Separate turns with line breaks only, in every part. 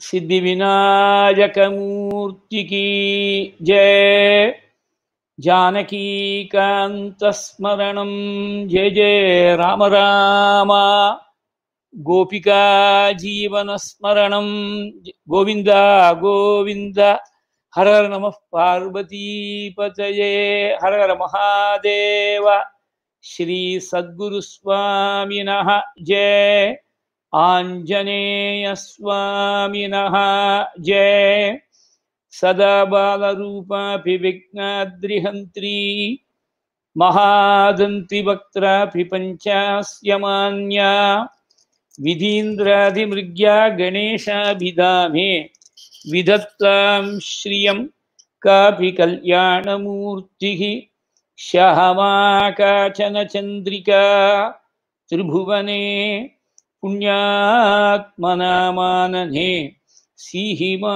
सिद्धि विनायक मूर्ति की जय जानकी कांत स्मरणं जय जय राम राम गोपिका जीवन स्मरणं गोविंद गोविंद हर हर नमः पार्वती पतये हर हर महादेव श्री सद्गुरु स्वामिनः जय आञ्जनेयस्वामिनः जय सदा बालरूपापि विघ्नाद्रिहन्त्री महादन्तिवक्त्रापि पञ्चास्य मान्या विधीन्द्रादिमृग्या गणेशाभिधामे विधत्तां श्रियं कापि कल्याणमूर्तिः श्यामा काचन चन्द्रिका त्रिभुवने पुण्यात्मनामानने सीहिमा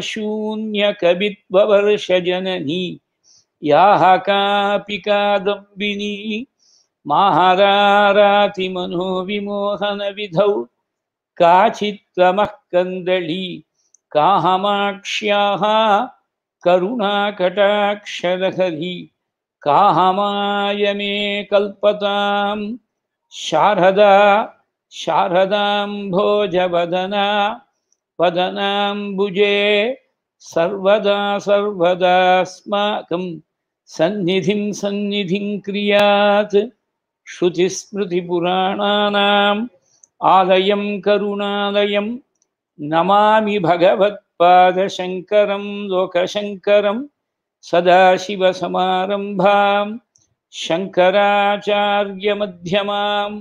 शून्यकवित्ववर्षजननी याः कापि कादम्बिनी महारारातिमनोविमोहनविधौ काचित्तमः कन्दली काहमाक्ष्याः करुणाकटाक्षरहरी काहमाय मे कल्पतां शारदा शारदाम्भोजवदना वदनाम्बुजे सर्वदा सर्वदास्माकं सन्निधिं सन्निधिं क्रियात् श्रुतिस्मृतिपुराणानाम् आलयं करुणालयं नमामि भगवत्पादशङ्करं लोकशङ्करं सदाशिवसमारम्भां शङ्कराचार्यमध्यमाम्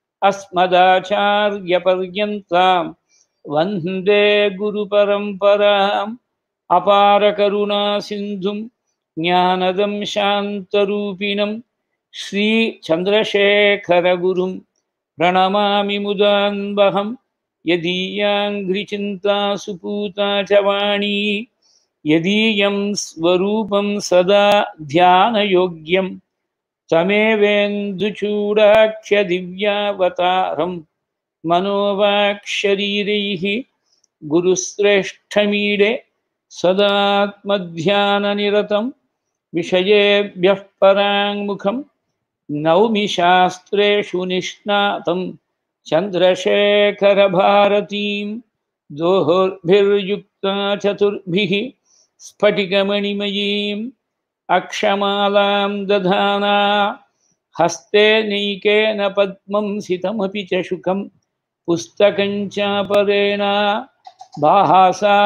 अस्मदाचार्यपर्यन्तां वन्दे गुरुपरम्पराम् अपारकरुणासिन्धुं ज्ञानदं शान्तरूपिणं श्रीचन्द्रशेखरगुरुं प्रणमामि मुदान्वहं यदीयाङ्घ्रिचिन्ता सुपूता च वाणी यदीयं स्वरूपं सदा ध्यानयोग्यं तमेवेन्दुचूडाख्यदिव्यावतारं मनोवाक्शरीरैः गुरुश्रेष्ठमीडे सदात्मध्याननिरतं विषयेभ्यः पराङ्मुखं नौमि शास्त्रेषु निष्णातं चन्द्रशेखरभारतीं दोहोर्भिर्युक्ता चतुर्भिः स्फटिकमणिमयीम् अक्षमालां दधाना हस्ते नैकेन पद्मं सितमपि च शुकं पुस्तकं चापरेण भासा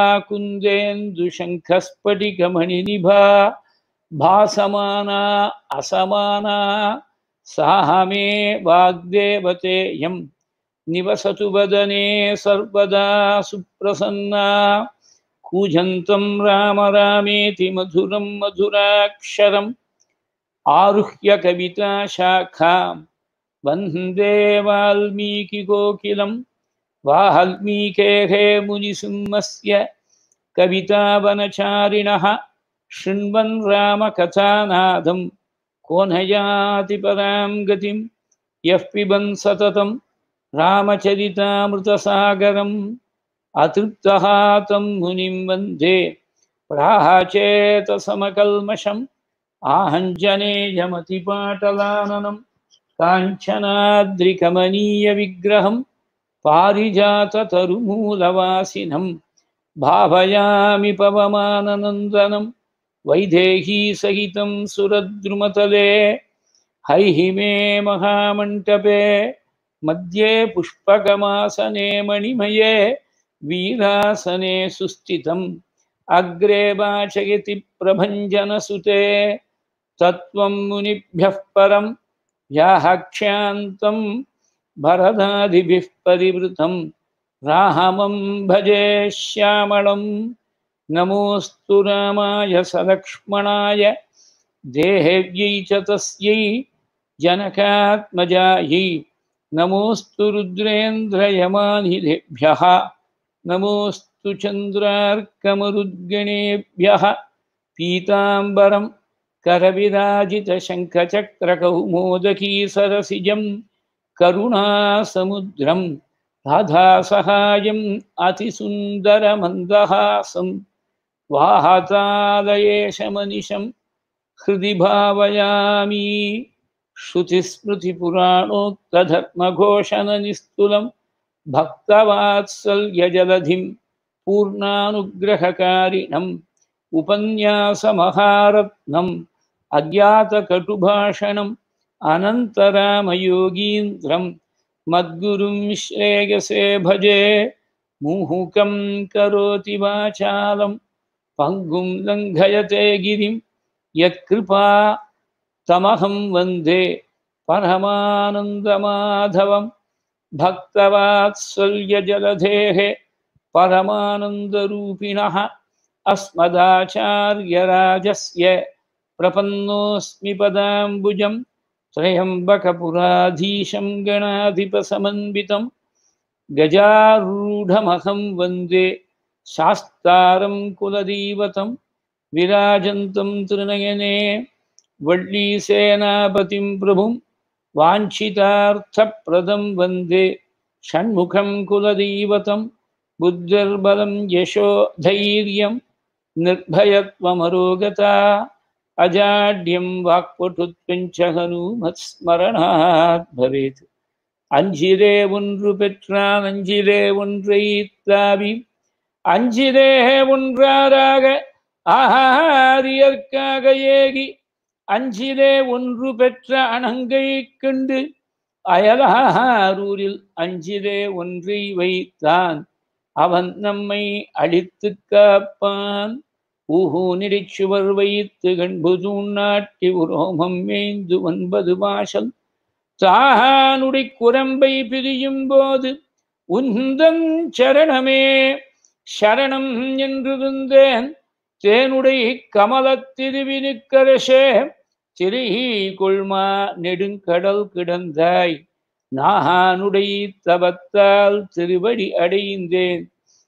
कुन्देन्दुशङ्खस्फटिकमणिनिभा भासमाना असमाना साह मे वाग्देवतेयं निवसतु वदने सर्वदा सुप्रसन्ना कूजन्तं राम रामेति मधुरं मधुराक्षरम् आरुह्य कविताशाखां वन्दे वाल्मीकिकोकिलं वाल्मीकेः मुनिसिंहस्य कवितावनचारिणः शृण्वन् रामकथानादं को न याति परां गतिं यः पिबन् सततं रामचरितामृतसागरम् अतृप्तः तं मुनिं वन्दे प्राचेतसमकल्मषम् आहञ्जनेयमतिपाटलाननं काञ्चनाद्रिकमनीयविग्रहं पारिजाततरुमूलवासिनं भावयामि पवमाननन्दनं वैदेहीसहितं सुरद्रुमतले हैहिमे महामण्टपे मध्ये पुष्पकमासने मणिमये वीरासने सुस्थितम् अग्रे वाचयति प्रभञ्जनसुते तत्त्वं मुनिभ्यः परं याहक्ष्यान्तं भरदादिभिः परिवृतं रामं भजे श्यामलं नमोऽस्तु रामाय सलक्ष्मणाय देहेव्यै च तस्यै जनकात्मजायै नमोऽस्तु रुद्रेन्द्रयमानिभ्यः नमोऽस्तु चन्द्रार्कमरुद्गणेभ्यः पीताम्बरं करविराजितशङ्खचक्रकौमोदकी सरसिजं करुणासमुद्रं राधासहायम् अतिसुन्दरमन्दहासं वाहतालयेशमनिशं हृदि भावयामि श्रुतिस्मृतिपुराणोक्तधर्मघोषणनिस्तुलं भक्तवात्सल्यजलधिं पूर्णानुग्रहकारिणम् उपन्यासमहारत्नम् अज्ञातकटुभाषणम् अनन्तरामयोगीन्द्रं मद्गुरुं श्रेयसे भजे मुहुकं करोति वाचालं पङ्गुं लङ्घयते गिरिं यत्कृपा तमहं वन्दे परमानन्दमाधवं भक्तवात्सल्यजलधेः परमानन्दरूपिणः अस्मदाचार्यराजस्य प्रपन्नोऽस्मि पदाम्बुजं त्र्यम्बकपुराधीशं गणाधिपसमन्वितं गजारूढमहं वन्दे शास्तारं कुलदैवतं विराजन्तं त्रिनयने वल्लीसेनापतिं प्रभुं वाञ्छितार्थप्रदं वन्दे षण्मुखं कुलदैवतं बुद्धिर्बलं यशो धैर्यं निर्भयत्वमरोगता अजाड्यं वाक्पटुत्वञ्च हनूमत्स्मरणात् भवेत् அஞ்சிலே ஒன்று பெற்றான் அஞ்சிலே ஒன்றை தாவி அஞ்சிலே ஒன்றாராக ஆரியற்காக ஏகி அஞ்சிலே ஒன்று பெற்ற அணங்கை கண்டு அயலாரூரில் அஞ்சிலே ஒன்றை வைத்தான் அவன் நம்மை அழித்து காப்பான் ஊஹூ நெறிச்சுவர் வைத்து கண்புதூன் நாட்டி உரோமம் மேய்ந்து ஒன்பது வாசல் தானுடை குரம்பை பிரியும் போது உந்தன் சரணமே சரணம் என்றிருந்தேன் தேனுடை கமலத் திருவினுக்கரசே திரை கொள்மா நெடுங்கடல் கிடந்தாய் நானுடை தவத்தால் திருவடி அடைந்தேன்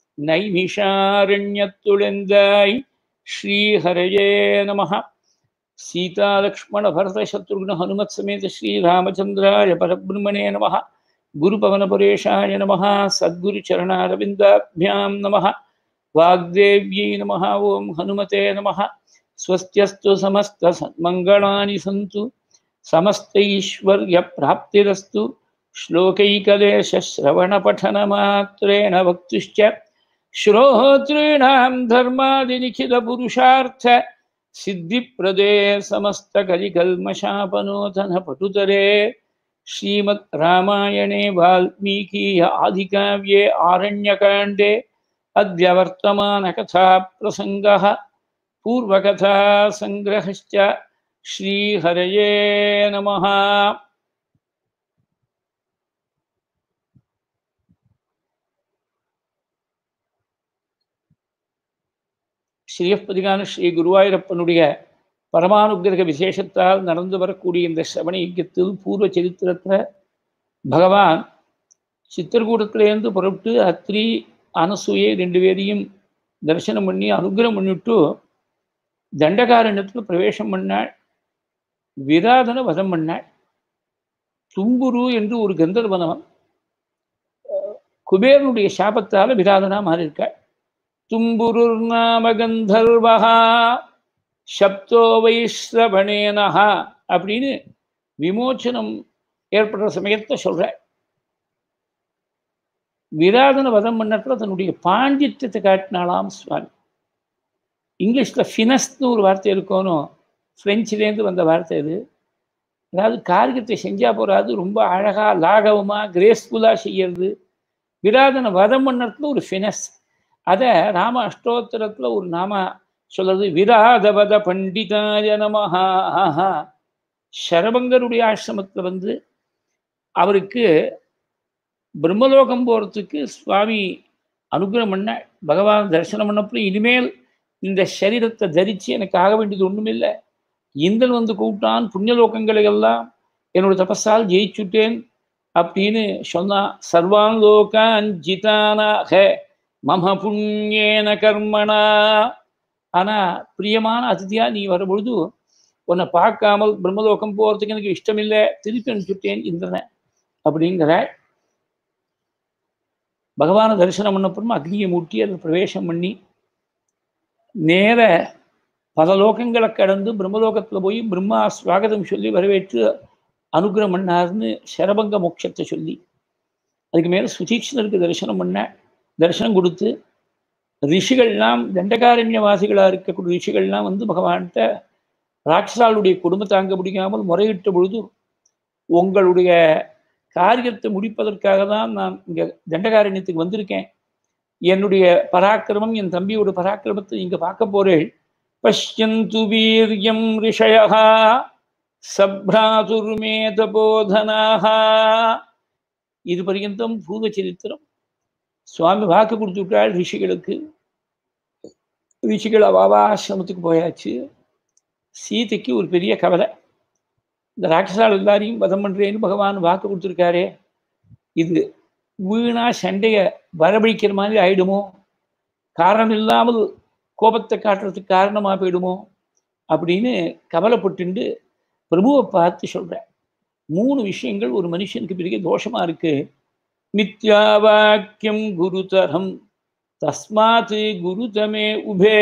நைமிஷாரண்யத்துழந்தாய் ஸ்ரீஹரயே நமः சீதாலக்ஷ்மண பரத சத்ருக்ன ஹனுமத் சமேத ஸ்ரீராமச்சந்திராய பரபிரம்மணே நமः குருபவனபுரேஷாய நமः சத்குருச்சரணாரவிந்தாभ्यां நமः वाग्देव्यै नमः ॐ हनुमते नमः स्वस्त्यस्तु समस्तसन्मङ्गलानि सन्तु समस्तैश्वर्यप्राप्तिरस्तु श्लोकैकदेशश्रवणपठनमात्रेण वक्तुश्च श्रोतॄणां धर्मादिनिखिलपुरुषार्थ सिद्धिप्रदे समस्तकलिकल्मषापनोतनपटुतरे श्रीमद् रामायणे वाल्मीकीय आदिकाव्ये आरण्यकाण्डे अद्य वर्तमानकथाप्रसङ्गः पूर्वकथासङ्ग्रहश्च श्रीहरये नमः ஸ்ரீயப்பதிகான ஸ்ரீ குருவாயூரப்பனுடைய பரமானுகிரக விசேஷத்தால் நடந்து வரக்கூடிய இந்த சிரவண யஜ்யத்தில் பூர்வ சரித்திரத்தில் பகவான் சித்திரகூடத்திலேருந்து புறப்பட்டு அத்ரி அனசூயை ரெண்டு பேரையும் தரிசனம் பண்ணி அனுகிரகம் பண்ணிவிட்டு தண்டகாரண்யத்தில் பிரவேசம் பண்ணாள் விராதன வதம் பண்ணாள் தும்புரு என்று ஒரு கந்தர்வனவன் குபேரனுடைய சாபத்தால் விராதனா மாறியிருக்காள் தும்புருர் நாம கந்தர்வஹா சப்தோ வைஸ்ரவணேனஹா அப்படின்னு விமோச்சனம் ஏற்படுற சமயத்தை சொல்கிறாள் விராதன வதம் பண்ணத்துல தன்னுடைய பாண்டித்யத்தை காட்டினாலாம் சுவாமி இங்கிலீஷில் ஃபினஸ்னு ஒரு வார்த்தை இருக்கணும் ஃப்ரெஞ்சுலேருந்து வந்த வார்த்தை இது அதாவது காரியத்தை செஞ்சால் போகாது ரொம்ப அழகாக லாகவமாக கிரேஸ்ஃபுல்லாக செய்யறது விராதன வதம் பண்ணத்துல ஒரு ஃபினஸ் அதை ராம அஷ்டோத்தரத்தில் ஒரு நாம சொல்றது விராதவத பண்டிதாய நமஹா சரபங்கருடைய ஆசிரமத்தில் வந்து அவருக்கு பிரம்மலோகம் போகிறதுக்கு சுவாமி அனுகிரகம் பண்ண பகவான் தரிசனம் பண்ணப்போ இனிமேல் இந்த சரீரத்தை தரித்து எனக்கு ஆக வேண்டியது ஒன்றுமில்லை இந்தன் வந்து கூப்பிட்டான் புண்ணியலோகங்களை எல்லாம் என்னோட தபஸால் ஜெயிச்சுட்டேன் அப்படின்னு சொன்னா சர்வான் லோகான் ஜிதானாக மம புண்ணியேன கர்மனா ஆனால் பிரியமான அதிதியா நீ வரும்பொழுது உன்னை பார்க்காமல் பிரம்மலோகம் போகிறதுக்கு எனக்கு இஷ்டமில்லை திருப்பி அனுப்பிச்சுட்டேன் இந்திரனை அப்படிங்கிற பகவானை தரிசனம் பண்ணப்புறமா அக்னியை மூட்டி அதில் பிரவேசம் பண்ணி நேர பல லோகங்களை கடந்து பிரம்மலோகத்தில் போய் பிரம்மா ஸ்வாகதம் சொல்லி வரவேற்று அனுகிரகம் பண்ணார்னு சரபங்க மோட்சத்தை சொல்லி அதுக்கு மேலே சுதீக்ஷணருக்கு தரிசனம் பண்ண தரிசனம் கொடுத்து ரிஷிகள்லாம் தண்டகாரண்யவாசிகளாக இருக்கக்கூடிய ரிஷிகள்லாம் வந்து பகவான்கிட்ட ராட்சசாளுடைய குடும்ப தாங்க முடியாமல் முறையிட்ட பொழுது உங்களுடைய காரியத்தை முடிப்பதற்காக தான் நான் இங்கே தண்டகாரண்யத்துக்கு வந்திருக்கேன் என்னுடைய பராக்கிரமம் என் தம்பியோட பராக்கிரமத்தை இங்கே பார்க்க போறேன் பஷ்யந்து வீரியம் ரிஷயா சப்ராதுர்மே தபோதனாக இது பர்யந்தம் பூர்வ சரித்திரம் சுவாமி வாக்கு கொடுத்து விட்டாள் ரிஷிகளுக்கு ரிஷிகள் அவாவாசிரமத்துக்கு போயாச்சு சீதைக்கு ஒரு பெரிய கவலை இந்த ராட்சசால் எல்லாரையும் வதம் பண்ணுறேன்னு பகவான் வாக்கு கொடுத்துருக்காரே இது வீணா சண்டையை வரவழிக்கிற மாதிரி ஆயிடுமோ காரணம் இல்லாமல் கோபத்தை காட்டுறதுக்கு காரணமாக போயிடுமோ அப்படின்னு கவலைப்பட்டுண்டு பிரபுவை பார்த்து சொல்கிறேன் மூணு விஷயங்கள் ஒரு மனுஷனுக்கு பெரிய தோஷமாக இருக்கு மித்யா வாக்கியம் குருதரம் தஸ்மாத் குருதமே உபே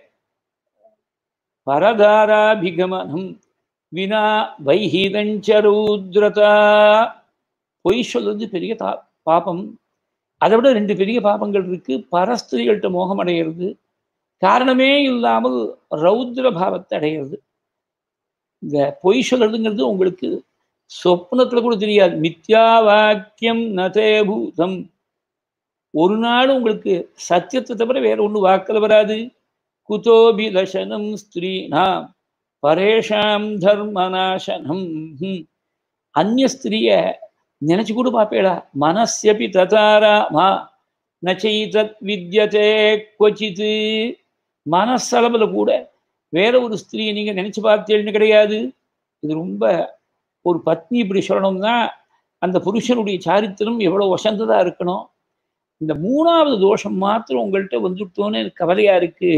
பரதாராபிகமனம் வினா வைஹீதஞ்சரூத்ரதா பொய் சொல்றது பெரிய தா பாபம் அதை விட ரெண்டு பெரிய பாபங்கள் இருக்கு பரஸ்திரிகள்கிட்ட மோகம் அடையிறது காரணமே இல்லாமல் ரௌத்ர பாவத்தை அடையிறது இந்த பொய் சொல்றதுங்கிறது உங்களுக்கு சொப்னத்துல கூட தெரியாது மித்யா வாக்கியம் நதே பூதம் ஒரு நாள் உங்களுக்கு சத்தியத்தை தவிர வேற ஒன்று வாக்கில் வராது குதோபி லசனம் ஸ்திரீனாம் பரேஷாம் தர்மநாசனம் அந்நிய ஸ்திரிய நினைச்சு கூட பார்ப்பேடா மனசியபி ததாராமா நச்சைதத் வித்யதே கொச்சித்து மனசளவில் கூட வேற ஒரு ஸ்திரியை நீங்கள் நினைச்சு பார்த்தேன்னு கிடையாது இது ரொம்ப ஒரு பத்னி இப்படி சொல்லணும்னா அந்த புருஷனுடைய சாரித்திரம் எவ்வளோ வசந்ததாக இருக்கணும் இந்த மூணாவது தோஷம் மாத்திரம் உங்கள்கிட்ட வந்துட்டோன்னு எனக்கு கவலையா இருக்கு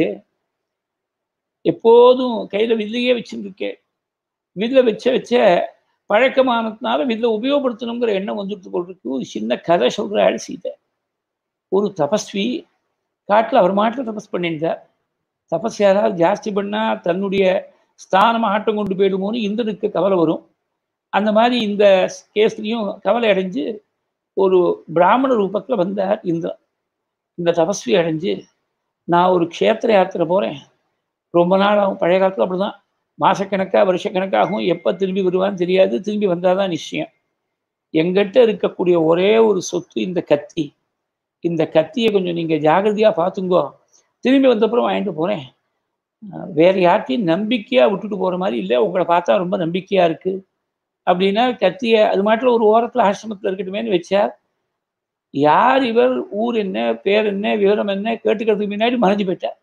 எப்போதும் கையில வில்லையே வச்சுருக்கேன் வில்ல வச்ச வச்ச பழக்கமானதுனால வில்ல உபயோகப்படுத்தணுங்கிற எண்ணம் வந்துட்டு போல் இருக்கு ஒரு சின்ன கதை சொல்றாள் சீதை ஒரு தபஸ்வி காட்டில் அவர் மாட்டில் தபஸ் பண்ணியிருந்தார் தபஸ் யாராவது ஜாஸ்தி பண்ணா தன்னுடைய ஸ்தானம் ஆட்டம் கொண்டு போயிடுமோன்னு இந்திரனுக்கு கவலை வரும் அந்த மாதிரி இந்த கேஸ்லையும் கவலை அடைஞ்சு ஒரு பிராமண ரூபத்தில் வந்தார் இந்திரன் இந்த தபஸ்வி அடைஞ்சு நான் ஒரு க்ஷேத்திர யாத்திரை போகிறேன் ரொம்ப நாள் ஆகும் பழைய காலத்தில் அப்படி தான் மாதக்கணக்காக வருஷக்கணக்காகும் எப்போ திரும்பி வருவான்னு தெரியாது திரும்பி வந்தால் தான் நிச்சயம் எங்கிட்ட இருக்கக்கூடிய ஒரே ஒரு சொத்து இந்த கத்தி இந்த கத்தியை கொஞ்சம் நீங்கள் ஜாகிரதையாக பார்த்துங்கோ திரும்பி வந்தப்புறம் வாங்கிட்டு போகிறேன் வேறு யார்ட்டையும் நம்பிக்கையாக விட்டுட்டு போகிற மாதிரி இல்லை உங்களை பார்த்தா ரொம்ப நம்பிக்கையாக இருக்குது அப்படின்னா கத்தியை அது மாட்டில் ஒரு ஓரத்தில் ஆசிரமத்தில் இருக்கட்டுமேனு வச்சார் யார் இவர் ஊர் என்ன பேர் என்ன விவரம் என்ன கேட்டுக்கிறதுக்கு முன்னாடி மறைஞ்சு போயிட்டார்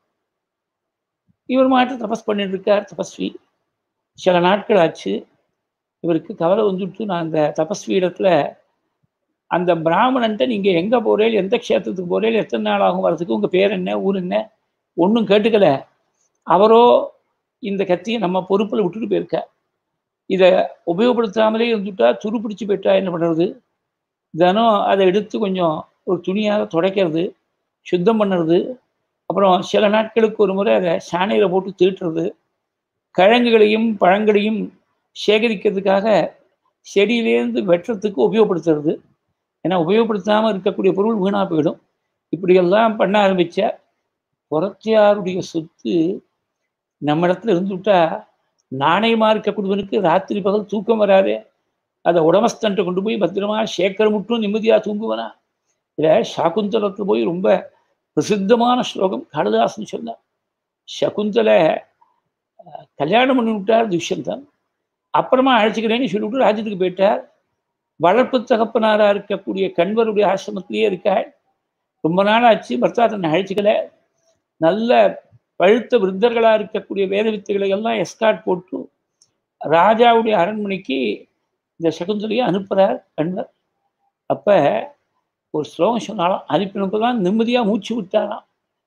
இவர் மாட்டு தபஸ் பண்ணிட்டு இருக்கார் தபஸ்வி சில நாட்கள் ஆச்சு இவருக்கு கவலை வந்துட்டு நான் அந்த தபஸ்வி இடத்துல அந்த பிராமணன்ட்ட நீங்கள் எங்கே போகிறேன் எந்த க்ஷேத்திரத்துக்கு போகிறேன் எத்தனை நாள் ஆகும் வரதுக்கு உங்கள் பேர் என்ன ஊர் என்ன ஒன்றும் கேட்டுக்கல அவரோ இந்த கத்தியை நம்ம பொறுப்பில் விட்டுட்டு போயிருக்கார் இதை உபயோகப்படுத்தாமலே இருந்துட்டா துருப்பிடிச்சு போயிட்டா என்ன பண்ணுறது தினம் அதை எடுத்து கொஞ்சம் ஒரு துணியாக துடைக்கிறது சுத்தம் பண்ணுறது அப்புறம் சில நாட்களுக்கு ஒரு முறை அதை சாணையில் போட்டு தீட்டுறது கிழங்குகளையும் பழங்களையும் சேகரிக்கிறதுக்காக செடியிலேருந்து வெட்டுறதுக்கு உபயோகப்படுத்துறது ஏன்னா உபயோகப்படுத்தாமல் இருக்கக்கூடிய பொருள் வீணாக போயிடும் இப்படியெல்லாம் பண்ண ஆரம்பித்த புறத்தியாருடைய சொத்து நம்ம இடத்துல இருந்துவிட்டா நாணயமாக இருக்கக்கூடியவனுக்கு ராத்திரி பகல் தூக்கம் வராதே அதை உடமஸ்தன்ட்ட கொண்டு போய் பத்திரமா சேக்கர் முட்டும் நிம்மதியாக தூங்குவனா இதில் சாக்குந்தலத்தில் போய் ரொம்ப பிரசித்தமான ஸ்லோகம் காளிதாசன் சொன்னார் சகுந்தலை கல்யாணம் பண்ணி விட்டார் துஷ்யந்தன் அப்புறமா அழைச்சிக்கிறேன்னு சொல்லிவிட்டு ராஜ்யத்துக்கு போயிட்டார் வளர்ப்பு தகப்பனாராக இருக்கக்கூடிய கண்வருடைய ஆசிரமத்திலேயே இருக்காள் ரொம்ப நாள் ஆச்சு பர்த்தா தன்னை அழைச்சிக்கல நல்ல பழுத்த விருத்தர்களாக இருக்கக்கூடிய வேத வித்தைகளை எல்லாம் எஸ்கார்ட் போட்டு ராஜாவுடைய அரண்மனைக்கு இந்த சகுந்தலையை அனுப்புகிறார் கண்வர் அப்போ ஒரு ஸ்லோகம் சொன்னாலும் அனுப்பினப்போ தான் நிம்மதியாக மூச்சு விட்டாராம்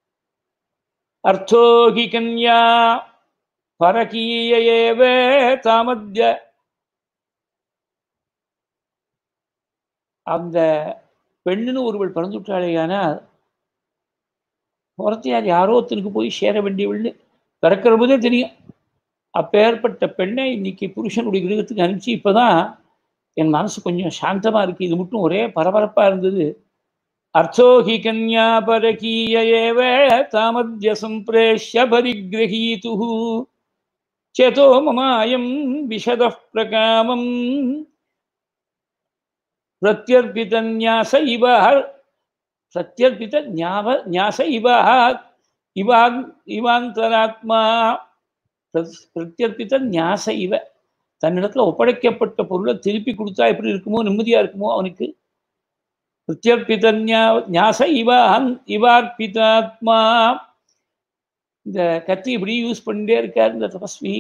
அர்த்தோகி கன்யா பரகீயேவ தாமத்ய அந்த பெண்ணுன்னு ஒருவள் பிறந்துட்டாளேயானால் புறத்தையார் யாரோ ஒருத்தனுக்கு போய் சேர வேண்டியவள்னு பிறக்கிற போதே தெரியும் அப்பேற்பட்ட பெண்ணை இன்னைக்கு புருஷனுடைய கிரகத்துக்கு அனுப்பிச்சு இப்போதான் என் மனசு கொஞ்சம் சாந்தமாக இருக்குது இது மட்டும் ஒரே பரபரப்பாக இருந்தது அர்த்தோ ஹி கன்யா பரகீய ஏவ தாமத்ய சம்பிரேஷ்ய பரிகிரகீது சேதோ மமாயம் விஷத பிரகாமம் பிரத்யர்பிதன்யாச இவ பிரத்யர்பித ஞாப ஞாச இவ இவாங் இவாந்தராத்மா பிரத்யர்பித்த ஞாச இவ தன்னிடத்துல ஒப்படைக்கப்பட்ட பொருளை திருப்பி கொடுத்தா எப்படி இருக்குமோ நிம்மதியா இருக்குமோ அவனுக்கு பிரத்யர்பித ஞாச இவான் இவார்பிதாத்மா இந்த கத்தி இப்படி யூஸ் பண்ணிட்டே இருக்கார் இந்த தபஸ்வி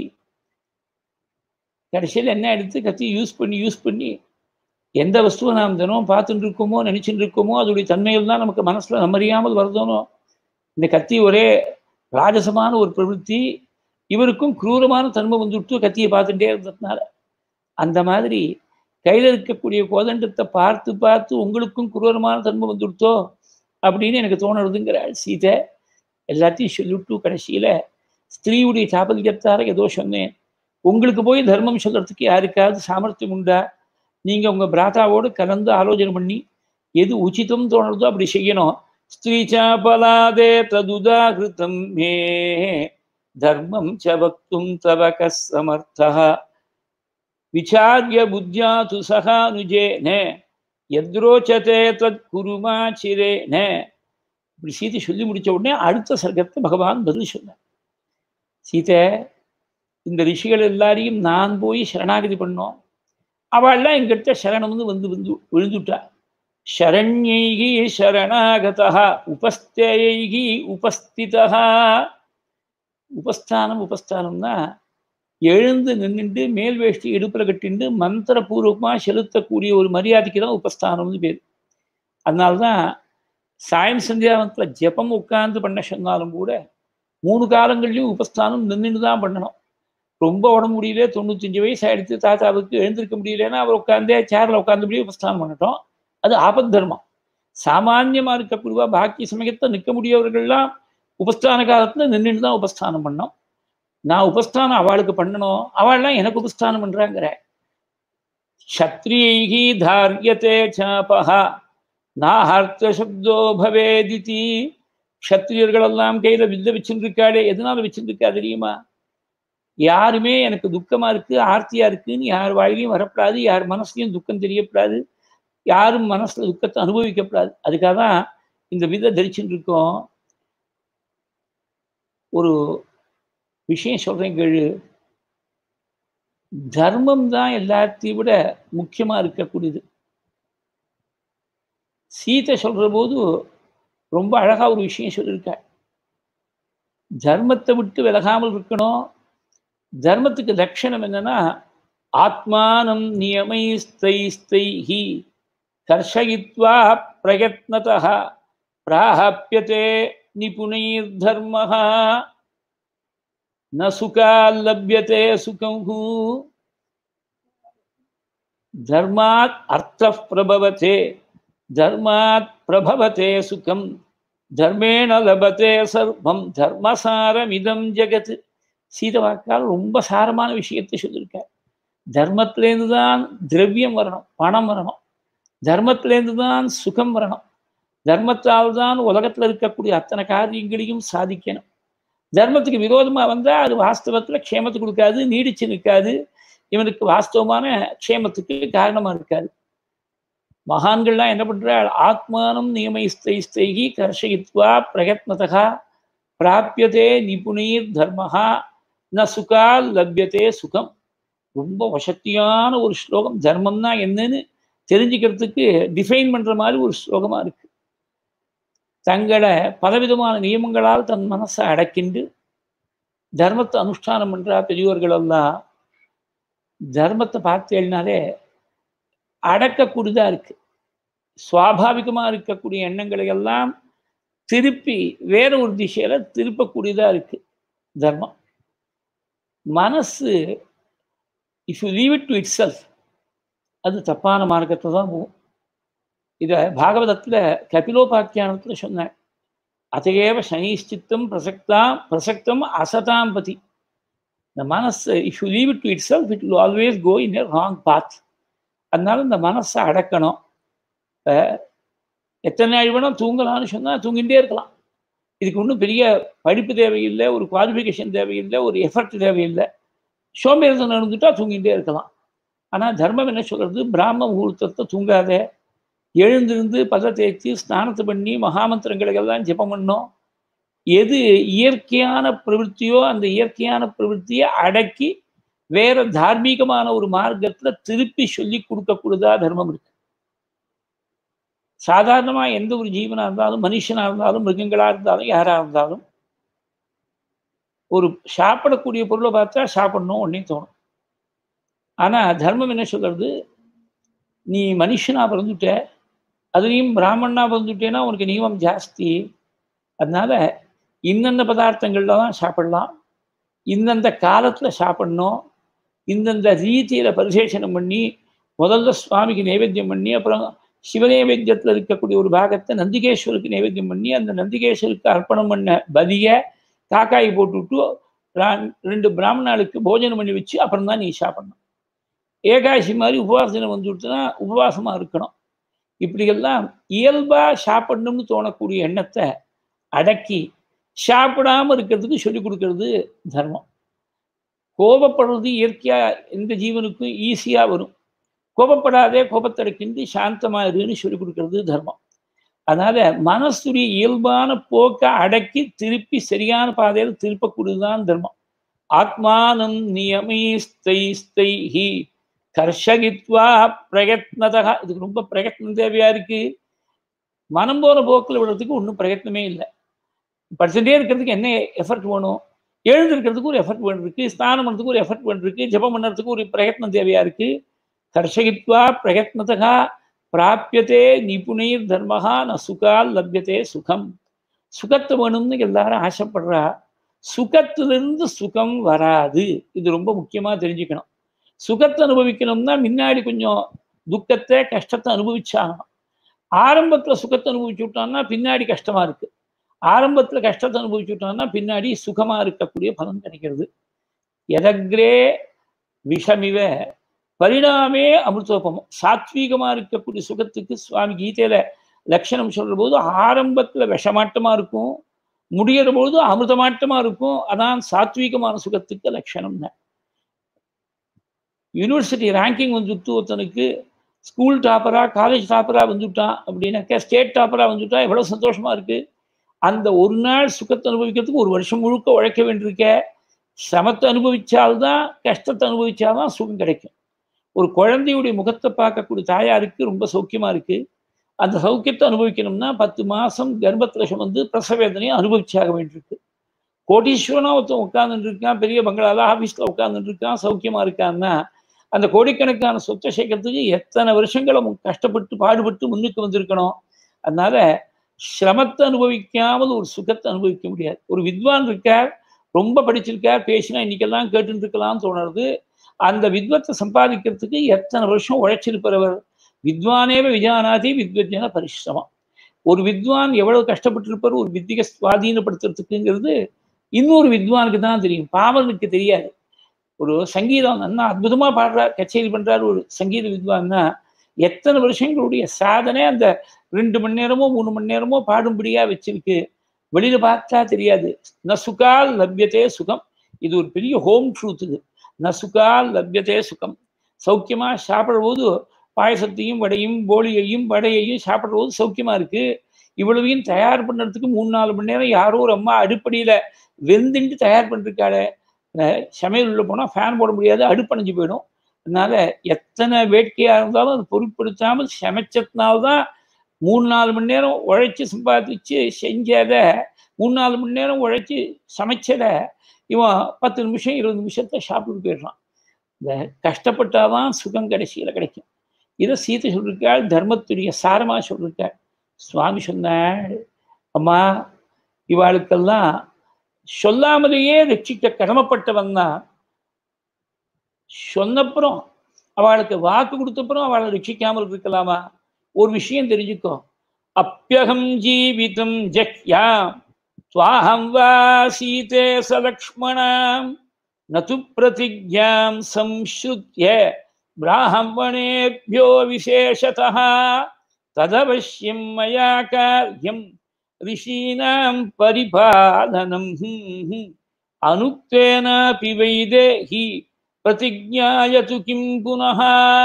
கடைசியில் என்ன எடுத்து கத்தி யூஸ் பண்ணி யூஸ் பண்ணி எந்த வஸ்துவை நாம் தினமும் பார்த்துட்டு இருக்கோமோ நினைச்சுட்டு இருக்கோமோ அதோடைய தன்மைகள் தான் நமக்கு மனசுல நம்ம அறியாமல் வருதோனோ இந்த கத்தி ஒரே ராஜசமான ஒரு பிரவೃತ್ತಿ இவருக்கும் குரூரமான தன்மை வந்துவிட்டு கத்தியை பார்த்துட்டே இருந்ததுனால அந்த மாதிரி கையில் இருக்கக்கூடிய கோதண்டத்தை பார்த்து பார்த்து உங்களுக்கும் குரூரமான தன்மை வந்துவிட்டோ அப்படின்னு எனக்கு தோணுறதுங்கிறாள் சீதை எல்லாத்தையும் சொல்லிவிட்டு கடைசியில ஸ்திரீயுடைய சாபல்யத்தார ஏதோ சொன்னேன் உங்களுக்கு போய் தர்மம் சொல்றதுக்கு யாருக்காவது சாமர்த்தியம் உண்டா நீங்க உங்க பிராத்தாவோடு கலந்து ஆலோசனை பண்ணி எது உச்சிதம் தோணுறதோ அப்படி செய்யணும் ஸ்திரீ சாபலாதே ததுதாகிருத்தம் மே தர்மம் ச வக்தும் தவ கமர்த்தா விசாரிய புத்தியா து சகானுஜேன எத்ரோச்சதே தத் குருமாச்சிரேன இப்படி சீதை சொல்லி முடிச்ச உடனே அடுத்த சர்க்கத்தை பகவான் பதில் சொன்னார் சீதை இந்த ரிஷிகள் எல்லாரையும் நான் போய் சரணாகதி பண்ணோம் அவள்லாம் எங்கிட்ட சரணம்னு வந்து வந்து விழுந்துட்டா சரண்யைகி சரணாகதா உபஸ்தேயைகி உபஸ்திதா உபஸ்தானம் உபஸ்தானம்னா எழுந்து நின்றுட்டு மேல் வேஷ்டி இடுப்பில் கட்டிண்டு மந்திரபூர்வமாக செலுத்தக்கூடிய ஒரு மரியாதைக்கு தான் உபஸ்தானம்னு பேர் அதனால்தான் சாயம் சந்தியாவனத்தில் ஜெபம் உட்கார்ந்து பண்ண சொன்னாலும் கூட மூணு காலங்கள்லையும் உபஸ்தானம் நின்றுட்டு தான் பண்ணணும் ரொம்ப உடம்பு முடியல தொண்ணூத்தஞ்சு வயசு ஆயிடுத்து தாத்தாவுக்கு எழுந்திருக்க முடியலன்னா அவர் உட்காந்தே சேரில் உட்காந்துபடியே உபஸ்தானம் பண்ணட்டும் அது ஆபத் தர்மம் சாமானியமாக இருக்கக்கூடிய பாக்கி சமயத்தை நிற்க முடியவர்கள்லாம் உபஸ்தான காலத்தில் நின்றுட்டு தான் உபஸ்தானம் பண்ணோம் நான் உபஸ்தானம் அவளுக்கு பண்ணணும் அவள்லாம் எனக்கு உபஸ்தானம் பண்றாங்கிற சத்ரியைகி தாரியத்தே சாபஹா நாஹார்த்த சப்தோ பவேதிதி க்ஷத்திரியர்களெல்லாம் கையில வில்ல வச்சுருக்காளே எதனால வச்சுருக்கா தெரியுமா யாருமே எனக்கு துக்கமா இருக்கு ஆர்த்தியா இருக்குன்னு யார் வாயிலையும் வரப்படாது யார் மனசுலையும் துக்கம் தெரியப்படாது யாரும் மனசுல துக்கத்தை அனுபவிக்கப்படாது அதுக்காக தான் இந்த வித தரிச்சுட்டு இருக்கோம் ஒரு விஷயம் சொல்றேன் கேளு தர்மம் தான் எல்லாத்தையும் விட முக்கியமா இருக்கக்கூடியது சீதை சொல்ற போது ரொம்ப அழகா ஒரு விஷயம் சொல்லியிருக்க தர்மத்தை விட்டு விலகாமல் இருக்கணும் தர்மத்துக்கு லட்சணம் என்னன்னா ஆத்மானம் நியமை ஸ்தை ஸ்தைஹி கர்ஷயித்வா பிரயத்னதா பிராஹப்பியதே நிபுணைர் தர்மஹா न सुखात् लभ्यते सुखं धर्मात् अर्थः प्रभवते धर्मात् प्रभवते सुखं தர்மேண லபத்தே சர்வம் தர்மசாரமிதம் ஜெகத் சீதவாக்கால் ரொம்ப சாரமான விஷயத்தை சொல்லியிருக்கார் தர்மத்திலேருந்து தான் திரவியம் வரணும் பணம் வரணும் தர்மத்திலேருந்து தான் சுகம் வரணும் தர்மத்தால் தான் உலகத்தில் இருக்கக்கூடிய அத்தனை காரியங்களையும் சாதிக்கணும் தர்மத்துக்கு விரோதமாக வந்தால் அது வாஸ்தவத்தில் க்ஷேமத்தை கொடுக்காது நீடிச்சு நிற்காது இவனுக்கு வாஸ்தவமான க்ஷேமத்துக்கு காரணமாக இருக்காது மகான்கள்லாம் என்ன பண்றாள் ஆத்மானம் நியமை ஸ்தை ஸ்தைகி கர்ஷயித்வா பிரயத்னதா பிராபியதே நிபுணீர் தர்மஹா ந சுகா லப்யத்தே சுகம் ரொம்ப வசத்தியான ஒரு ஸ்லோகம் தர்மம்னா என்னன்னு தெரிஞ்சுக்கிறதுக்கு டிஃபைன் பண்ற மாதிரி ஒரு ஸ்லோகமா இருக்கு தங்களை பலவிதமான நியமங்களால் தன் மனசை அடக்கிண்டு தர்மத்தை அனுஷ்டானம் பண்றா பெரியோர்கள் எல்லாம் தர்மத்தை பார்த்தேன்னாலே அடக்கக்கூடியதா இருக்கு சுவாபாவிகமா இருக்கக்கூடிய எண்ணங்களை எல்லாம் திருப்பி வேற ஒரு திசையில திருப்பக்கூடியதா இருக்கு தர்மம் மனசு if you leave it to itself அது தப்பான மார்க்கத்தை தான் போகும் இதை பாகவதத்தில் கபிலோபாக்கியானத்தில் சொன்னேன் அதையேவ சனிச்சித்தம் பிரசக்தாம் பிரசக்தம் அசதாம் பதி இந்த மனசு if you leave it to itself it will always go in a wrong path அதனால இந்த மனசை அடக்கணும் இப்போ எத்தனை நாள் வேணால் தூங்கலாம்னு சொன்னால் தூங்கிட்டே இருக்கலாம் இதுக்கு ஒன்றும் பெரிய படிப்பு தேவையில்லை ஒரு குவாலிஃபிகேஷன் தேவையில்லை ஒரு எஃபர்ட் தேவையில்லை சோம்பேறித்தனம் நடந்துட்டா தூங்கிட்டே இருக்கலாம் ஆனால் தர்மம் என்ன சொல்கிறது பிராம முகூர்த்தத்தை தூங்காதே எழுந்திருந்து பத தேய்ச்சி ஸ்நானத்தை பண்ணி மகாமந்திரங்களுக்கெல்லாம் ஜெபம் பண்ணோம் எது இயற்கையான பிரவೃತ್ತಿயோ அந்த இயற்கையான பிரவೃத்தியை அடக்கி வேற தார்மீகமான ஒரு மார்க்கத்துல திருப்பி சொல்லி கொடுக்கக்கூடதா தர்மம் இருக்கு சாதாரணமா எந்த ஒரு ஜீவனா இருந்தாலும் மனுஷனா இருந்தாலும் மிருகங்களா இருந்தாலும் யாரா இருந்தாலும் ஒரு சாப்பிடக்கூடிய பொருளை பார்த்தா சாப்பிடணும் ஒன்னே தோணும் ஆனா தர்மம் என்ன சொல்றது நீ மனுஷனா பிறந்துட்ட அதுலேயும் பிராமணனா பிறந்துட்டேன்னா உனக்கு நியமம் ஜாஸ்தி அதனால இந்தந்த பதார்த்தங்கள்ல தான் சாப்பிடலாம் இந்தந்த காலத்தில் சாப்பிடணும் இந்தந்த ரீதியில் பரிசேஷனம் பண்ணி முதல்ல சுவாமிக்கு நைவேத்தியம் பண்ணி அப்புறம் சிவநைவேத்தியத்தில் இருக்கக்கூடிய ஒரு பாகத்தை நந்திகேஸ்வருக்கு நைவேத்தியம் பண்ணி அந்த நந்திகேஸ்வருக்கு அர்ப்பணம் பண்ண பதியை காக்காய் போட்டுவிட்டு ரெண்டு பிராமணாளுக்கு போஜனம் பண்ணி வச்சு அப்புறம் தான் நீ சாப்பிடணும் ஏகாசி மாதிரி உபவாசனம் வந்துவிட்டுனா உபவாசமாக இருக்கணும் இப்படியெல்லாம் இயல்பாக சாப்பிடணும்னு தோணக்கூடிய எண்ணத்தை அடக்கி சாப்பிடாம இருக்கிறதுக்கு சொல்லிக் கொடுக்கறது தர்மம் கோபப்படுறது இயற்கையாக எந்த ஜீவனுக்கும் ஈஸியாக வரும் கோபப்படாதே கோபத்தடைக்கின்றி சாந்தமாக இருன்னு சொல்லிக் கொடுக்கறது தர்மம் அதனால மனசுடைய இயல்பான போக்கை அடக்கி திருப்பி சரியான பாதையில் திருப்பக்கூடியதுதான் தர்மம் ஆத்மானம் நியமை ஸ்தை ஸ்தை ஹி கர்ஷகித்வா பிரயத்னதா இதுக்கு ரொம்ப பிரயத்னம் தேவையா இருக்கு மனம் போன போக்கில் விடுறதுக்கு ஒன்றும் பிரயத்னமே இல்லை படிச்சுட்டே இருக்கிறதுக்கு என்ன எஃபர்ட் வேணும் எழுந்திருக்கிறதுக்கு ஒரு எஃபர்ட் வேணும் இருக்கு ஸ்நானம் பண்ணுறதுக்கு ஒரு எஃபர்ட் வேணும் இருக்கு ஜபம் பண்ணுறதுக்கு ஒரு பிரயத்னம் தேவையா இருக்கு கர்ஷகித்வா பிரயத்னதா பிராபியத்தே நிபுணீர் தர்மஹா ந சுகால் லப்யத்தே சுகம் சுகத்தை வேணும்னு எல்லாரும் ஆசைப்படுறா சுகத்திலிருந்து சுகம் வராது இது ரொம்ப முக்கியமாக தெரிஞ்சுக்கணும் சுகத்தை அனுபவிக்கணும்னா முன்னாடி கொஞ்சம் துக்கத்தை கஷ்டத்தை அனுபவிச்சாகணும் ஆரம்பத்தில் சுகத்தை அனுபவிச்சு விட்டான்னா பின்னாடி கஷ்டமா இருக்கு ஆரம்பத்தில் கஷ்டத்தை அனுபவிச்சு விட்டான்னா பின்னாடி சுகமா இருக்கக்கூடிய பலன் கிடைக்கிறது எதக்ரே விஷமிவ பரிணாமே அமிர்தோபமம் சாத்வீகமா இருக்கக்கூடிய சுகத்துக்கு சுவாமி கீதையில லட்சணம் சொல்ற போது ஆரம்பத்துல விஷமாட்டமா இருக்கும் முடிகிற பொழுது அமிர்தமாட்டமா இருக்கும் அதான் சாத்வீகமான சுகத்துக்கு லட்சணம் யூனிவர்சிட்டி ரேங்கிங் வந்துட்டு ஒருத்தனுக்கு ஸ்கூல் டாப்பரா காலேஜ் டாப்பரா வந்துட்டான் அப்படின்னாக்கா ஸ்டேட் டாப்பரா வந்துட்டா எவ்வளவு சந்தோஷமா இருக்கு அந்த ஒரு நாள் சுகத்தை அனுபவிக்கிறதுக்கு ஒரு வருஷம் முழுக்க உழைக்க வேண்டியிருக்க சிரமத்தை அனுபவிச்சால்தான் கஷ்டத்தை அனுபவிச்சாதான் சுகம் கிடைக்கும் ஒரு குழந்தையுடைய முகத்தை பார்க்கக்கூடிய தாயாருக்கு ரொம்ப சௌக்கியமா இருக்கு அந்த சௌக்கியத்தை அனுபவிக்கணும்னா பத்து மாசம் கர்ப்பத்தில் சுமந்து பிரசவேதனையும் அனுபவிச்சாக வேண்டியிருக்கு கோடீஸ்வரனா ஒருத்தன் உட்கார்ந்துட்டு இருக்கான் பெரிய பங்களால ஆஃபீஸில் உட்கார்ந்துட்டு இருக்கான் சௌக்கியமா இருக்கான்னா அந்த கோடிக்கணக்கான சொத்தை சேர்க்கறதுக்கு எத்தனை வருஷங்களை கஷ்டப்பட்டு பாடுபட்டு முன்னுக்கு வந்திருக்கணும் அதனால சிரமத்தை அனுபவிக்காமல் ஒரு சுகத்தை அனுபவிக்க முடியாது ஒரு வித்வான் இருக்கார் ரொம்ப படிச்சிருக்கார் பேசினா இன்னைக்கெல்லாம் கேட்டுட்டு இருக்கலாம்னு தோணுறது அந்த வித்வத்தை சம்பாதிக்கிறதுக்கு எத்தனை வருஷம் உழைச்சிருப்பவர் வித்வானேவ விஜயானாதி வித்வஜன பரிசிரமம் ஒரு வித்வான் எவ்வளவு கஷ்டப்பட்டிருப்பார் ஒரு வித்தியை சுவாதீனப்படுத்துறதுக்குங்கிறது இன்னொரு வித்வானுக்கு தான் தெரியும் பாவனுக்கு தெரியாது ஒரு சங்கீதம் நல்லா அற்புதமா பாடுறார் கச்சேரி பண்றாரு ஒரு சங்கீத வித்வான்னா எத்தனை வருஷங்களுடைய சாதனை அந்த ரெண்டு மணி நேரமோ மூணு மணி நேரமோ பாடும்படியா வச்சிருக்கு வெளியில பார்த்தா தெரியாது ந சுகால் லப்யத்தே சுகம் இது ஒரு பெரிய ஹோம் ட்ரூத் இது ந சுகால் லப்யத்தே சுகம் சௌக்கியமா சாப்பிடுற போது பாயசத்தையும் வடையும் போலியையும் வடையையும் சாப்பிடுற போது சௌக்கியமா இருக்கு இவ்வளவையும் தயார் பண்ணுறதுக்கு மூணு நாலு மணி நேரம் யாரோ ஒரு அம்மா அடுப்படியில வெந்துட்டு தயார் பண்ணிருக்காளே சமையல் உள்ள போனால் ஃபேன் போட முடியாது அடுப்பணைஞ்சு போயிடும் அதனால எத்தனை வேட்கையாக இருந்தாலும் அது பொருட்படுத்தாமல் சமைச்சதுனால்தான் மூணு நாலு மணி நேரம் உழைச்சி சம்பாதிச்சு செஞ்சதை மூணு நாலு மணி நேரம் உழைச்சி சமைச்சதை இவன் பத்து நிமிஷம் இருபது நிமிஷத்தை சாப்பிட்டு போயிடுறான் இந்த கஷ்டப்பட்டாதான் சுகம் கடைசியில் கிடைக்கும் இதை சீத்தை சொல்லியிருக்காள் தர்மத்துடைய சாரமாக சொல்லியிருக்காள் சுவாமி சொன்னாள் அம்மா இவாளுக்கெல்லாம் சொல்லாமலேயே ரட்சிக்க கடமைப்பட்டவன் தான் சொன்னப்புறம் அவளுக்கு வாக்கு கொடுத்தப்புறம் அவளை ரட்சிக்காமல் இருக்கலாமா ஒரு விஷயம் தெரிஞ்சுக்கோ அப்பியகம் ஜீவிதம் ஜக்யாம் துவாஹம் வா சீதே சலக்ஷ்மணாம் நது பிரதிஜாம் சம்ஸ்ருத்ய பிராமணேபியோ விசேஷதः ததவசியம் மயா காரியம் ரிஷீனாம் பரிபாலனம் அனுக்தேனாபி வைதேஹி பிரதிஜாயது கிம் புனः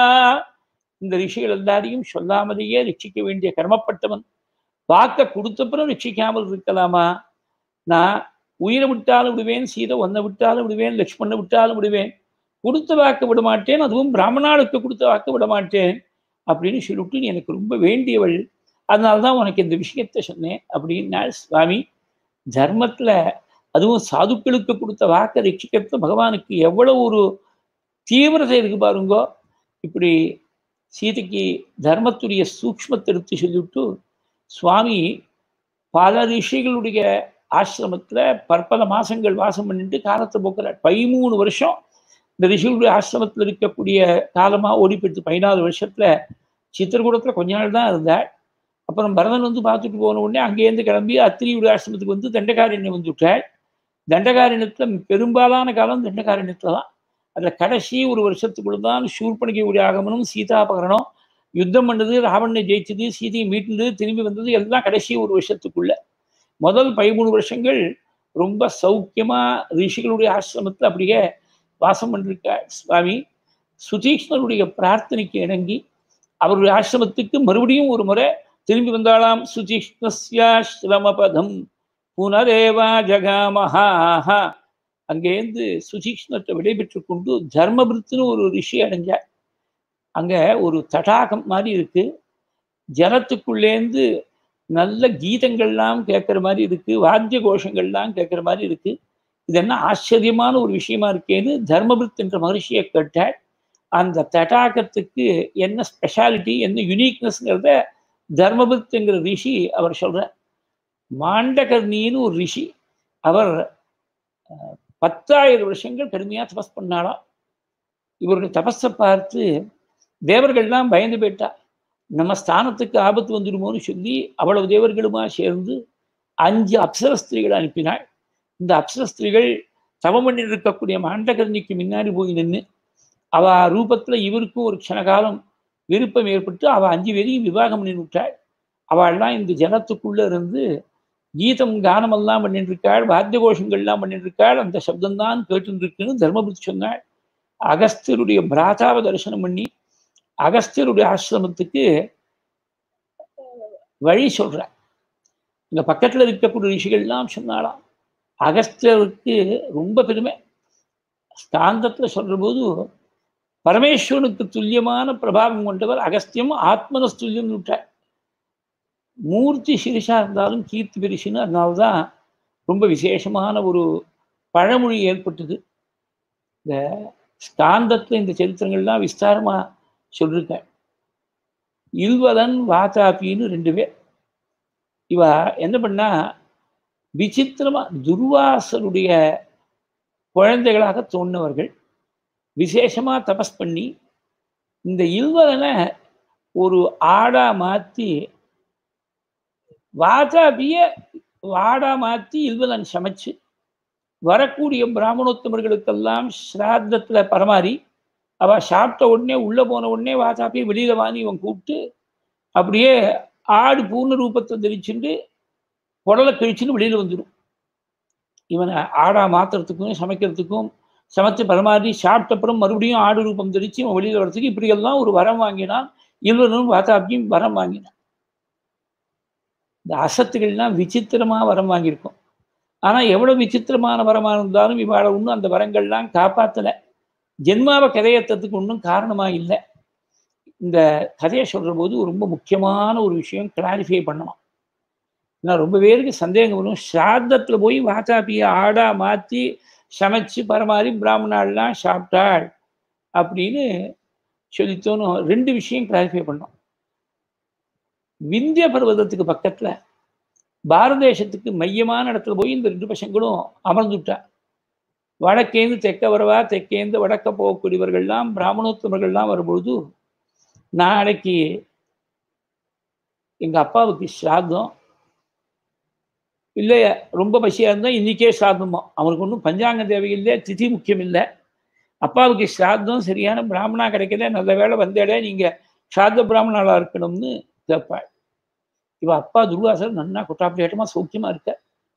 இந்த ரிஷிகள் எல்லாரையும் சொல்லாமலேயே ரட்சிக்க வேண்டிய கடமைப்பட்டவன் வாக்க கொடுத்தப்புறம் ரட்சிக்காமல் இருக்கலாமா நான் உயிரை விட்டாலும் விடுவேன் சீதை ஒன்னை விட்டாலும் விடுவேன் லக்ஷ்மணனை விட்டாலும் விடுவேன் கொடுத்த வாக்க விட மாட்டேன் அதுவும் பிராமணாளுக்கு கொடுத்த வாக்க விட மாட்டேன் அப்படின்னு சொல்லிட்டு நீ எனக்கு ரொம்ப வேண்டியவள் அதனால தான் உனக்கு இந்த விஷயத்த சொன்னேன் அப்படின்னாள் சுவாமி தர்மத்துல அதுவும் சாதுக்களுக்கு கொடுத்த வாக்க ரட்சிக்கிறது பகவானுக்கு எவ்வளவு ஒரு தீவிரதை இருக்கு பாருங்கோ இப்படி சீதைக்கு தர்மத்துடைய சூக்ஷ்மத்தை எடுத்து சொல்லிவிட்டு சுவாமி பல ரிஷிகளுடைய ஆசிரமத்துல பற்பல மாசங்கள் வாசம் பண்ணிட்டு காலத்தை போக்குறார் பதிமூணு வருஷம் இந்த ரிஷிகளுடைய ஆசிரமத்தில் இருக்கக்கூடிய காலமா ஓடி போயிடுத்து பதினாலு வருஷத்துல சித்திரகூடத்துல கொஞ்ச நாள் தான் இருந்தாள் அப்புறம் பரதன் வந்து பார்த்துட்டு போன உடனே அங்கேருந்து கிளம்பி அத்திரியுடைய ஆசிரமத்துக்கு வந்து தண்டகாரண்யம் வந்து விட்டாள் தண்டகாரண்யத்துல பெரும்பாலான காலம் தண்டகாரண்யத்துல தான் அதுல கடைசி ஒரு வருஷத்துக்குள்ள தான் சூர்பணிக்கையுடைய ஆகமனம் சீதாபகரணம் யுத்தம் பண்ணது ராவணனை ஜெயிச்சது சீதையை மீட்டது திரும்பி வந்தது எல்லாம் கடைசி ஒரு வருஷத்துக்குள்ள முதல் பதிமூணு வருஷங்கள் ரொம்ப சௌக்கியமா ரிஷிகளுடைய ஆசிரமத்தில் அப்படியே வாசம் பண்ணிருக்க சுவாமி சுதீக்ஷ்ணருடைய பிரார்த்தனைக்கு இணங்கி அவருடைய ஆசிரமத்துக்கு மறுபடியும் ஒரு முறை திரும்பி வந்தாளாம் சுதீக்ஷ்ணஸ்யாஸ்ரமபதம் புனரேவா ஜகாமஹாஹா அங்கேருந்து சுதீக்ஷ்ணத்தை விடைபெற்று கொண்டு தர்மபிருத்துன்னு ஒரு ரிஷி அடைஞ்சார் அங்க ஒரு தடாகம் மாதிரி இருக்கு ஜனத்துக்குள்ளேருந்து நல்ல கீதங்கள்லாம் கேட்குற மாதிரி இருக்கு வாத்திய கோஷங்கள்லாம் கேட்குற மாதிரி இருக்கு இது என்ன ஆச்சரியமான ஒரு விஷயமா இருக்கேன்னு தர்மபிருத் என்ற மகர்ஷியை கேட்டாள் அந்த தடாகத்துக்கு என்ன ஸ்பெஷாலிட்டி என்ன யுனிக்னஸ்ங்கிறத தர்மபிருத்துங்கிற ரிஷி அவர் சொல்றார் மாண்டகர்ணின்னு ஒரு ரிஷி அவர் பத்தாயிரம் வருஷங்கள் கடுமையா தபஸ் பண்ணாலாம் இவருடைய தபஸை பார்த்து தேவர்கள்லாம் பயந்து போயிட்டா நம்ம ஸ்தானத்துக்கு ஆபத்து வந்துடுமோன்னு சொல்லி அவ்வளவு தேவர்களுமா சேர்ந்து அஞ்சு அப்சர ஸ்திரீகளை அனுப்பினாள் இந்த அப்சர ஸ்திரீகள் தவம் பண்ணி இருக்கக்கூடிய மாண்டகர்ணிக்கு முன்னாடி போய் நின்று அவ ரூபத்துல இவருக்கும் ஒரு க்ஷணகாலம் விருப்பம் ஏற்பட்டு அவ அஞ்சு பேரையும் விவாகம் பண்ணி விட்டாள் அவள்லாம் இந்த ஜனத்துக்குள்ள இருந்து கீதம் கானமெல்லாம் பண்ணிட்டு இருக்காள் வாத்திய கோஷங்கள்லாம் பண்ணிட்டு இருக்காள் அந்த சப்தம்தான் கேட்டு இருக்குன்னு தர்மபுத்தி சொன்னாள் அகஸ்தியருடைய பிராதாவை தரிசனம் பண்ணி அகஸ்தியருடைய ஆசிரமத்துக்கு வழி சொல்றார் இந்த பக்கத்துல இருக்கக்கூடிய ரிஷிகள்லாம் சொன்னாலாம் அகஸ்தியருக்கு ரொம்ப பெருமை ஸ்தாந்தத்துல சொல்ற போது பரமேஸ்வரனுக்கு துல்லியமான பிரபாவம் கொண்டவர் அகஸ்தியம் ஆத்மனஸ்துல்யம் விட்டார் மூர்த்தி சிரிசா இருந்தாலும் கீர்த்தி பெரிசுன்னு அதனால்தான் ரொம்ப விசேஷமான ஒரு பழமொழி ஏற்பட்டது இந்த ஸ்காந்தத்துல இந்த சரித்திரங்கள்லாம் விஸ்தாரமா சொல்லியிருக்கேன் இல்வலன் வாதாபின்னு ரெண்டு பேர் இவ என்ன பண்ணா விசித்திரமா துர்வாசருடைய குழந்தைகளாக தோன்றவர்கள் விசேஷமா தபஸ் பண்ணி இந்த இல்வலனை ஒரு ஆடா மாத்தி வாதாபிய வாடா மாத்தி இல்வலன் சமைச்சு வரக்கூடிய பிராமணோத்தமர்களுக்கெல்லாம் ஸ்ராத்தத்துல பரமாறி அவ சாப்பிட்ட உடனே உள்ள போன உடனே வாதாப்பியை வெளியில வாங்கி இவன் கூப்பிட்டு அப்படியே ஆடு பூர்ண ரூபத்தை தெரிச்சுட்டு குடலை கழிச்சுன்னு வெளியில வந்துடும் இவனை ஆடா மாத்துறதுக்கும் சமைக்கிறதுக்கும் சமைச்சு பரமாறி சாப்பிட்டப்புறம் மறுபடியும் ஆடு ரூபம் தெரிச்சு இவன் வெளியில வர்றதுக்கு இப்படியெல்லாம் ஒரு வரம் வாங்கினான் இவனும் வாதாப்பியும் வரம் வாங்கினான் இந்த அசத்துகள்லாம் விசித்திரமா வரம் வாங்கியிருக்கும் ஆனா எவ்வளவு விசித்திரமான வரமா இருந்தாலும் இவாளை ஒன்றும் அந்த வரங்கள்லாம் காப்பாத்தல ஜென்மாவை கதையத்ததுக்கு ஒன்றும் காரணமா இல்லை இந்த கதையை சொல்ற போது ரொம்ப முக்கியமான ஒரு விஷயம் கிளாரிஃபை பண்ணணும் ஏன்னா ரொம்ப பேருக்கு சந்தேகம் வரும் ஸ்ராத்தத்துல போய் வாத்தாப்பிய ஆடா மாத்தி சமைச்சு பரமாறி பிராமணாலாம் சாப்பிட்டாள் அப்படின்னு சொல்லித்தோணும் ரெண்டு விஷயம் கிளாரிஃபை பண்ணோம் விந்திய பர்வதத்துக்கு பக்கத்துல பாரத தேசத்துக்கு மையமான இடத்துல போய் இந்த ரெண்டு பசங்களும் அமர்ந்துட்டா வடக்கேந்து தெற்க வரவா தெற்கேந்து வடக்க போகக்கூடியவர்கள்லாம் பிராமணோத்தமர்கள்லாம் வரும்பொழுது நாளைக்கு எங்கள் அப்பாவுக்கு ஸ்ராத்தம் இல்லை ரொம்ப பசியாக இருந்தால் இன்றைக்கே ஸ்ராத்தமோ அவனுக்கு ஒன்றும் பஞ்சாங்க தேவையில்லை திதி முக்கியம் இல்லை அப்பாவுக்கு ஸ்ராத்தம் சரியான பிராமணா கிடைக்கல நல்ல வேலை வந்தேடே நீங்கள் ஸ்ராத்த பிராமணாளாக இருக்கணும்னு கேட்பாள் இவ அப்பா துர்வாசர் நன்னா கொட்டாப்பிலேட்டமாக சௌக்கியமாக இருக்க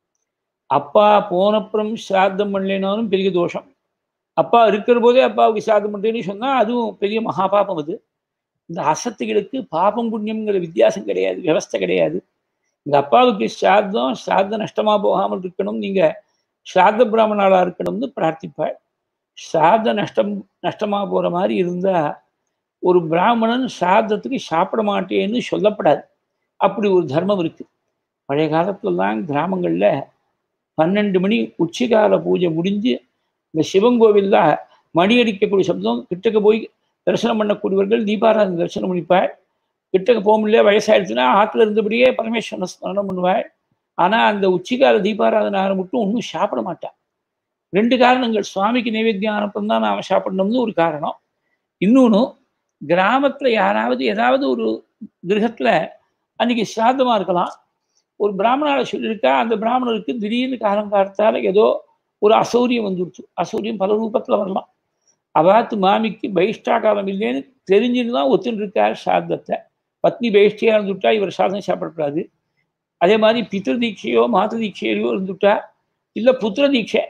அப்பா போனப்புறம் ஸ்ராத்தம் பண்ணலைனாலும் பெரிய தோஷம் அப்பா இருக்கிற போதே அப்பாவுக்கு ஸ்ராத்தம் பண்ணுறேன்னு சொன்னால் அதுவும் பெரிய மகாபாபம் அது இந்த அசத்துகளுக்கு பாபம் புண்ணியங்கிற வித்தியாசம் கிடையாது விவஸ்தை கிடையாது இந்த அப்பாவுக்கு ஸ்ராத்தம் ஸ்ராத்த நஷ்டமா போகாமல் இருக்கணும் நீங்க ஸ்ராத்த பிராமணாளா இருக்கணும்னு பிரார்த்திப்பாள் ஸ்ராத்த நஷ்டம் நஷ்டமா போற மாதிரி இருந்தா ஒரு பிராமணன் ஸ்ராத்தத்துக்கு சாப்பிட மாட்டேன்னு சொல்லப்படாது அப்படி ஒரு தர்மம் இருக்கு பழைய காலத்துலலாம் கிராமங்கள்ல பன்னெண்டு மணி உச்சிகால பூஜை முடிஞ்சு இந்த சிவன் கோவில்ல மணி அடிக்கக்கூடிய சப்தம் கிட்டக்க போய் தரிசனம் பண்ணக்கூடியவர்கள் தீபாராதனை தரிசனம் பண்ணிப்பாள் கிட்டக்க போக முடியல வயசாயிடுச்சுன்னா ஆற்றுல இருந்தபடியே பரமேஸ்வரனை ஸ்மரணம் பண்ணுவாள் ஆனால் அந்த உச்சிகால தீபாராதனை மட்டும் ஒன்றும் சாப்பிட மாட்டான் ரெண்டு காரணங்கள் சுவாமிக்கு நைவேத்தியம் ஆனப்பம் தான் நாம் சாப்பிடணும்னு ஒரு காரணம் இன்னொன்று கிராமத்தில் யாராவது ஏதாவது ஒரு கிரகத்தில் அன்னைக்கு சிராதமாக இருக்கலாம் ஒரு பிராமணால சொல்லியிருக்கா அந்த பிராமணருக்கு திடீர்னு காலம் காலத்தால் ஏதோ ஒரு அசௌரியம் வந்துடுச்சு அசௌரியம் பல ரூபத்தில் வரலாம் அவாத்து மாமிக்கு பைஷ்டா காலம் இல்லைன்னு தெரிஞ்சுன்னு தான் ஒத்துன்னு இருக்கார் சாதத்தை பத்னி பைஷ்டியாக இருந்துட்டா இவர் சாதம் சாப்பிடக்கூடாது அதே மாதிரி பித்திரு தீட்சையோ மாத்து தீட்சையோ இருந்துட்டா இல்லை புத்திர தீட்சை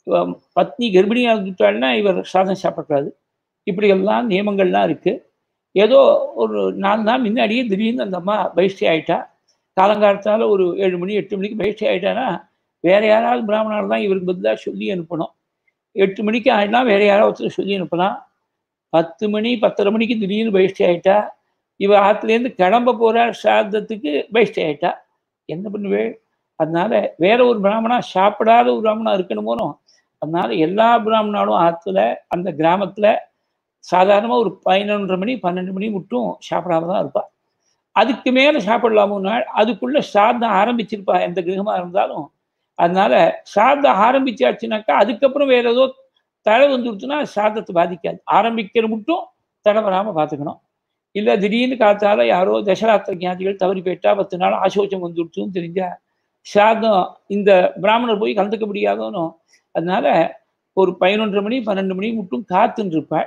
பத்னி கர்ப்பிணியாக இருந்துட்டாள்னா இவர் சாதம் சாப்பிடக்கூடாது இப்படியெல்லாம் நியமங்கள்லாம் இருக்குது ஏதோ ஒரு நாலு நாள் முன்னாடியே திடீர்னு அந்த அம்மா பைஷ்டி ஆகிட்டா காலங்காலத்தால் ஒரு ஏழு மணி எட்டு மணிக்கு பைஷ்டி ஆகிட்டானா வேற யாராவது பிராமணர் தான் இவருக்கு பதிலாக சொல்லி அனுப்பணும் எட்டு மணிக்கு ஆகிடலாம் வேற யாராவது ஒருத்தர் சொல்லி அனுப்பலாம் பத்து மணி பத்தரை மணிக்கு திடீர்னு பயிற்சி ஆகிட்டா இவ ஆற்றுலேருந்து கிளம்ப போகிற சாதத்துக்கு பயிற்சி ஆகிட்டா என்ன பண்ணுவேள் அதனால வேற ஒரு பிராமணா சாப்பிடாத ஒரு பிராமணா இருக்கணுமோனோ அதனால எல்லா பிராமணாலும் ஆற்றுல அந்த கிராமத்தில் சாதாரணமாக ஒரு பதினொன்றரை மணி பன்னெண்டு மணி மட்டும் சாப்பிடாம தான் இருப்பா அதுக்கு மேலே சாப்பிடலாமோ நாள் அதுக்குள்ளே சாதம் ஆரம்பிச்சிருப்பா எந்த கிரகமாக இருந்தாலும் அதனால சாதம் ஆரம்பிச்சாச்சுனாக்கா அதுக்கப்புறம் வேற ஏதோ தழை வந்துடுச்சுன்னா சாதத்தை பாதிக்காது ஆரம்பிக்கிற மட்டும் தடை வராமல் பார்த்துக்கணும் இல்லை திடீர்னு காத்தால யாரோ தசராத்திர ஞாதிகள் தவறி போயிட்டா பத்து நாள் ஆசோச்சம் வந்துடுச்சுன்னு தெரிஞ்சா சாதம் இந்த பிராமணர் போய் கலந்துக்க முடியாதோனோ அதனால ஒரு பதினொன்றரை மணி பன்னெண்டு மணி மட்டும் காத்துன்னு இருப்பாள்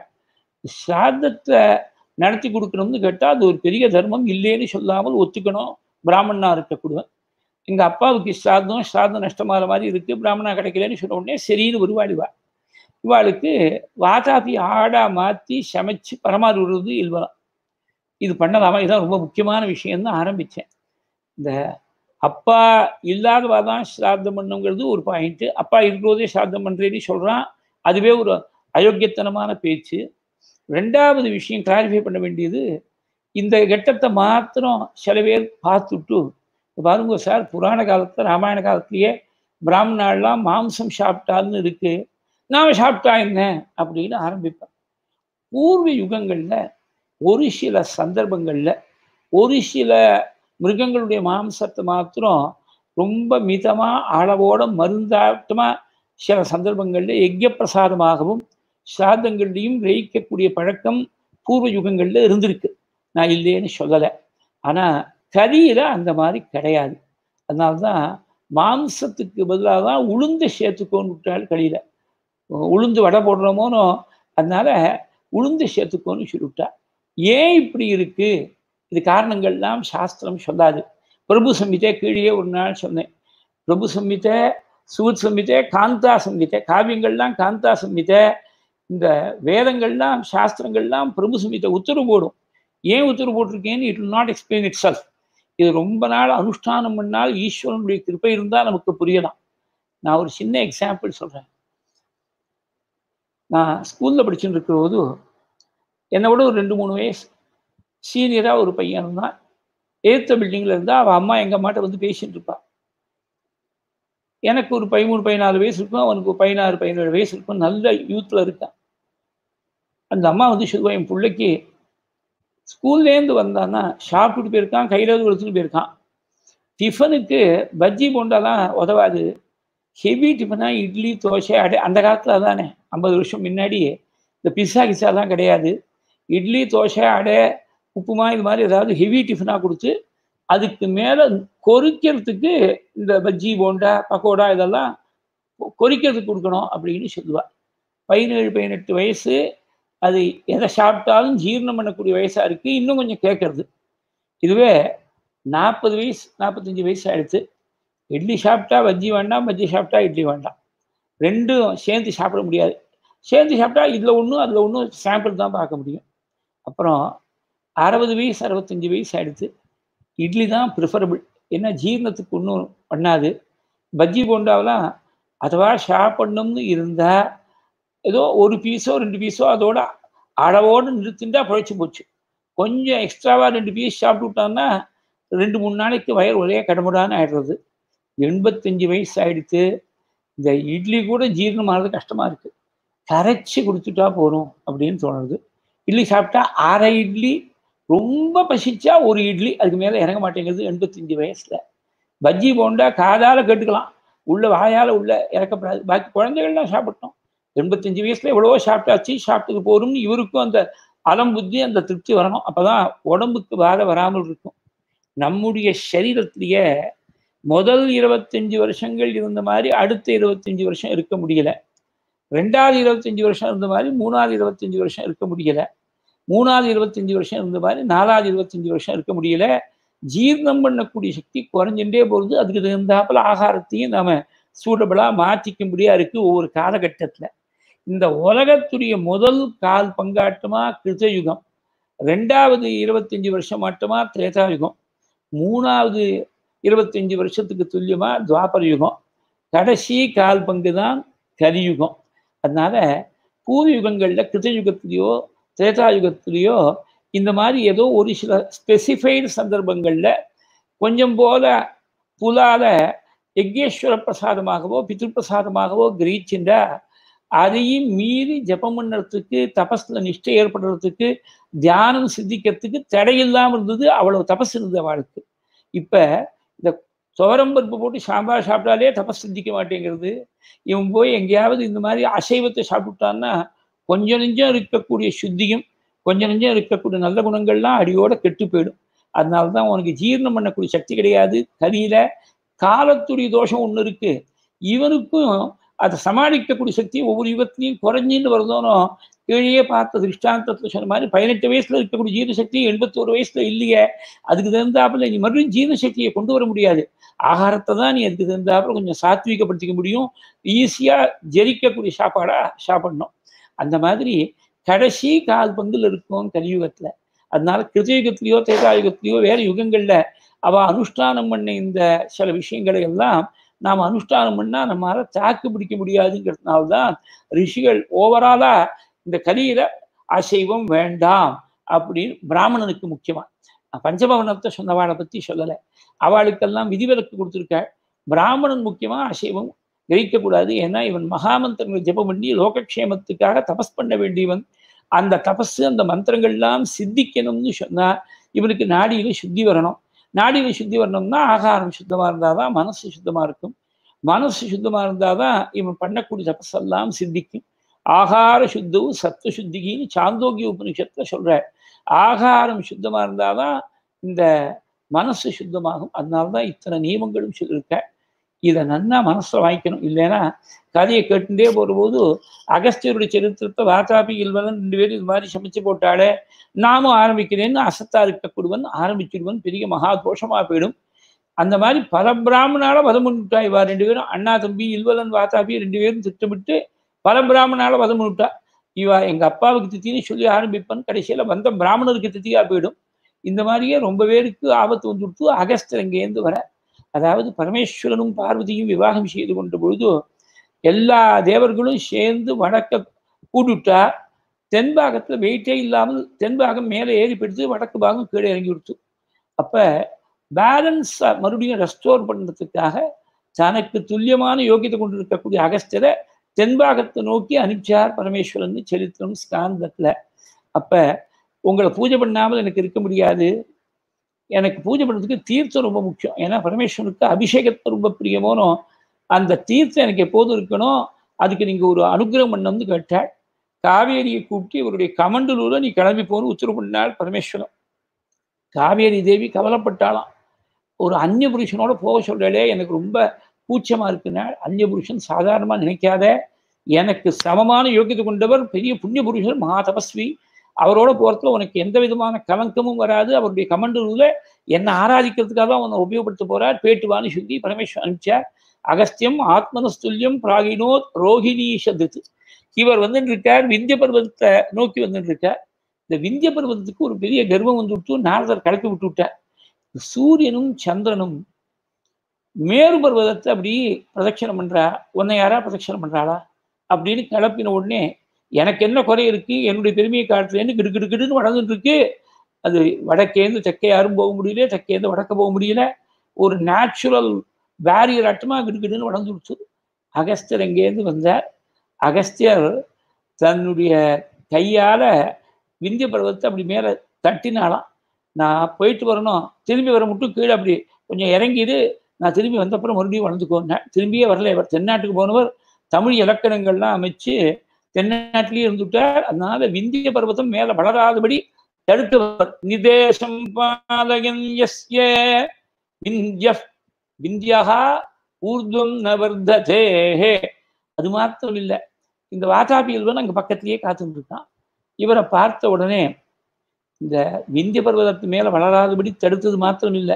சாதத்தை நடத்தி கொடுக்கணும்னு கேட்டால் அது ஒரு பெரிய தர்மம் இல்லைன்னு சொல்லாமல் ஒத்துக்கணும் பிராமணனா இருக்கக்கூடாது எங்கள் அப்பாவுக்கு ஸ்ராதம் ஸ்ராதம் நஷ்டமாகிற மாதிரி இருக்குது பிராமணா கிடைக்கலன்னு சொன்ன உடனே சரின்னு வருவாளிவா இவாளுக்கு வாதாபி ஆடா மாற்றி சமைச்சு பரமாறுவது இல்வலாம் இது பண்ணலாமா இதுதான் ரொம்ப முக்கியமான விஷயம் தான் ஆரம்பித்தேன் இந்த அப்பா இல்லாதவா தான் ஸ்ராத்தம் பண்ணுங்கிறது ஒரு பாயிண்ட்டு அப்பா இருக்கிறதே ஸ்ராத்தம் பண்ணுறேன்னு சொல்கிறான் அதுவே ஒரு அயோக்கியத்தனமான பேச்சு ரெண்டாவது விஷயம் கிளாரிஃபை பண்ண வேண்டியது இந்த கட்டத்தை மாத்திரம் சில பேர் பார்த்துட்டு பாருங்க சார் புராண காலத்தில் ராமாயண காலத்திலேயே பிராமணாலாம் மாம்சம் சாப்பிட்டான்னு இருக்கு நாம் சாப்பிட்டா என்ன அப்படின்னு ஆரம்பிப்பேன் பூர்வ யுகங்களில் ஒரு சில சந்தர்ப்பங்களில் ஒரு சில மிருகங்களுடைய மாம்சத்தை மாத்திரம் ரொம்ப மிதமாக அளவோட மருந்தாட்டமாக சில சந்தர்ப்பங்களில் யஜ்ய பிரசாதமாகவும் சாதங்கள்லையும் கிரகிக்கக்கூடிய பழக்கம் பூர்வ யுகங்களில் இருந்திருக்கு நான் இல்லைன்னு சொல்லலை ஆனால் கறியில் அந்த மாதிரி கிடையாது அதனால தான் மாம்சத்துக்கு பதிலாக தான் உளுந்து சேர்த்துக்கோன்னு விட்டாள் கறியில் உளுந்து வடை போடுறோமோனோ அதனால உளுந்து சேர்த்துக்கோன்னு சொல்லிவிட்டா ஏன் இப்படி இருக்கு இது காரணங்கள்லாம் சாஸ்திரம் சொல்லாது பிரபு சம்ஹிதை கீழே ஒரு நாள் சொன்னேன் பிரபு சம்ஹிதை சூத் சம்ஹிதை காந்தா சம்ஹிதை காவியங்கள்லாம் காந்தா சம்ஹிதை இந்த வேதங்கள்லாம் சாஸ்திரங்கள்லாம் பிரபு சம்ஹிதை உத்தரவு போடும் ஏன் உத்தரவு போட்டிருக்கேன்னு it will not explain itself இது ரொம்ப நாள் அனுஷ்டானம் பண்ணால் ஈஸ்வரனுடைய கிருப்பை இருந்தால் நமக்கு புரியலாம் நான் ஒரு சின்ன எக்ஸாம்பிள் சொல்கிறேன் நான் ஸ்கூலில் படிச்சுட்டு இருக்கிற போது என்னை விட ஒரு ரெண்டு மூணு வயசு சீனியராக ஒரு பையன் இருந்தான் ஏத்த பில்டிங்கில் இருந்தால் அவள் அம்மா எங்கள் அம்மாட்ட வந்து பேசிட்டு இருப்பாள் எனக்கு ஒரு பதிமூணு பதினாலு வயசு இருக்கும் அவனுக்கு ஒரு பதினாறு பதினேழு வயசு இருக்கும் நல்ல யூத்தில் இருக்கான் அந்த அம்மா வந்து சொல்லுவாள் என் பிள்ளைக்கு ஸ்கூல்லேருந்து வந்தான்னா சாப்பிட்டுட்டு போயிருக்கான் கையில் எடுத்துட்டு போயிருக்கான் டிஃபனுக்கு பஜ்ஜி போண்டாலாம் உதவாது ஹெவி டிஃபனாக இட்லி தோசை அடை அந்த காலத்தில் தானே ஐம்பது வருஷம் முன்னாடி இந்த பிஸ்ஸா கிஸ்ஸாலாம் கிடையாது இட்லி தோசை அடை உப்புமா இது மாதிரி ஏதாவது ஹெவி டிஃபனாக கொடுத்து அதுக்கு மேல கொறிக்கிறதுக்கு இந்த பஜ்ஜி போண்டா பக்கோடா இதெல்லாம் கொறிக்கிறதுக்கு கொடுக்கணும் அப்படின்னு சொல்லுவா பதினேழு பதினெட்டு வயசு அது எதை சாப்பிட்டாலும் ஜீரணம் பண்ணக்கூடிய வயசா இருக்கு இன்னும் கொஞ்சம் கேட்கறது இதுவே நாற்பது வயசு நாற்பத்தஞ்சு வயசு ஆயிடுச்சு இட்லி சாப்பிட்டா பஜ்ஜி வேண்டாம் பஜ்ஜி சாப்பிட்டா இட்லி வேண்டாம் ரெண்டும் சேர்ந்து சாப்பிட முடியாது சேர்ந்து சாப்பிட்டா இதில் ஒன்றும் அதில் ஒன்றும் சாம்பிள் தான் பார்க்க முடியும் அப்புறம் அறுபது வயசு அறுபத்தஞ்சு வயசு ஆயிடுச்சு இட்லி தான் ப்ரிஃபரபிள் ஏன்னா ஜீரணத்துக்கு ஒன்றும் பண்ணாது பஜ்ஜி போண்டாவெல்லாம் அதுவா சாப்பிடணும்னு இருந்தால் ஏதோ ஒரு பீஸோ ரெண்டு பீஸோ அதோட அளவோடு நிறுத்திண்டா பழைச்சி போச்சு கொஞ்சம் எக்ஸ்ட்ராவாக ரெண்டு பீஸ் சாப்பிட்டு விட்டான்னா ரெண்டு மூணு நாளைக்கு வயர் ஒரே கடமுடான்னு ஆயிடுறது எண்பத்தஞ்சு வயசு ஆயிடுத்து இந்த இட்லி கூட ஜீரணமாகிறது கஷ்டமாக இருக்குது கரைச்சி கொடுத்துட்டா போகிறோம் அப்படின்னு தோணுது இட்லி சாப்பிட்டா அரை இட்லி ரொம்ப பசிச்சா ஒரு இட்லி அதுக்கு மேலே இறங்க மாட்டேங்கிறது எண்பத்தஞ்சு வயசில் பஜ்ஜி போண்டா காதால் கேட்டுக்கலாம் உள்ள வாயால் உள்ள இறக்கப்படாது பாக்கி குழந்தைகள்லாம் சாப்பிட்டோம் எண்பத்தஞ்சு வயசுல எவ்வளவோ சாப்பிட்டாச்சு சாப்பிட்டது போரும்னு இவருக்கும் அந்த அலம் புத்தி அந்த திருப்தி வரணும் அப்பதான் உடம்புக்கு வாழ வராமல் இருக்கும் நம்முடைய சரீரத்திலேயே முதல் இருபத்தஞ்சு வருஷங்கள் இருந்த மாதிரி அடுத்த இருபத்தஞ்சு வருஷம் இருக்க முடியல ரெண்டாவது இருபத்தஞ்சு வருஷம் இருந்த மாதிரி மூணாவது இருபத்தஞ்சு வருஷம் இருக்க முடியல மூணாவது இருபத்தஞ்சு வருஷம் இருந்த மாதிரி நாலாவது இருபத்தஞ்சு வருஷம் இருக்க முடியல ஜீர்ணம் பண்ணக்கூடிய சக்தி குறைஞ்சுட்டே போகிறது அதுக்கு தகுந்தாப்புல ஆகாரத்தையும் நாம சூட்டபிளா மாற்றிக்கும்படியா இருக்கு ஒவ்வொரு காலகட்டத்துல இந்த உலகத்துடைய முதல் கால் பங்காட்டமா கிருத்தயுகம் ரெண்டாவது இருபத்தஞ்சு வருஷம் மட்டுமா திரேதாயுகம் மூணாவது இருபத்தஞ்சு வருஷத்துக்கு துல்லியமா துவாபர யுகம் கடைசி கால் பங்கு தான் கலியுகம் அதனால பூர்வ யுகங்களில் கிருத்தயுகத்திலேயோ திரேதாயுகத்திலேயோ இந்த மாதிரி ஏதோ ஒரு சில ஸ்பெசிஃபைடு சந்தர்ப்பங்களில் கொஞ்சம் போல புலால யக்ஞேஸ்வர பிரசாதமாகவோ பித்ருப்பிரசாதமாகவோ கிரகிச்சுண்டா அதையும் மீறி ஜபம் பண்ணுறதுக்கு தபஸ்ல நிஷ்டை ஏற்படுறதுக்கு தியானம் சித்திக்கிறதுக்கு தடையில்லாமல் இருந்தது அவ்வளவு தபஸ் இருந்தது அவளுக்கு இப்ப இந்த துவரம்பருப்பு போட்டு சாம்பார் சாப்பிட்டாலே தபஸ் சித்திக்க மாட்டேங்கிறது இவன் போய் எங்கேயாவது இந்த மாதிரி அசைவத்தை சாப்பிட்டான்னா கொஞ்சம் நெஞ்சம் இருக்கக்கூடிய சுத்தியும் கொஞ்சம் நெஞ்சம் இருக்கக்கூடிய நல்ல குணங்கள்லாம் அடியோட கெட்டு போயிடும் அதனால தான் உனக்கு ஜீரணம் பண்ணக்கூடிய சக்தி கிடையாது கரியில காலத்துடைய தோஷம் ஒன்று இருக்கு இவனுக்கும் அதை சமாளிக்கக்கூடிய சக்தி ஒவ்வொரு யுகத்திலையும் குறைஞ்சின்னு வருதோனோ கீழே பார்த்த திருஷ்டாந்தத்தில் சொன்ன மாதிரி பதினெட்டு வயசுல இருக்கக்கூடிய ஜீரண சக்தி எண்பத்தோரு வயசுல இல்லையே அதுக்கு தகுந்தாப்புல நீ மறுபடியும் ஜீரண சக்தியை கொண்டு வர முடியாது ஆகாரத்தை தான் நீ அதுக்கு தகுந்தாப்புல கொஞ்சம் சாத்வீகப்படுத்திக்க முடியும் ஈஸியா ஜெரிக்கக்கூடிய சாப்பாடா சாப்பிடணும் அந்த மாதிரி கடைசி கால் பங்குல இருக்கும் கலியுகத்துல அதனால கிருதயுகத்திலேயோ தேதாயுகத்திலேயோ வேற யுகங்கள்ல அவ அனுஷ்டானம் பண்ண இந்த சில விஷயங்களை எல்லாம் நாம் அனுஷ்டானம் பண்ணா நம்மளால தாக்கு பிடிக்க முடியாதுங்கிறதுனால்தான் ரிஷிகள் ஓவராலா இந்த கலியில அசைவம் வேண்டாம் அப்படின்னு பிராமணனுக்கு முக்கியமா பஞ்சபவனத்தை சொன்னவாளை பத்தி சொல்லலை அவளுக்கெல்லாம் விதிவிலக்கு கொடுத்துருக்காள் பிராமணன் முக்கியமா அசைவம் கிரகிக்கக்கூடாது ஏன்னா இவன் மகாமந்திரங்களை ஜெபம் பண்ணி லோகக்ஷேமத்துக்காக தபஸ் பண்ண வேண்டியவன் அந்த தபஸ் அந்த மந்திரங்கள்லாம் சித்திக்கணும்னு சொன்னா இவனுக்கு நாடியில சுத்தி வரணும் நாடியில சுத்தி வரணும்னா ஆகாரம் சுத்தமா இருந்தாதான் மனசு சுத்தமா இருக்கும் மனசு சுத்தமா இருந்தாதான் இவன் பண்ணக்கூடிய தபஸ் எல்லாம் சித்திக்கும் ஆகார சுத்தவும் சத்துவ சுத்திகின்னு சாந்தோக்கிய உபனிஷத்துல சொல்ற ஆகாரம் சுத்தமா இருந்தாதான் இந்த மனசு சுத்தமாகும் அதனாலதான் இத்தனை நியமங்களும் சொல்லியிருக்க இதை நன்னா மனசுல வாங்கிக்கணும் இல்லைன்னா கதையை கேட்டுட்டே போகும்போது அகஸ்தியருடைய சரித்திரத்தை வாத்தாபி இல்வலன் ரெண்டு பேரும் இது மாதிரி சமைச்சு போட்டாலே நாமும் ஆரம்பிக்கிறேன்னு அசத்தா இருக்கக்கூடியவன் ஆரம்பிச்சிடுவன் பெரிய மகா தோஷமா போயிடும் அந்த மாதிரி பல பிராமணால வதம் பண்ணிவிட்டா இவா ரெண்டு பேரும் அண்ணா தம்பி இல்வலன் வாத்தாபி ரெண்டு பேரும் திட்டமிட்டு பல பிராமணால வதம் பண்ணிவிட்டா இவா எங்க அப்பாவுக்கு தித்தின்னு சொல்லி ஆரம்பிப்பன் கடைசியில வந்த பிராமணருக்கு தித்தியா போயிடும் இந்த மாதிரியே ரொம்ப பேருக்கு ஆபத்து வந்துவிட்டு அகஸ்தர் இங்கேருந்து வர அதாவது பரமேஸ்வரனும் பார்வதியும் விவாகம் செய்து கொண்ட பொழுது எல்லா தேவர்களும் சேர்ந்து வடக்க கூட்டுட்டா தென்பாகத்துல வெயிட்டே இல்லாமல் தென்பாகம் மேலே ஏறி போயிடுத்து வடக்கு பாகம் கீழே இறங்கி விடுத்து அப்ப பேலன்ஸ் மறுபடியும் ரெஸ்டோர் பண்ணுறதுக்காக தனக்கு துல்லியமான யோகியத்தை கொண்டு இருக்கக்கூடிய அகஸ்தியரை தென்பாகத்தை நோக்கி அனுப்பிச்சார் பரமேஸ்வரன் சரித்திரம் ஸ்காந்தத்துல அப்ப உங்களை பூஜை பண்ணாமல் எனக்கு இருக்க முடியாது எனக்கு பூஜை பண்ணுறதுக்கு தீர்த்தம் ரொம்ப முக்கியம் ஏன்னா பரமேஸ்வரனுக்கு அபிஷேகத்தை ரொம்ப பிரியமோனோ அந்த தீர்த்தம் எனக்கு எப்போதும் இருக்கணும் அதுக்கு நீங்கள் ஒரு அனுகிரகம் பண்ணணும்னு கேட்டாள் காவேரியை கூப்பிட்டு இவருடைய கமண்டலூரில் நீ கிளம்பி போன்னு உத்தரவு பண்ணாள் பரமேஸ்வரன் காவேரி தேவி கவலைப்பட்டாளாம் ஒரு அந்நிய புருஷனோட போக சொல்றாளே எனக்கு ரொம்ப கூச்சமா இருக்குன்னா அந்நிய புருஷன் சாதாரணமா நினைக்காத எனக்கு சமமான யோகியத்தை கொண்டவர் பெரிய புண்ணிய புருஷர் மகா தபஸ்வி அவரோட போறதுல உனக்கு எந்த விதமான கலங்கமும் வராது அவருடைய கமண்டூர்ல என்னை ஆராதிக்கிறதுக்காக தான் உன்னை உபயோகப்படுத்த போறார் பேட்டுவான்னு சொல்லி பரமேஸ்வரன் அனுப்பிச்சார் அகஸ்தியம் ஆத்மனஸ்துல்யம் பிராகினோ ரோஹிணீஷத்து இவர் வந்து இருக்கார் விந்திய பர்வதத்தை நோக்கி வந்துட்டு இருக்கார் இந்த விந்திய பர்வதத்துக்கு ஒரு பெரிய கர்வம் வந்து விட்டு நாரதர் கலப்பி விட்டு விட்டார் சூரியனும் சந்திரனும் மேரு பர்வதத்தை அப்படி பிரதட்சணம் பண்றா உன்னை யாரா பிரதட்சணம் பண்றாளா அப்படின்னு கிளப்பின உடனே எனக்கு என்ன குறை இருக்கு என்னுடைய பெருமையை காட்டுறேன்னு கிடு கிடு கிடுன்னு வளர்ந்துட்டு இருக்கு அது வடக்கேந்து தெற்கே யாரும் போக முடியல தெற்கேந்து வடக்க போக முடியல ஒரு நேச்சுரல் பேரியர் ஆட்டமா கிடுகிடுன்னு வளர்ந்துடுச்சு அகஸ்தியர் எங்கேருந்து வந்தார் அகஸ்தியர் தன்னுடைய கையால விந்திய பருவத்தை அப்படி மேலே தட்டினாலாம் நான் போயிட்டு வரணும் திரும்பி வர மட்டும் கீழே அப்படி கொஞ்சம் இறங்கிடு நான் திரும்பி வந்தப்புறம் மறுபடியும் வளர்ந்துக்கோன்னேன் திரும்பியே வரல இவர் தென்னாட்டுக்கு போனவர் தமிழ் இலக்கணங்கள்லாம் அமைச்சு தென்னாட்டிலேயே இருந்துட்டார் அதனால விந்திய பர்வதம் மேல வளராதபடி தடுத்தவர் நிதேசம் பாலகன் யஸ்ய விந்திய விந்தியகா ஊர்துவம் நவர்ததே அது மாத்திரம் இல்லை இந்த வாதாபியல்வன் அங்க பக்கத்திலேயே காத்துட்டு இருக்கான் இவரை பார்த்த உடனே இந்த விந்திய பர்வதத்து மேல வளராதபடி தடுத்தது மாத்திரம் இல்லை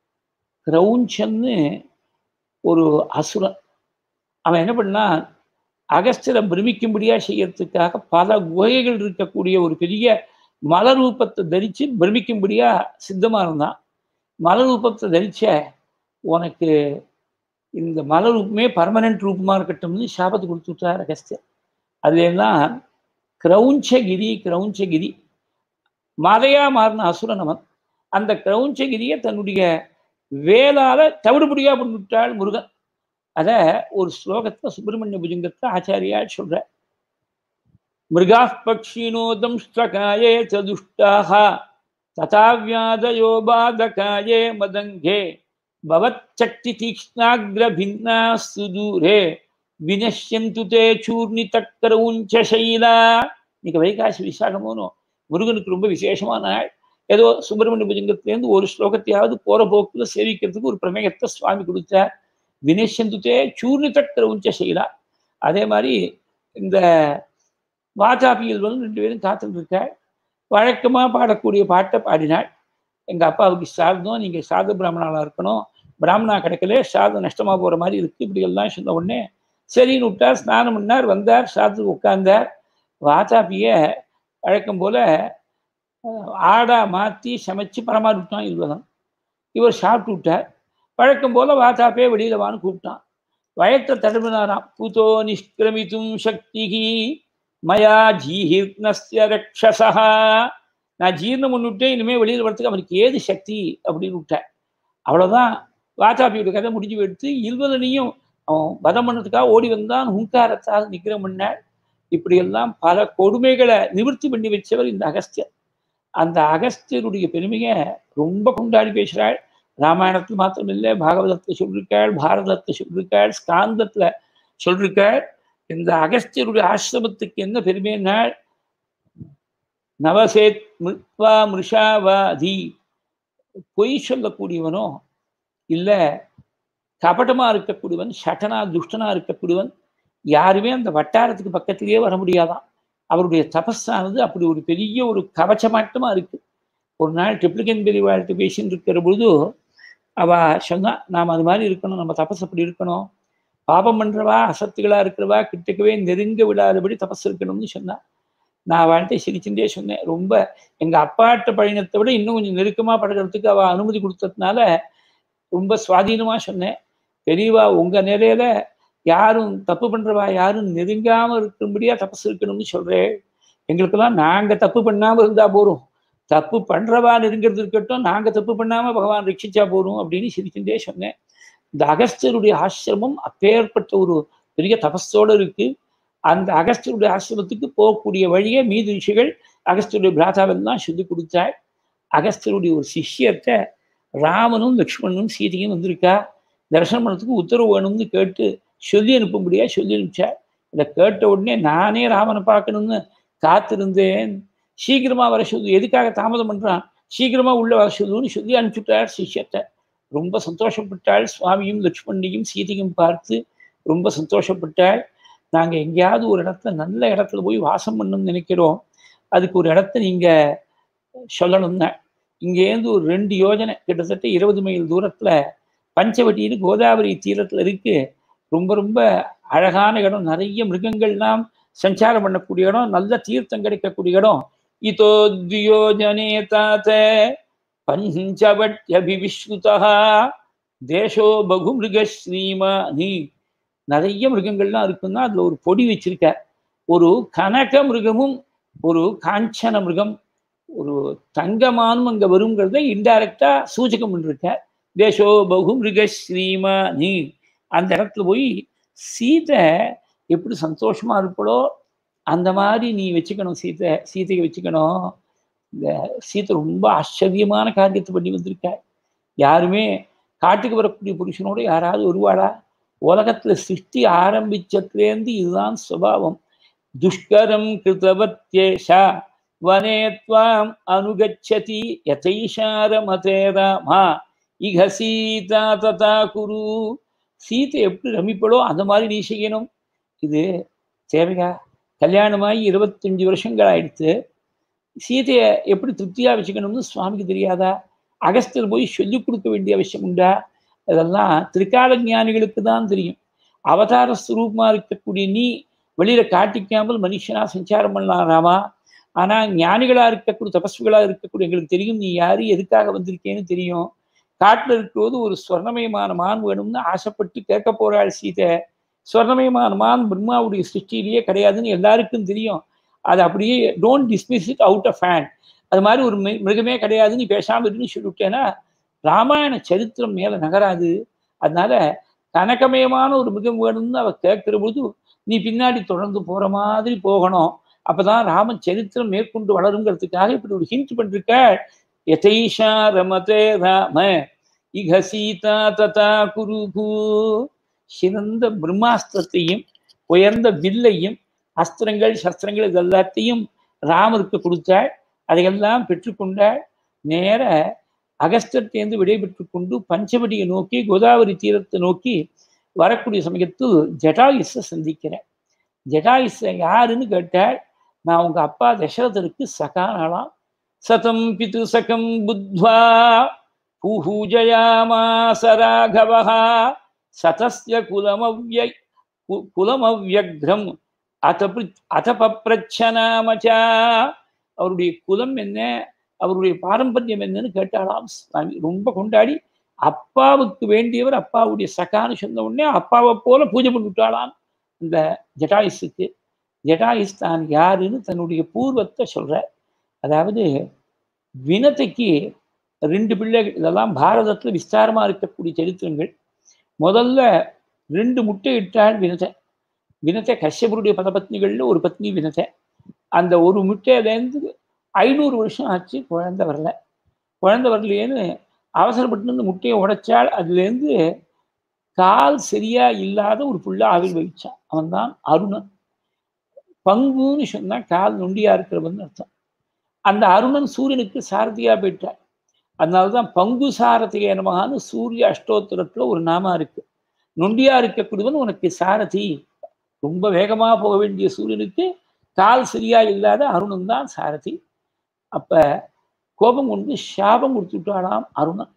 கிரௌஞ்சன்னு ஒரு அசுரன் அவன் என்ன பண்ணான் அகஸ்தியரை பிரமிக்கும்படியா செய்யறதுக்காக பல குகைகள் இருக்கக்கூடிய ஒரு பெரிய மலர் ரூபத்தை தரிச்சு பிரமிக்கும்படியா சித்தமா இருந்தான் மலர் ரூபத்தை தரிச்ச உனக்கு இந்த மலர் ரூபமே பர்மனன்ட் ரூபமா இருக்கட்டும்னு சாபத்தை கொடுத்து விட்டார் அகஸ்தியர் அதுலாம் கிரௌஞ்சகிரி கிரௌஞ்சகிரி மலையா மாறின அசுரன் அவன் அந்த கிரௌஞ்சகிரியை தன்னுடைய வேளால தவிடுபடியா பண்ணிவிட்டாள் முருகன் அத ஒரு ஸ்லோகத்துல சுப்பிரமணிய புஜங்கத்துல ஆச்சாரியா சொல்ற மிருகா பக்ஷினோ தம்ஷ்டகாயே சதுஷ்டாக ததாவியாதயோ பாதகாயே மதங்கே பவச்சக்தி தீக்ஷ்ணாகிர பின்னா சுதூரே வினஷ்யந்து தே சூர்ணித கிரௌஞ்ச சைலா இன்னைக்கு வைகாசி விசாகமோனும் முருகனுக்கு ரொம்ப விசேஷமான நாள் ஏதோ சுப்பிரமணிய புஜங்கத்திலேருந்து ஒரு ஸ்லோகத்தையாவது போற போக்குல சேவிக்கிறதுக்கு ஒரு பிரமேயத்தை சுவாமி கொடுத்தார் வினேஷந்துத்தே சூர்ணித கிரௌஞ்ச செய்யலா அதே மாதிரி இந்த வாதாபியில் வந்து ரெண்டு பேரும் காத்துட்டு இருக்காள் வழக்கமா பாடக்கூடிய பாட்டை பாடினாள் எங்க அப்பாவுக்கு சாதம் நீங்க சாத பிராமணாலா இருக்கணும் பிராமணா கிடைக்கல சாதம் நஷ்டமா போற மாதிரி இருக்கு இப்படி எல்லாம் சொன்ன உடனே சரின்னு விட்டார் ஸ்நானம் பண்ணார் வந்தார் சாதத்துக்கு உட்கார்ந்தார் வாதாபிய வழக்கம் போல ஆடா மாற்றி சமைச்சு பரமாறிவிட்டான் இல்வதம் இவர் சாப்பிட்டு விட்டார் வழக்கம் போல வாத்தாப்பே வெளியில வான்னு கூப்பிட்டான் வயத்தை தடுப்பினாராம் பூதோ நிஷ்கிரமித்தும் சக்திகி மயா ஜீஹிர்னஸ்ய ரக்ஷசா நான் ஜீர்ணம் பண்ணிவிட்டேன் இனிமேல் வெளியில் வரத்துக்கு அவனுக்கு ஏது சக்தி அப்படின்னு விட்டேன் அவ்வளோதான் வாத்தாப்பியோட கதை முடிஞ்சு எடுத்து இல்வதனையும் அவன் வதம் பண்ணதுக்காக ஓடி வந்தான் ஹுங்காரத்தால் நிக்கிரம் பண்ணாள் இப்படியெல்லாம் பல கொடுமைகளை நிவர்த்தி பண்ணி வச்சவர் இந்த அகஸ்தியர் அந்த அகஸ்தியருடைய பெருமையை ரொம்ப கொண்டாடி பேசுகிறாள் ராமாயணத்தில் மாத்திரம் இல்லை பாகவதத்தில் சொல்லியிருக்காள் பாரதத்தில் சொல்லியிருக்காள் ஸ்காந்தத்தில் சொல்லியிருக்காள் இந்த அகஸ்தியருடைய ஆசிரமத்துக்கு என்ன பெருமைனால் நவசேத் மிருத்வா மிருஷாவாதி பொய் சொல்லக்கூடியவனோ இல்லை கபடமாக இருக்கக்கூடியவன் சட்டனா துஷ்டனா இருக்கக்கூடியவன் யாருமே அந்த வட்டாரத்துக்கு பக்கத்திலேயே வர முடியாதான் அவருடைய தபஸானது அப்படி ஒரு பெரிய ஒரு கவச்சமாட்டமா இருக்கு ஒரு நாள் ட்ரிப்ளிகன் பெரியவாழ்த்து பேசின்னு இருக்கிற பொழுது அவ சொன்னா நாம் அது மாதிரி இருக்கணும் நம்ம தபஸ் அப்படி இருக்கணும் பாபம் பண்றவா அசத்துகளா இருக்கிறவா கிட்டக்கவே நெருங்க விடாதபடி தபஸ் இருக்கணும்னு சொன்னா நான் வாழ்க்கை சிரிச்சுட்டே சொன்னேன் ரொம்ப எங்க அப்பாட்ட பழகினத்தை விட இன்னும் கொஞ்சம் நெருக்கமா பழகிறதுக்கு அவ அனுமதி கொடுத்ததுனால ரொம்ப சுவாதீனமா சொன்னேன் பெரியவா உங்க நிலையில யாரும் தப்பு பண்றவா யாரும் நெருங்காம இருக்கும்படியா தபஸ் இருக்கணும்னு சொல்றேன் எங்களுக்கெல்லாம் நாங்க தப்பு பண்ணாம இருந்தா போறோம் தப்பு பண்றவா நெருங்கிறது இருக்கட்டும் நாங்க தப்பு பண்ணாம பகவான் ரட்சிச்சா போறோம் அப்படின்னு சிரிச்சுட்டே சொன்னேன் இந்த அகஸ்தியருடைய ஆசிரமம் அப்பேற்பட்ட ஒரு பெரிய தபஸோட இருக்கு அந்த அகஸ்தியருடைய ஆசிரமத்துக்கு போகக்கூடிய வழியே மீது ரிஷிகள் அகஸ்தியருடைய பிராதாவெல்லாம் சொல்லி கொடுத்தாள் அகஸ்தியருடைய ஒரு சிஷ்யத்தை ராமனும் லக்ஷ்மணனும் சீதையும் வந்திருக்கா தரிசனம் பண்ணதுக்கு உத்தரவு வேணும்னு கேட்டு சொல்லி அனுப்பும்படியா சொல்லி அனுப்பிச்சார் இதை கேட்ட உடனே நானே ராமனை பார்க்கணும்னு காத்திருந்தேன் சீக்கிரமா வர சொல்லு எதுக்காக தாமதம் பண்றான் சீக்கிரமா உள்ள வர சொல்லுன்னு சொல்லி அனுப்பிச்சுட்டார் சிஷ்யத்தை ரொம்ப சந்தோஷப்பட்டாள் சுவாமியும் லட்சுமணியும் சீதையும் பார்த்து ரொம்ப சந்தோஷப்பட்டாள் நாங்கள் எங்கேயாவது ஒரு இடத்துல நல்ல இடத்துல போய் வாசம் பண்ணணும்னு நினைக்கிறோம் அதுக்கு ஒரு இடத்த நீங்கள் சொல்லணும்னா இங்கேருந்து ஒரு ரெண்டு யோஜனை கிட்டத்தட்ட இருபது மைல் தூரத்தில் பஞ்சவட்டின்னு கோதாவரி தீரத்தில் இருக்கு ரொம்ப ரொம்ப அழகான இடம் நிறைய மிருகங்கள்லாம் சஞ்சாரம் பண்ணக்கூடிய இடம் நல்ல தீர்த்தம் கிடைக்கக்கூடிய இடம் இதோ தியோஜனே தாத்த பஞ்சவட்யபிவிஸ்ருதா தேசோ பகு மிருக ஸ்ரீமானி நிறைய மிருகங்கள்லாம் இருக்குன்னா அதுல ஒரு பொடி வச்சிருக்க ஒரு கனக மிருகமும் ஒரு காஞ்சன மிருகம் ஒரு தங்கமானும் அங்க வருங்கிறத இன்டைரக்டா சூச்சகம் பண்ணிருக்க தேசோ பகு மிருக ஸ்ரீமானி அந்த இடத்துல போய் சீதை எப்படி சந்தோஷமா இருப்பளோ அந்த மாதிரி நீ வச்சுக்கணும் சீத்தை சீதையை வச்சுக்கணும் இந்த சீத்தை ரொம்ப ஆச்சரியமான காரியத்தை பண்ணி வந்திருக்க யாருமே காட்டுக்கு வரக்கூடிய புருஷனோட யாராவது வருவாளா உலகத்துல சிருஷ்டி ஆரம்பிச்சதுலேருந்து இதுதான் சுபாவம் துஷ்கரம் கிருதவத்யேஷா வனே துவாம் அனுகச்சதி யதைஷாரமதே ராமா இக சீதா ததா குரு சீத்தை எப்படி ரமிப்படோ அந்த மாதிரி நீ செய்யணும் இது தேவையா கல்யாணமாகி இருபத்தஞ்சு வருஷங்கள் ஆயிடுத்து சீதையை எப்படி திருப்தியா வச்சுக்கணும்னு சுவாமிக்கு தெரியாதா அகஸ்தியர் போய் சொல்லிக் கொடுக்க வேண்டிய அவசியம் உண்டா அதெல்லாம் திரிகால ஞானிகளுக்கு தான் தெரியும் அவதார ஸ்வரூபமா இருக்கக்கூடிய நீ வெளியில காட்டிக்காமல் மனுஷனா சஞ்சாரம் பண்ணலாராமா ஆனா ஞானிகளா இருக்கக்கூடிய தபஸ்விகளா இருக்கக்கூடிய எங்களுக்கு தெரியும் நீ யாரு எதுக்காக வந்திருக்கேன்னு தெரியும் காட்டுல இருக்கிறது ஒரு ஸ்வர்ணமயமான மான் வேணும்னு ஆசைப்பட்டு கேட்க போறாள் சீதை ஸ்வர்ணமயமான மான் பிரம்மாவுடைய சிருஷ்டியிலேயே கிடையாதுன்னு எல்லாருக்கும் தெரியும் அது அப்படியே don't dismiss it out of hand அது மாதிரி ஒரு மிருகமே கிடையாது நீ பேசாம இருந்து சொல்லிவிட்டேன்னா ராமாயண சரித்திரம் மேல நகராது அதனால கனகமயமான ஒரு மிருகம் வேணும்னு அவ கேட்கிற போது நீ பின்னாடி தொடர்ந்து போற மாதிரி போகணும் அப்பதான் ராம சரித்திரம் மேற்கொண்டு வளருங்கிறதுக்காக இப்படி ஒரு ஹிண்ட் பண்ணிருக்க யதைஷா ரமதே ராம இக சீதா ததா குருகு சிறந்த பிரம்மாஸ்திரத்தையும் உயர்ந்த வில்லையும் அஸ்திரங்கள் சஸ்திரங்கள் இது எல்லாத்தையும் ராமருக்கு கொடுத்தாள் அதையெல்லாம் பெற்றுக்கொண்டாள் நேர அகஸ்தர்த்தேந்து விடைபெற்று கொண்டு பஞ்சவடியை நோக்கி கோதாவரி தீரத்தை நோக்கி வரக்கூடிய சமயத்தில் ஜட்டாயுஸை சந்திக்கிறேன் ஜட்டாயுஸை யாருன்னு கேட்டாள் நான் உங்க அப்பா தசரதருக்கு சகானாலாம் சதம் பிது சகம் புத்வா பூஜயாமாச ராகவா சதஸ்ய குலமவ்ய குலமவ்யக்ரம் அத அதபப்பிரச்சனாமச்சா அவருடைய குலம் என்ன அவருடைய பாரம்பரியம் என்னன்னு கேட்டாலாம் சுவாமி ரொம்ப கொண்டாடி அப்பாவுக்கு வேண்டியவர் அப்பாவுடைய சகான்னு சொன்ன உடனே அப்பாவை போல பூஜை பண்ணிவிட்டாளாம் இந்த ஜட்டாயுஸுக்கு ஜட்டாயுஸ் தான் யாருன்னு தன்னுடைய பூர்வத்தை சொல்ற அதாவது வினத்தைக்கு ரெண்டு பிள்ளைகள் இதெல்லாம் பாரதத்துல விஸ்தாரமா இருக்கக்கூடிய சரித்திரங்கள் முதல்ல ரெண்டு முட்டை இட்டாள் வினத்தை வினத்தை கஷ்யபருடைய பதபத்னிகள்ல ஒரு பத்னி வினத்தை அந்த ஒரு முட்டையிலேருந்து ஐநூறு வருஷம் ஆச்சு குழந்தை வரல குழந்தை வரலையேன்னு அவசரப்பட்டு இந்த முட்டையை உடைச்சால் அதுலேருந்து கால் சரியா இல்லாத ஒரு புள்ள ஆவில் வகிச்சான் அவன் தான் அருணன் பங்குன்னு சொன்னா கால் நொண்டியா இருக்கிறவன் அர்த்தம் அந்த அருணன் சூரியனுக்கு சாரதியா போயிட்டார் அதனாலதான் பங்கு சாரதிய நமகான்னு சூரிய அஷ்டோத்திரத்துல ஒரு நாமா இருக்கு நொண்டியா இருக்கக்கூடியவன் உனக்கு சாரதி ரொம்ப வேகமா போக வேண்டிய சூரியனுக்கு கால் சரியா இல்லாத அருணன் தான் சாரதி அப்ப கோபம் கொண்டு சாபம் கொடுத்துட்டாளாம் அருணன்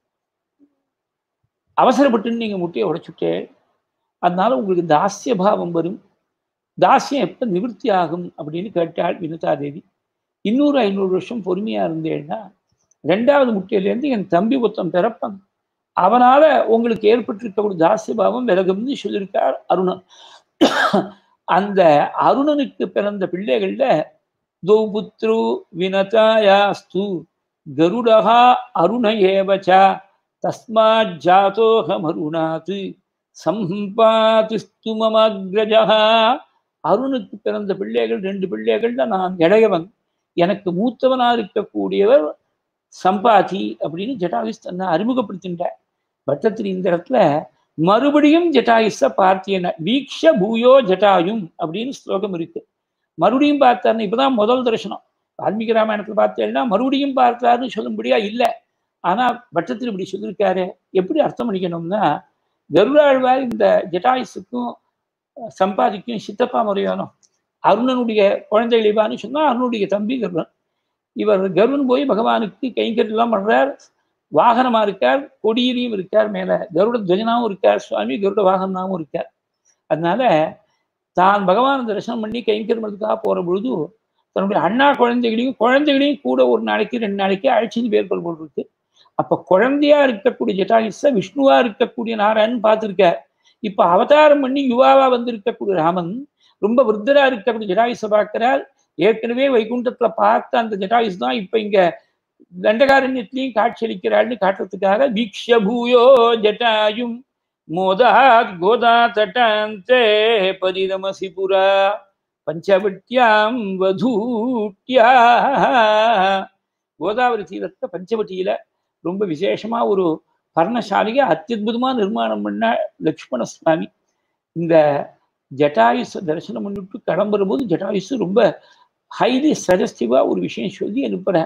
அவசரப்பட்டு நீங்க முட்டையை உடைச்சுட்டே அதனால உங்களுக்கு தாசிய பாவம் வரும் தாசியம் எப்ப நிவர்த்தி ஆகும் அப்படின்னு கேட்டாள் வினதா தேவி இன்னொரு ஐநூறு வருஷம் பொறுமையா இருந்தேன்னா ரெண்டாவது முட்டையிலேருந்து என் தம்பி ஒருத்தன் பிறப்பன் அவனால உங்களுக்கு ஏற்பட்டிருக்கக்கூடிய தாசிய பாவம் விலகும்னு சொல்லியிருக்கார் அருணன் அந்த அருணனுக்கு பிறந்த பிள்ளைகள்ல துவபுத்ரு வினதாயாஸ்து கருடகா அருண ஏவச்சா தஸ்மாத் ஜாதோகம் அருணாத் சம்பாதிஸ்து மமக்ரஜா அருணுக்கு பிறந்த பிள்ளைகள் ரெண்டு பிள்ளைகள்ல நான் இளையவன் எனக்கு மூத்தவனா இருக்கக்கூடியவர் சம்பாதி அப்படின்னு ஜட்டாயுஸ் தன்னை அறிமுகப்படுத்தின்றார் பட்டத்திரி இந்த இடத்துல மறுபடியும் ஜட்டாயுஸ பார்த்தேன் வீக்ஷ பூயோ ஜட்டாயும் அப்படின்னு ஸ்லோகம் இருக்கு மறுபடியும் பார்த்தாருன்னு இப்பதான் முதல் தரிசனம் வால்மீகி ராமாயணத்துல பார்த்தேன்னா மறுபடியும் பார்த்தாருன்னு சொல்லும்படியா இல்லை ஆனா பட்டத்தில் இப்படி சொல்லியிருக்காரு எப்படி அர்த்தம் பண்ணிக்கணும்னா கருடாழ்வார் இந்த ஜட்டாயுசுக்கும் சம்பாதிக்கும் சித்தப்பா முறையானோ அருணனுடைய குழந்தைகளைவான்னு சொன்னா அருணுடைய தம்பி கருடன் இவர் கருடன் போய் பகவானுக்கு கைங்கரியெல்லாம் பண்றார் வாகனமா இருக்கார் கொடியிலையும் இருக்கார் மேல கருட துவஜனாவும் இருக்கார் சுவாமி கருட வாகனாவும் இருக்கார் அதனால தான் பகவான் தரிசனம் பண்ணி கைங்கரியம் பண்ணுறதுக்காக போற பொழுது தன்னுடைய அண்ணா குழந்தைகளையும் குழந்தைகளையும் கூட ஒரு நாளைக்கு ரெண்டு நாளைக்கு அழைச்சின்னு பேர் போல் இருக்கு அப்ப குழந்தையா இருக்கக்கூடிய ஜட்டாயுச விஷ்ணுவா இருக்கக்கூடிய நாராயணன் பார்த்திருக்கார் இப்ப அவதாரம் பண்ணி யுவாவா வந்திருக்கக்கூடிய ராமன் ரொம்ப விருத்தரா இருக்கக்கூடிய ஜட்டாயுச பார்க்கிறார் ஏற்கனவே வைகுண்டத்துல பார்த்த அந்த ஜட்டாயுஸ் தான் இப்ப இங்க தண்டகாரண்யத்திலையும் காட்சியளிக்கிறாள்னு காட்டுறதுக்காக வீக்ஷ பூயோ ஜட்டாயும் மோதாத் கோதா தட்டாந்தே பரிரமசி புரா பஞ்சவட்டியாம் வதூட்டியா கோதாவரி தீரத்தை பஞ்சவட்டியில ரொம்ப விசேஷமா ஒரு பர்ணசாலியை அத்தியுதமா நிர்மாணம் பண்ண லக்ஷ்மண சுவாமி இந்த ஜட்டாயுச தரிசனம் பண்ணிட்டு கிளம்புற போது ஜட்டாயுசு ரொம்ப ஹைலி சஜஸ்டிவா ஒரு விஷயம் சொல்லி அனுப்புறேன்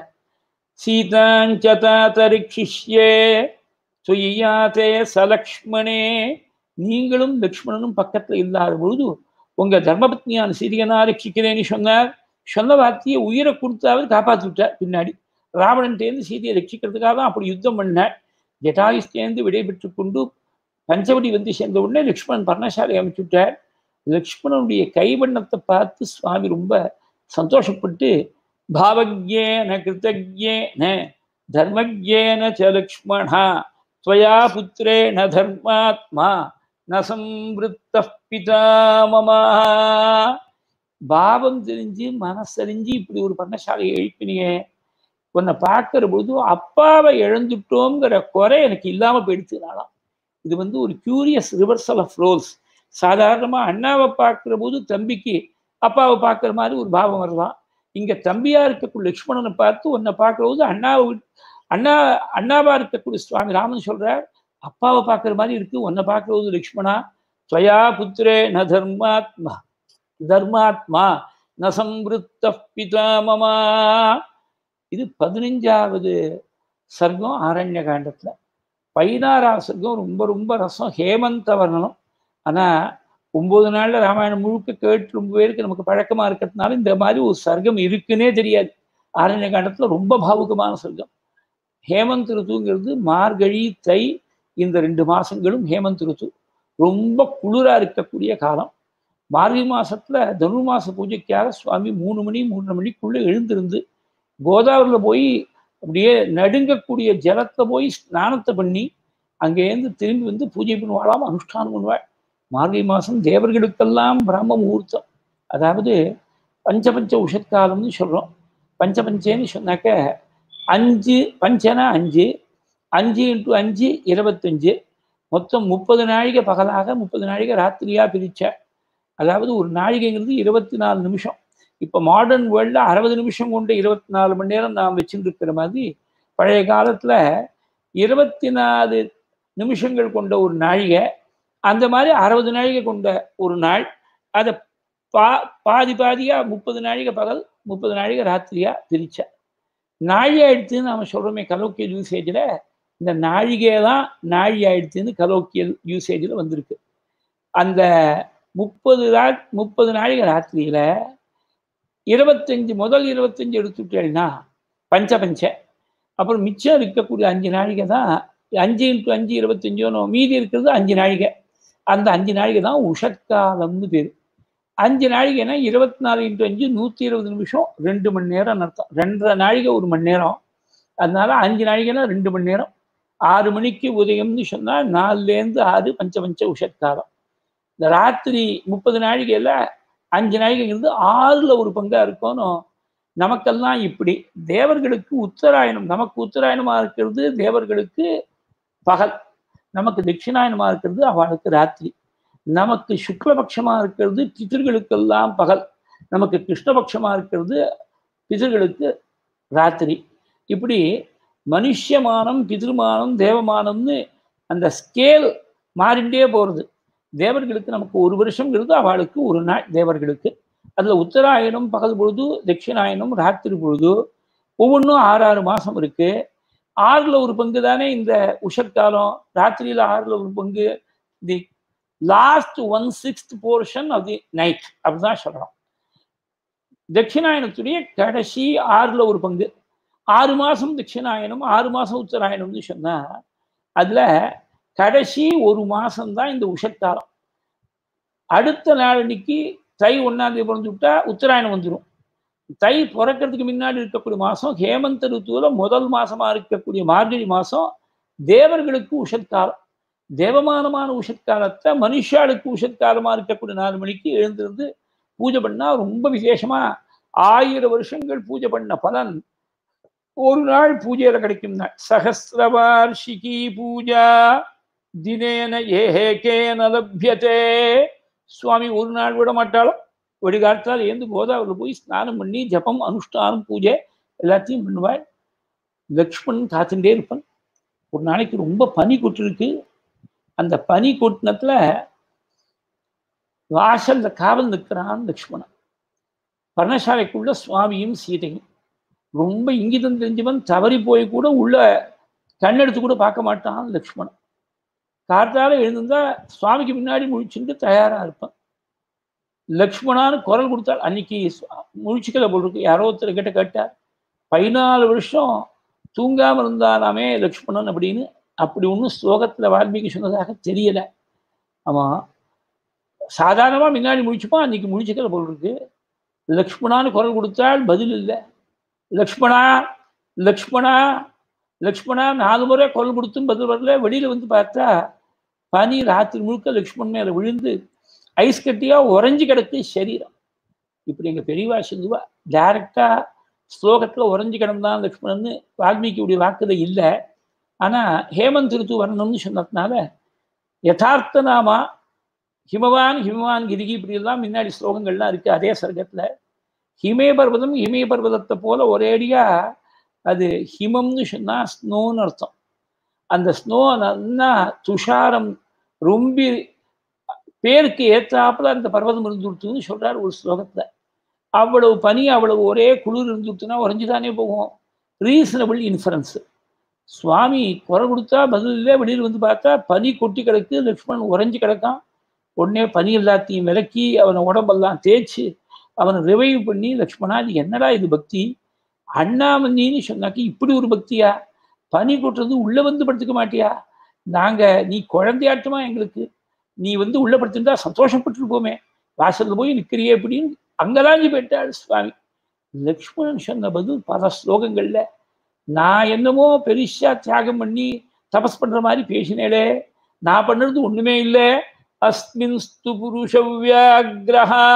சீதாஞ்சதாத்தரிக்ஷிஷ்யே சுய்யாத்தே சலக்ஷ்மணே நீங்களும் லக்ஷ்மணனும் பக்கத்துல இல்லாத பொழுது உங்க தர்மபத்னியான சீரியனா ரட்சிக்கிறேன்னு சொன்னார் சொன்ன வார்த்தையை உயிரை கொடுத்தாவது காப்பாற்றி விட்டார் பின்னாடி ராவணன்டேந்து சீதையை ரட்சிக்கிறதுக்காக தான் அப்படி யுத்தம் பண்ணார் ஜட்டாயுஸ்டேந்து விடைபெற்று கொண்டு பஞ்சவடி வந்து சேர்ந்த உடனே லக்ஷ்மணன் பர்ணசாலை அமைச்சு விட்டார் லக்ஷ்மணனுடைய கைவண்ணத்தை பார்த்து சுவாமி ரொம்ப சந்தோஷப்பட்டு பாவஜேன கிருத்தஜேன தர்மஜேன ச லக்ஷ்மணா त्वया पुत्रेण धर्मात्मा न संवृत्तः பிதா மமா பாவம் தெரிஞ்சு மனசறிஞ்சு இப்படி ஒரு பர்ணசாலையை எழுப்பினியே உன்னை பார்க்கிற பொழுது அப்பாவை இழந்துட்டோங்கிற குறை எனக்கு இல்லாம போயிடுச்சுனாலாம் இது வந்து ஒரு கியூரியஸ் ரிவர்சல் ஆஃப் ரோல்ஸ் சாதாரணமா அண்ணாவை பார்க்கிற போது தம்பிக்கு அப்பாவை பார்க்கிற மாதிரி ஒரு பாவம் வரலாம் இங்க தம்பியா இருக்கக்கூடிய லக்ஷ்மணனை பார்த்து உன்னை பார்க்கிற போது அண்ணாவை அண்ணா அண்ணாவா இருக்கக்கூடிய சுவாமி ராமன் சொல்றார் அப்பாவை பார்க்குற மாதிரி இருக்கு உன்னை பார்க்கறது லக்ஷ்மணா துவயா புத்திரே ந தர்மாத்மா தர்மாத்மா ந சம்ருத்த பிதா மமா இது பதினஞ்சாவது சர்க்கம் ஆரண்ய காண்டத்துல பதினாறாவது சர்க்கம் ரொம்ப ரொம்ப ரசம் ஹேமந்த வர்ணனம் ஆனா ஒன்பது நாள்ல ராமாயணம் முழுக்க கேட்டு ரொம்ப பேருக்கு நமக்கு பழக்கமா இருக்கிறதுனால இந்த மாதிரி ஒரு சர்க்கம் இருக்குன்னே தெரியாது ஆரண்ய காண்டத்துல ரொம்ப பாவுகமான சர்க்கம் ஹேமந்த் ருத்துங்கிறது மார்கழி தை இந்த ரெண்டு மாசங்களும் ஹேமந்த் ருத்து ரொம்ப குளிரா இருக்கக்கூடிய காலம் மார்கழி மாசத்துல தனுர்மாச பூஜைக்காக சுவாமி மூணு மணி மூன்றரை மணிக்குள்ள எழுந்திருந்து கோதாவரியில் போய் அப்படியே நடுங்கக்கூடிய ஜலத்தை போய் ஸ்நானத்தை பண்ணி அங்கேருந்து திரும்பி வந்து பூஜை பண்ணுவாளாம் அனுஷ்டானம் பண்ணுவாள் மார்கழி மாசம் தேவர்களுக்கெல்லாம் பிரம்ம முகூர்த்தம் அதாவது பஞ்சபஞ்ச உஷத்காலம்னு சொல்றோம் பஞ்சபஞ்சேன்னு சொன்னாக்க அஞ்சு பஞ்சனா அஞ்சு அஞ்சு இன்ட்டு அஞ்சு இருபத்தஞ்சு மொத்தம் முப்பது நாழிகை பகலாக முப்பது நாழிகை ராத்திரியா பிரிச்ச அதாவது ஒரு நாழிகைங்கிறது இருபத்தி நாலு நிமிஷம் இப்போ மாடர்ன் வேர்ல்டில் அறுபது நிமிஷம் கொண்ட இருபத்தி நாலு மணி நேரம் நாம் வச்சுட்டு இருக்கிற மாதிரி பழைய காலத்தில் இருபத்தி நாலு நிமிஷங்கள் கொண்ட ஒரு நாழிகை அந்த மாதிரி அறுபது நாழிகை கொண்ட ஒரு நாள் அதை பா பாதி பாதியாக முப்பது நாழிகை பகல் முப்பது நாழிகை ராத்திரியா பிரிச்சா நாழி ஆயிடுச்சுன்னு நம்ம சொல்கிறோமே கலோக்கியல் யூசேஜில் இந்த நாழிகை தான் நாழி ஆயிடுச்சுன்னு கலோக்கியல் யூசேஜில் வந்திருக்கு அந்த முப்பது நாள் முப்பது நாழிகை ராத்திரியில் இருபத்தஞ்சு முதல் இருபத்தஞ்சு எடுத்துட்டேன்னா பஞ்ச பஞ்ச அப்புறம் மிச்சம் இருக்கக்கூடிய அஞ்சு நாழிகை தான் அஞ்சு இன்ட்டு அஞ்சு இருபத்தஞ்சோனோ மீதி இருக்கிறது அஞ்சு நாழிகை அந்த அஞ்சு நாழிகை தான் உஷத்காலம்னு பேர் அஞ்சு நாழிகைனா இருபத்தி நாலு இன்ட்டு அஞ்சு நூற்றி இருபது நிமிஷம் ரெண்டு மணி நேரம் அர்த்தம் ரெண்டரை நாழிகை ஒரு மணி நேரம் அதனால அஞ்சு நாழிகைனா ரெண்டு மணி நேரம் ஆறு மணிக்கு உதயம்னு சொன்னால் நாலுலேருந்து ஆறு பஞ்ச பஞ்ச உஷத்காலம் இந்த ராத்திரி முப்பது நாழிகையில் அஞ்சு நாழிகைங்கிறது ஆறுல ஒரு பங்கா இருக்கணும் நமக்கெல்லாம் இப்படி தேவர்களுக்கு உத்தராயணம் நமக்கு உத்தராயணமா இருக்கிறது தேவர்களுக்கு பகல் நமக்கு தட்சிணாயனமா இருக்கிறது அவளுக்கு ராத்திரி நமக்கு சுக்லபட்சமா இருக்கிறது பிதர்களுக்கெல்லாம் பகல் நமக்கு கிருஷ்ணபட்சமா இருக்கிறது பிதர்களுக்கு ராத்திரி இப்படி மனுஷமானம் பிதிருமானம் தேவமானம்னு அந்த ஸ்கேல் மாறிண்டே போகிறது தேவர்களுக்கு நமக்கு ஒரு வருஷங்கிறது அவளுக்கு ஒரு நாள் தேவர்களுக்கு அதில் உத்தராயணம் பகல் பொழுது தட்சிணாயனம் ராத்திரி பொழுது ஒவ்வொன்றும் ஆறு ஆறு மாதம் இருக்கு ஆறுல ஒரு பங்கு தானே இந்த உஷக்காலம் ராத்திரியில ஆறுல ஒரு பங்கு the last one sixth portion of the night அப்படிதான் சொல்லணும் தட்சிணாயனத்துடைய கடைசி ஆறுல ஒரு பங்கு ஆறு மாசம் தட்சிணாயனம் ஆறு மாசம் உத்தராயணம்னு சொன்னா அதுல கடைசி ஒரு மாசம்தான் இந்த உஷக்காலம் அடுத்த நாளன்னைக்கு தை ஒன்னாம் தேதி பிறந்து விட்டா உத்தராயணம் வந்துடும் தை பிறக்கிறதுக்கு முன்னாடி இருக்கக்கூடிய மாசம் ஹேமந்த ருத்துவில முதல் மாசமா இருக்கக்கூடிய மார்கழி மாசம் தேவர்களுக்கு உஷத்காலம் தேவமானமான உஷத்காலத்தை மனுஷாளுக்கு உஷத்காலமா இருக்கக்கூடிய நாலு மணிக்கு எழுந்திருந்து பூஜை பண்ணா ரொம்ப விசேஷமா ஆயிரம் வருஷங்கள் பூஜை பண்ண பலன் ஒரு நாள் பூஜையில கிடைக்கும் நாள் சகசிரவார்ஷிகி பூஜா தினேன ஏகேன லப்யதே சுவாமி ஒரு நாள் விட மாட்டாலும் வெடிகாலத்தால் ஏந்து கோதாவரில் போய் ஸ்நானம் பண்ணி ஜபம் அனுஷ்டானம் பூஜை எல்லாத்தையும் பண்ணுவாள் லக்ஷ்மணன் காத்துட்டே இருப்பான் ஒரு நாளைக்கு ரொம்ப பனி கொட்டிருக்கு அந்த பனி கொட்டினத்துல வாசல்ல காவல் நிற்கிறான் லக்ஷ்மணன் பர்ணசாலைக்குள்ள சுவாமியும் சீதையும் ரொம்ப இங்கிதம் தெரிஞ்சவன் தவறி போய் கூட உள்ள கண்ணெடுத்து கூட பார்க்க மாட்டான் லக்ஷ்மணன் கார்த்தால எழுந்திருந்தா சுவாமிக்கு முன்னாடி முழிச்சுட்டு தயாரா இருப்பான் லக்ஷ்மணான்னு குரல் கொடுத்தாள் அன்னைக்கு முழிச்சுக்கல போல் இருக்கு யாரோ ஒருத்தர் கிட்ட கேட்டார் பதினாலு வருஷம் தூங்காம இருந்தானாமே லக்ஷ்மணன் அப்படின்னு அப்படி ஒன்றும் ஸ்லோகத்துல வால்மீகி சொன்னதாக தெரியல ஆமாம் சாதாரணமாக முன்னாடி முழிச்சுப்பான் அன்னைக்கு முழிச்சுக்கல போல் இருக்கு லக்ஷ்மணான்னு குரல் கொடுத்தால் பதில் இல்லை லக்ஷ்மணா லக்ஷ்மணா லக்ஷ்மணா நாலு முறை குரல் கொடுத்தும் பதில் வரல வெளியில வந்து பார்த்தா பனி ராத்திரி முழுக்க லக்ஷ்மண் மேல விழுந்து ஐஸ் கட்டியா உறைஞ்சு கிடக்கு சரீரம் இப்படி எங்க பெரியவா சொல்லுவா டைரக்டா ஸ்லோகத்துல உறைஞ்சு கிடந்தான் லக்ஷ்மணன் வால்மீகியுடைய வாக்குல இல்லை ஆனா ஹேமந்த் ரித்து வரணும்னு சொன்னதுனால யதார்த்த நாமா ஹிமவான் ஹிமவான் கிரிகி இப்படி எல்லாம் முன்னாடி ஸ்லோகங்கள்லாம் இருக்கு அதே சர்க்கத்துல ஹிமே பர்வதம் ஹிமே பர்வதத்தை போல ஒரேடியா அது ஹிமம்னு சொன்னா ஸ்னோன்னு அர்த்தம் அந்த ஸ்னோ நல்லா துஷாரம் ரொம்ப பேருக்கு ஏத்தாப்புல அந்த பர்வதம் இருந்துடுத்துன்னு சொல்றாரு ஒரு ஸ்லோகத்துல அவ்வளவு பனி அவ்வளவு ஒரே குளிர் இருந்துட்டுனா உறைஞ்சுதானே போகும் ரீசனபிள் இன்ஃபரன்ஸ் சுவாமி குரல் கொடுத்தா பதில் இல்லை வெளியில் வந்து பார்த்தா பனி கொட்டி கிடக்கு லக்ஷ்மணன் உறைஞ்சு கிடக்கான் உடனே பனி எல்லாத்தையும் விலக்கி அவனை உடம்பெல்லாம் தேய்ச்சி அவனை ரிவைவ் பண்ணி லக்ஷ்மணா இது என்னடா இது பக்தி அண்ணாமணின்னு சொன்னாக்கி இப்படி ஒரு பக்தியா பனி கொட்டுறது உள்ள வந்து படுத்துக்க மாட்டியா நாங்க நீ குழந்தையாட்டமா எங்களுக்கு நீ வந்து உள்ள படுத்திருந்தா சந்தோஷப்பட்டுருப்போமே வாசல்ல போய் நிற்கிறியே அப்படின்னு அங்கலாஞ்சி போயிட்டாள் சுவாமி லக்ஷ்மணன் சொன்ன பதில் பல ஸ்லோகங்கள்ல நான் என்னமோ பெருசா தியாகம் பண்ணி தபஸ் பண்ற மாதிரி பேசினேளே நான் பண்ணுறது ஒண்ணுமே இல்லை அஸ்மின்ஸ்து புருஷ வியாகிரஹா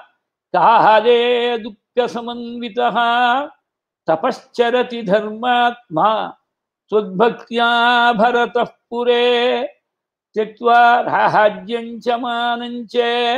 காலே துக்க சமன்விதா தபச்சரதி தர்மாத்மா त्वद्भक्त्या भरतः पुरे त्यक्त्वा राहाज्यञ्च मानञ्च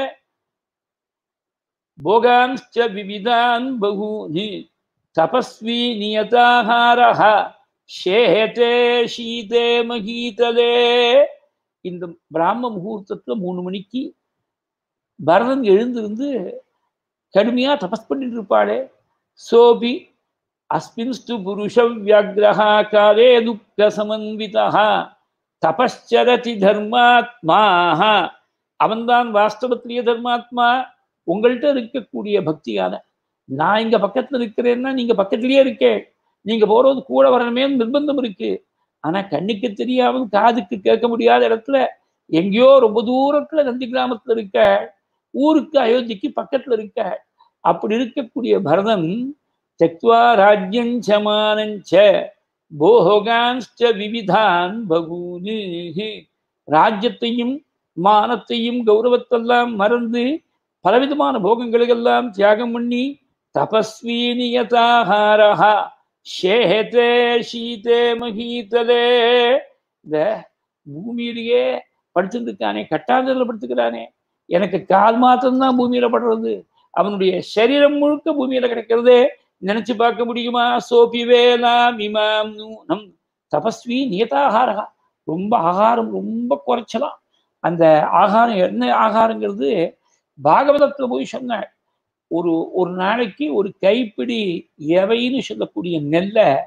भोगांश्च विविधान् बहूनि तपस्वी नियताहारः शेहते शीते மகீதலே இந்த பிராம முகூர்த்தத்துல மூணு மணிக்கு பரதன் எழுந்திருந்து கடுமையா தபஸ் பண்ணிட்டு இருப்பாளே சோபி அஸ்மின்ஸ்து புருஷ வியாகிரகா காலே துக்க சமன்விதா தபச்சரதி தர்மாத்மாக அவன்தான் வாஸ்தவத்திலேயே தர்மாத்மா உங்கள்கிட்ட இருக்கக்கூடிய பக்தியான நான் இங்க பக்கத்துல இருக்கிறேன்னா நீங்க பக்கத்திலேயே இருக்கேன் நீங்க போறது கூட வரணுமே நிர்பந்தம் இருக்கு ஆனா கண்ணுக்கு தெரியாமல் காதுக்கு கேட்க முடியாத இடத்துல எங்கேயோ ரொம்ப தூரத்துல நந்தி கிராமத்துல இருக்க ஊருக்கு அயோத்திக்கு பக்கத்துல இருக்க அப்படி இருக்கக்கூடிய பரதன் त्यक्त्वा राज्यं च मानञ्च போகான்ச்ச விவிதான் பகூனிः ராஜ்யத்தையும் மானத்தையும் கௌரவத்தெல்லாம் மறந்து பலவிதமான போகங்களுக்கெல்லாம் தியாகம் பண்ணி தபஸ்வி நியதாகாரா ஷேஹதே ஷீதே மகீதலே இந்த பூமியிலேயே படுத்துருக்கானே கட்டாந்தரில் படுத்துக்கிறானே எனக்கு கால் மாத்திரம்தான் பூமியில படுறது அவனுடைய சரீரம் முழுக்க பூமியில கிடைக்கிறதே நினைச்சு பார்க்க முடியுமா சோபி வேலாம் இமாம் நம் தபஸ்வி நியதாகாரகா ரொம்ப ஆகாரம் ரொம்ப குறைச்சலாம் அந்த ஆகாரம் என்ன ஆகாரங்கிறது பாகவதத்துல போய் சொன்னாள் ஒரு ஒரு நாளைக்கு ஒரு கைப்பிடி எவைன்னு சொல்லக்கூடிய நெல்லை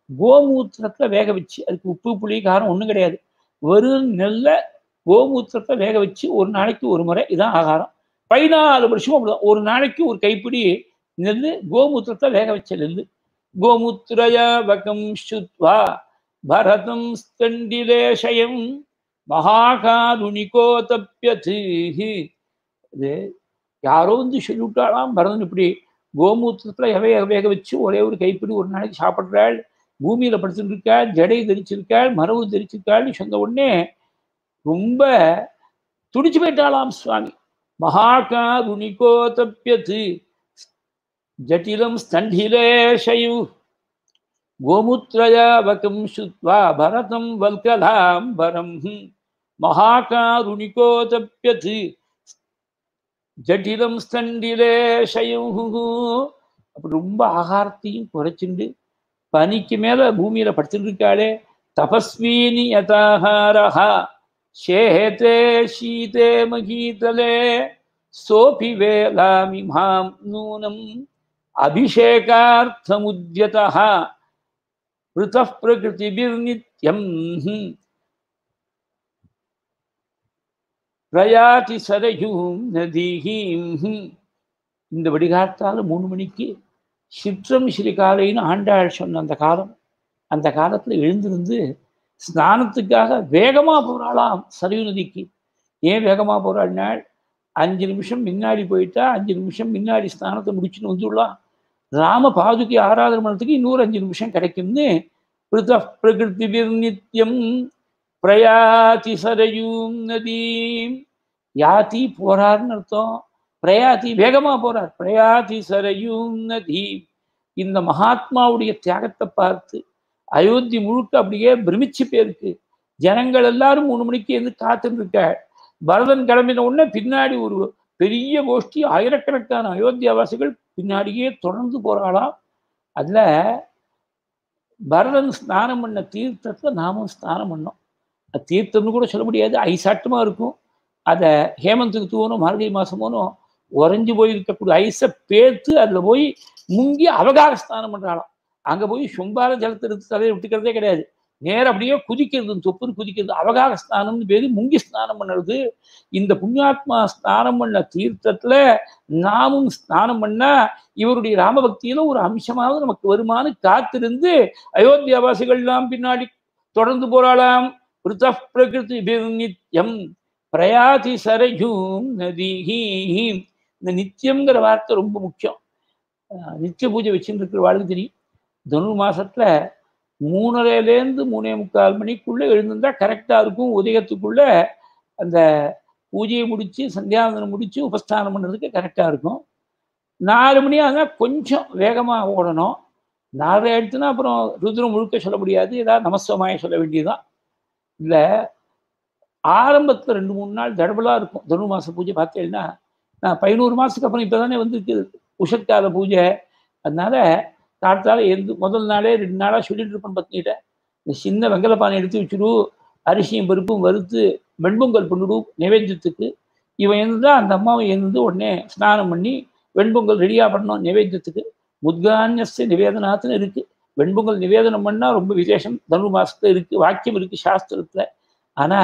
கோமூத்திரத்தை வேக வச்சு அதுக்கு உப்பு புளி காரம் ஒன்றும் கிடையாது வெறும் நெல்ல கோமூத்திரத்தை வேக வச்சு ஒரு நாளைக்கு ஒரு முறை இதான் ஆகாரம் பதினாலு வருஷமும் அப்படிதான் ஒரு நாளைக்கு ஒரு கைப்பிடி நெல் கோமூத்திரத்தை வேக வச்ச நெல் கோமூத்திரயா வகம் சுத்வா பரதம் ஸ்தண்டிலேஷயம் மகாகாருணிகோ தப்பியது இது யாரோ வந்து சொல்லிவிட்டாலாம் பரதன் இப்படி கோமூத்திரத்துல எவைய வேக வச்சு ஒரே ஒரு கைப்பிடி ஒரு நாளைக்கு சாப்பிட்றாள் பூமியில படுத்துட்டு இருக்காள் ஜடை தரிச்சிருக்காள் மரபு தரிச்சிருக்காள்னு சொன்ன உடனே ரொம்ப துடிச்சு போயிட்டாளாம் சுவாமி மகாகாருணிகோ தப்பியது ஜட்டிலம் ஸ்தண்டிலேஷயு கோமுத்ரயாவகம் சுத்வா பரதம் வல்கலாம் பரம் மகாகாருணிகோ தப்பியது ஜட்டிலம் ஸ்தண்டிலேஷயு அப்படி ரொம்ப ஆகாரத்தையும் குறைச்சிண்டு பனிக்கு மேல பூமியில படுத்துட்டு இருக்காளே தபஸ்வீனி யதாஹாரஹா ஷேதே ஷீதே மகீதலே சோபி வேலாமிமாம் நூனம் அபிஷேகார்த்தமுத்யதः ऋतः प्रकृतिभिर्नित्यम् பிரயாதி சரையும் நதிஹீம் இந்த வடிகாத்தால மூணு மணிக்கு சிற்றம் ஸ்ரீகாலைன்னு ஆண்டாள் சொன்ன அந்த காலம் அந்த காலத்துல எழுந்திருந்து ஸ்நானத்துக்காக வேகமா போறாளாம் சரையு நதிக்கு ஏன் வேகமா போறாள்னாள் அஞ்சு நிமிஷம் முன்னாடி போயிட்டா அஞ்சு நிமிஷம் முன்னாடி ஸ்நானத்தை முடிச்சுன்னு வந்துடலாம் ராம பாதுகை ஆராதனை பண்ணத்துக்கு இன்னொரு அஞ்சு நிமிஷம் கிடைக்கும்னு பிருத பிரகிருதி நித்தியம் பிரயாதி சரையும் நதீம் யாதி போறார்னு அர்த்தம் பிரயாதி வேகமா போறார் பிரயாதி சரையும் நதீம் இந்த மகாத்மாவுடைய தியாகத்தை பார்த்து அயோத்தி முழுக்க அப்படியே பிரமிச்சு போயிருக்கு ஜனங்கள் எல்லாரும் மூணு மணிக்கு இருந்து காத்துட்டு இருக்க பரதன் கிளம்பின உடனே பின்னாடி ஒரு பெரிய கோஷ்டி ஆயிரக்கணக்கான அயோத்தியாவாசிகள் பின்னாடியே தொடர்ந்து போறாளாம் அதுல பரதன் ஸ்நானம் பண்ண தீர்த்தத்தை நாமும் ஸ்நானம் பண்ணோம் அது தீர்த்தம்னு கூட சொல்ல முடியாது ஐசாட்டமா இருக்கும் அதை ஹேமந்துக்கு தூவனும் மார்கழி மாசமோனும் உறைஞ்சு போய் இருக்கக்கூடிய ஐஸை பேர்த்து அதுல போய் முங்கி அவகார ஸ்நானம் பண்றாளாம் அங்க போய் சும்பார ஜலத்தை எடுத்து தலையை விட்டுக்கிறதே கிடையாது நேரம் அப்படியே குதிக்கிறது தொப்புன்னு குதிக்கிறது அவகார ஸ்நானம்னு பேரு முங்கி ஸ்நானம் பண்ணுறது இந்த புண்ணியாத்மா ஸ்நானம் பண்ண தீர்த்தத்துல நாமும் ஸ்நானம் பண்ணா இவருடைய ராமபக்தியில ஒரு அம்சமாவது நமக்கு வருமானு காத்திருந்து அயோத்தியாவாசிகள்லாம் பின்னாடி தொடர்ந்து போராளாம் ருத பிரகிருதி நித்தியம் பிரயாதி சரஜூம் நதிஹீம் இந்த நித்தியம்ங்கிற வார்த்தை ரொம்ப முக்கியம் நித்திய பூஜை வச்சுட்டு இருக்கிற வாழ்க்கை தெரியும் தனு மாசத்துல மூணரைலேருந்து மூணே முக்கால் மணிக்குள்ள எழுந்திருந்தா கரெக்டா இருக்கும் உதயத்துக்குள்ள அந்த பூஜையை முடிச்சு சந்தியாவந்தனம் முடிச்சு உபஸ்தானம் பண்ணுறதுக்கு கரெக்டாக இருக்கும் நாலு மணி ஆனால் கொஞ்சம் வேகமாக ஓடணும் நாலரை ஆயிடுச்சுன்னா அப்புறம் ருத்ரம் முழுக்க சொல்ல முடியாது ஏதாவது நமஸ்வமாய சொல்ல வேண்டியதுதான் இல்லை ஆரம்பத்தில் ரெண்டு மூணு நாள் தடபலாக இருக்கும் தனு மாத பூஜை பார்த்தேன்னா நான் பதினோரு மாதத்துக்கு அப்புறம் இப்போ தானே வந்து உஷத்கால பூஜை அதனால காலத்தால் எந்த முதல் நாளே ரெண்டு நாளாக சொல்லிட்டு இருப்பேன் பத்னிகிட்ட இந்த சின்ன வெங்கலப்பானை எடுத்து வச்சுடு அரிசியும் பருப்பும் வறுத்து வெண்பொங்கல் பண்ணிடு நைவேத்தியத்துக்கு இவன் இருந்து அந்த அம்மாவை இருந்து உடனே ஸ்நானம் பண்ணி வெண்பொங்கல் ரெடியாக பண்ணணும் நைவேத்தியத்துக்கு முத்கான்யஸ்ய நிவேதனாத்துன்னு இருக்கு வெண்பொங்கல் நிவேதனம் பண்ணால் ரொம்ப விசேஷம் தனு மாசத்துல இருக்கு வாக்கியம் இருக்கு சாஸ்திரத்துல ஆனா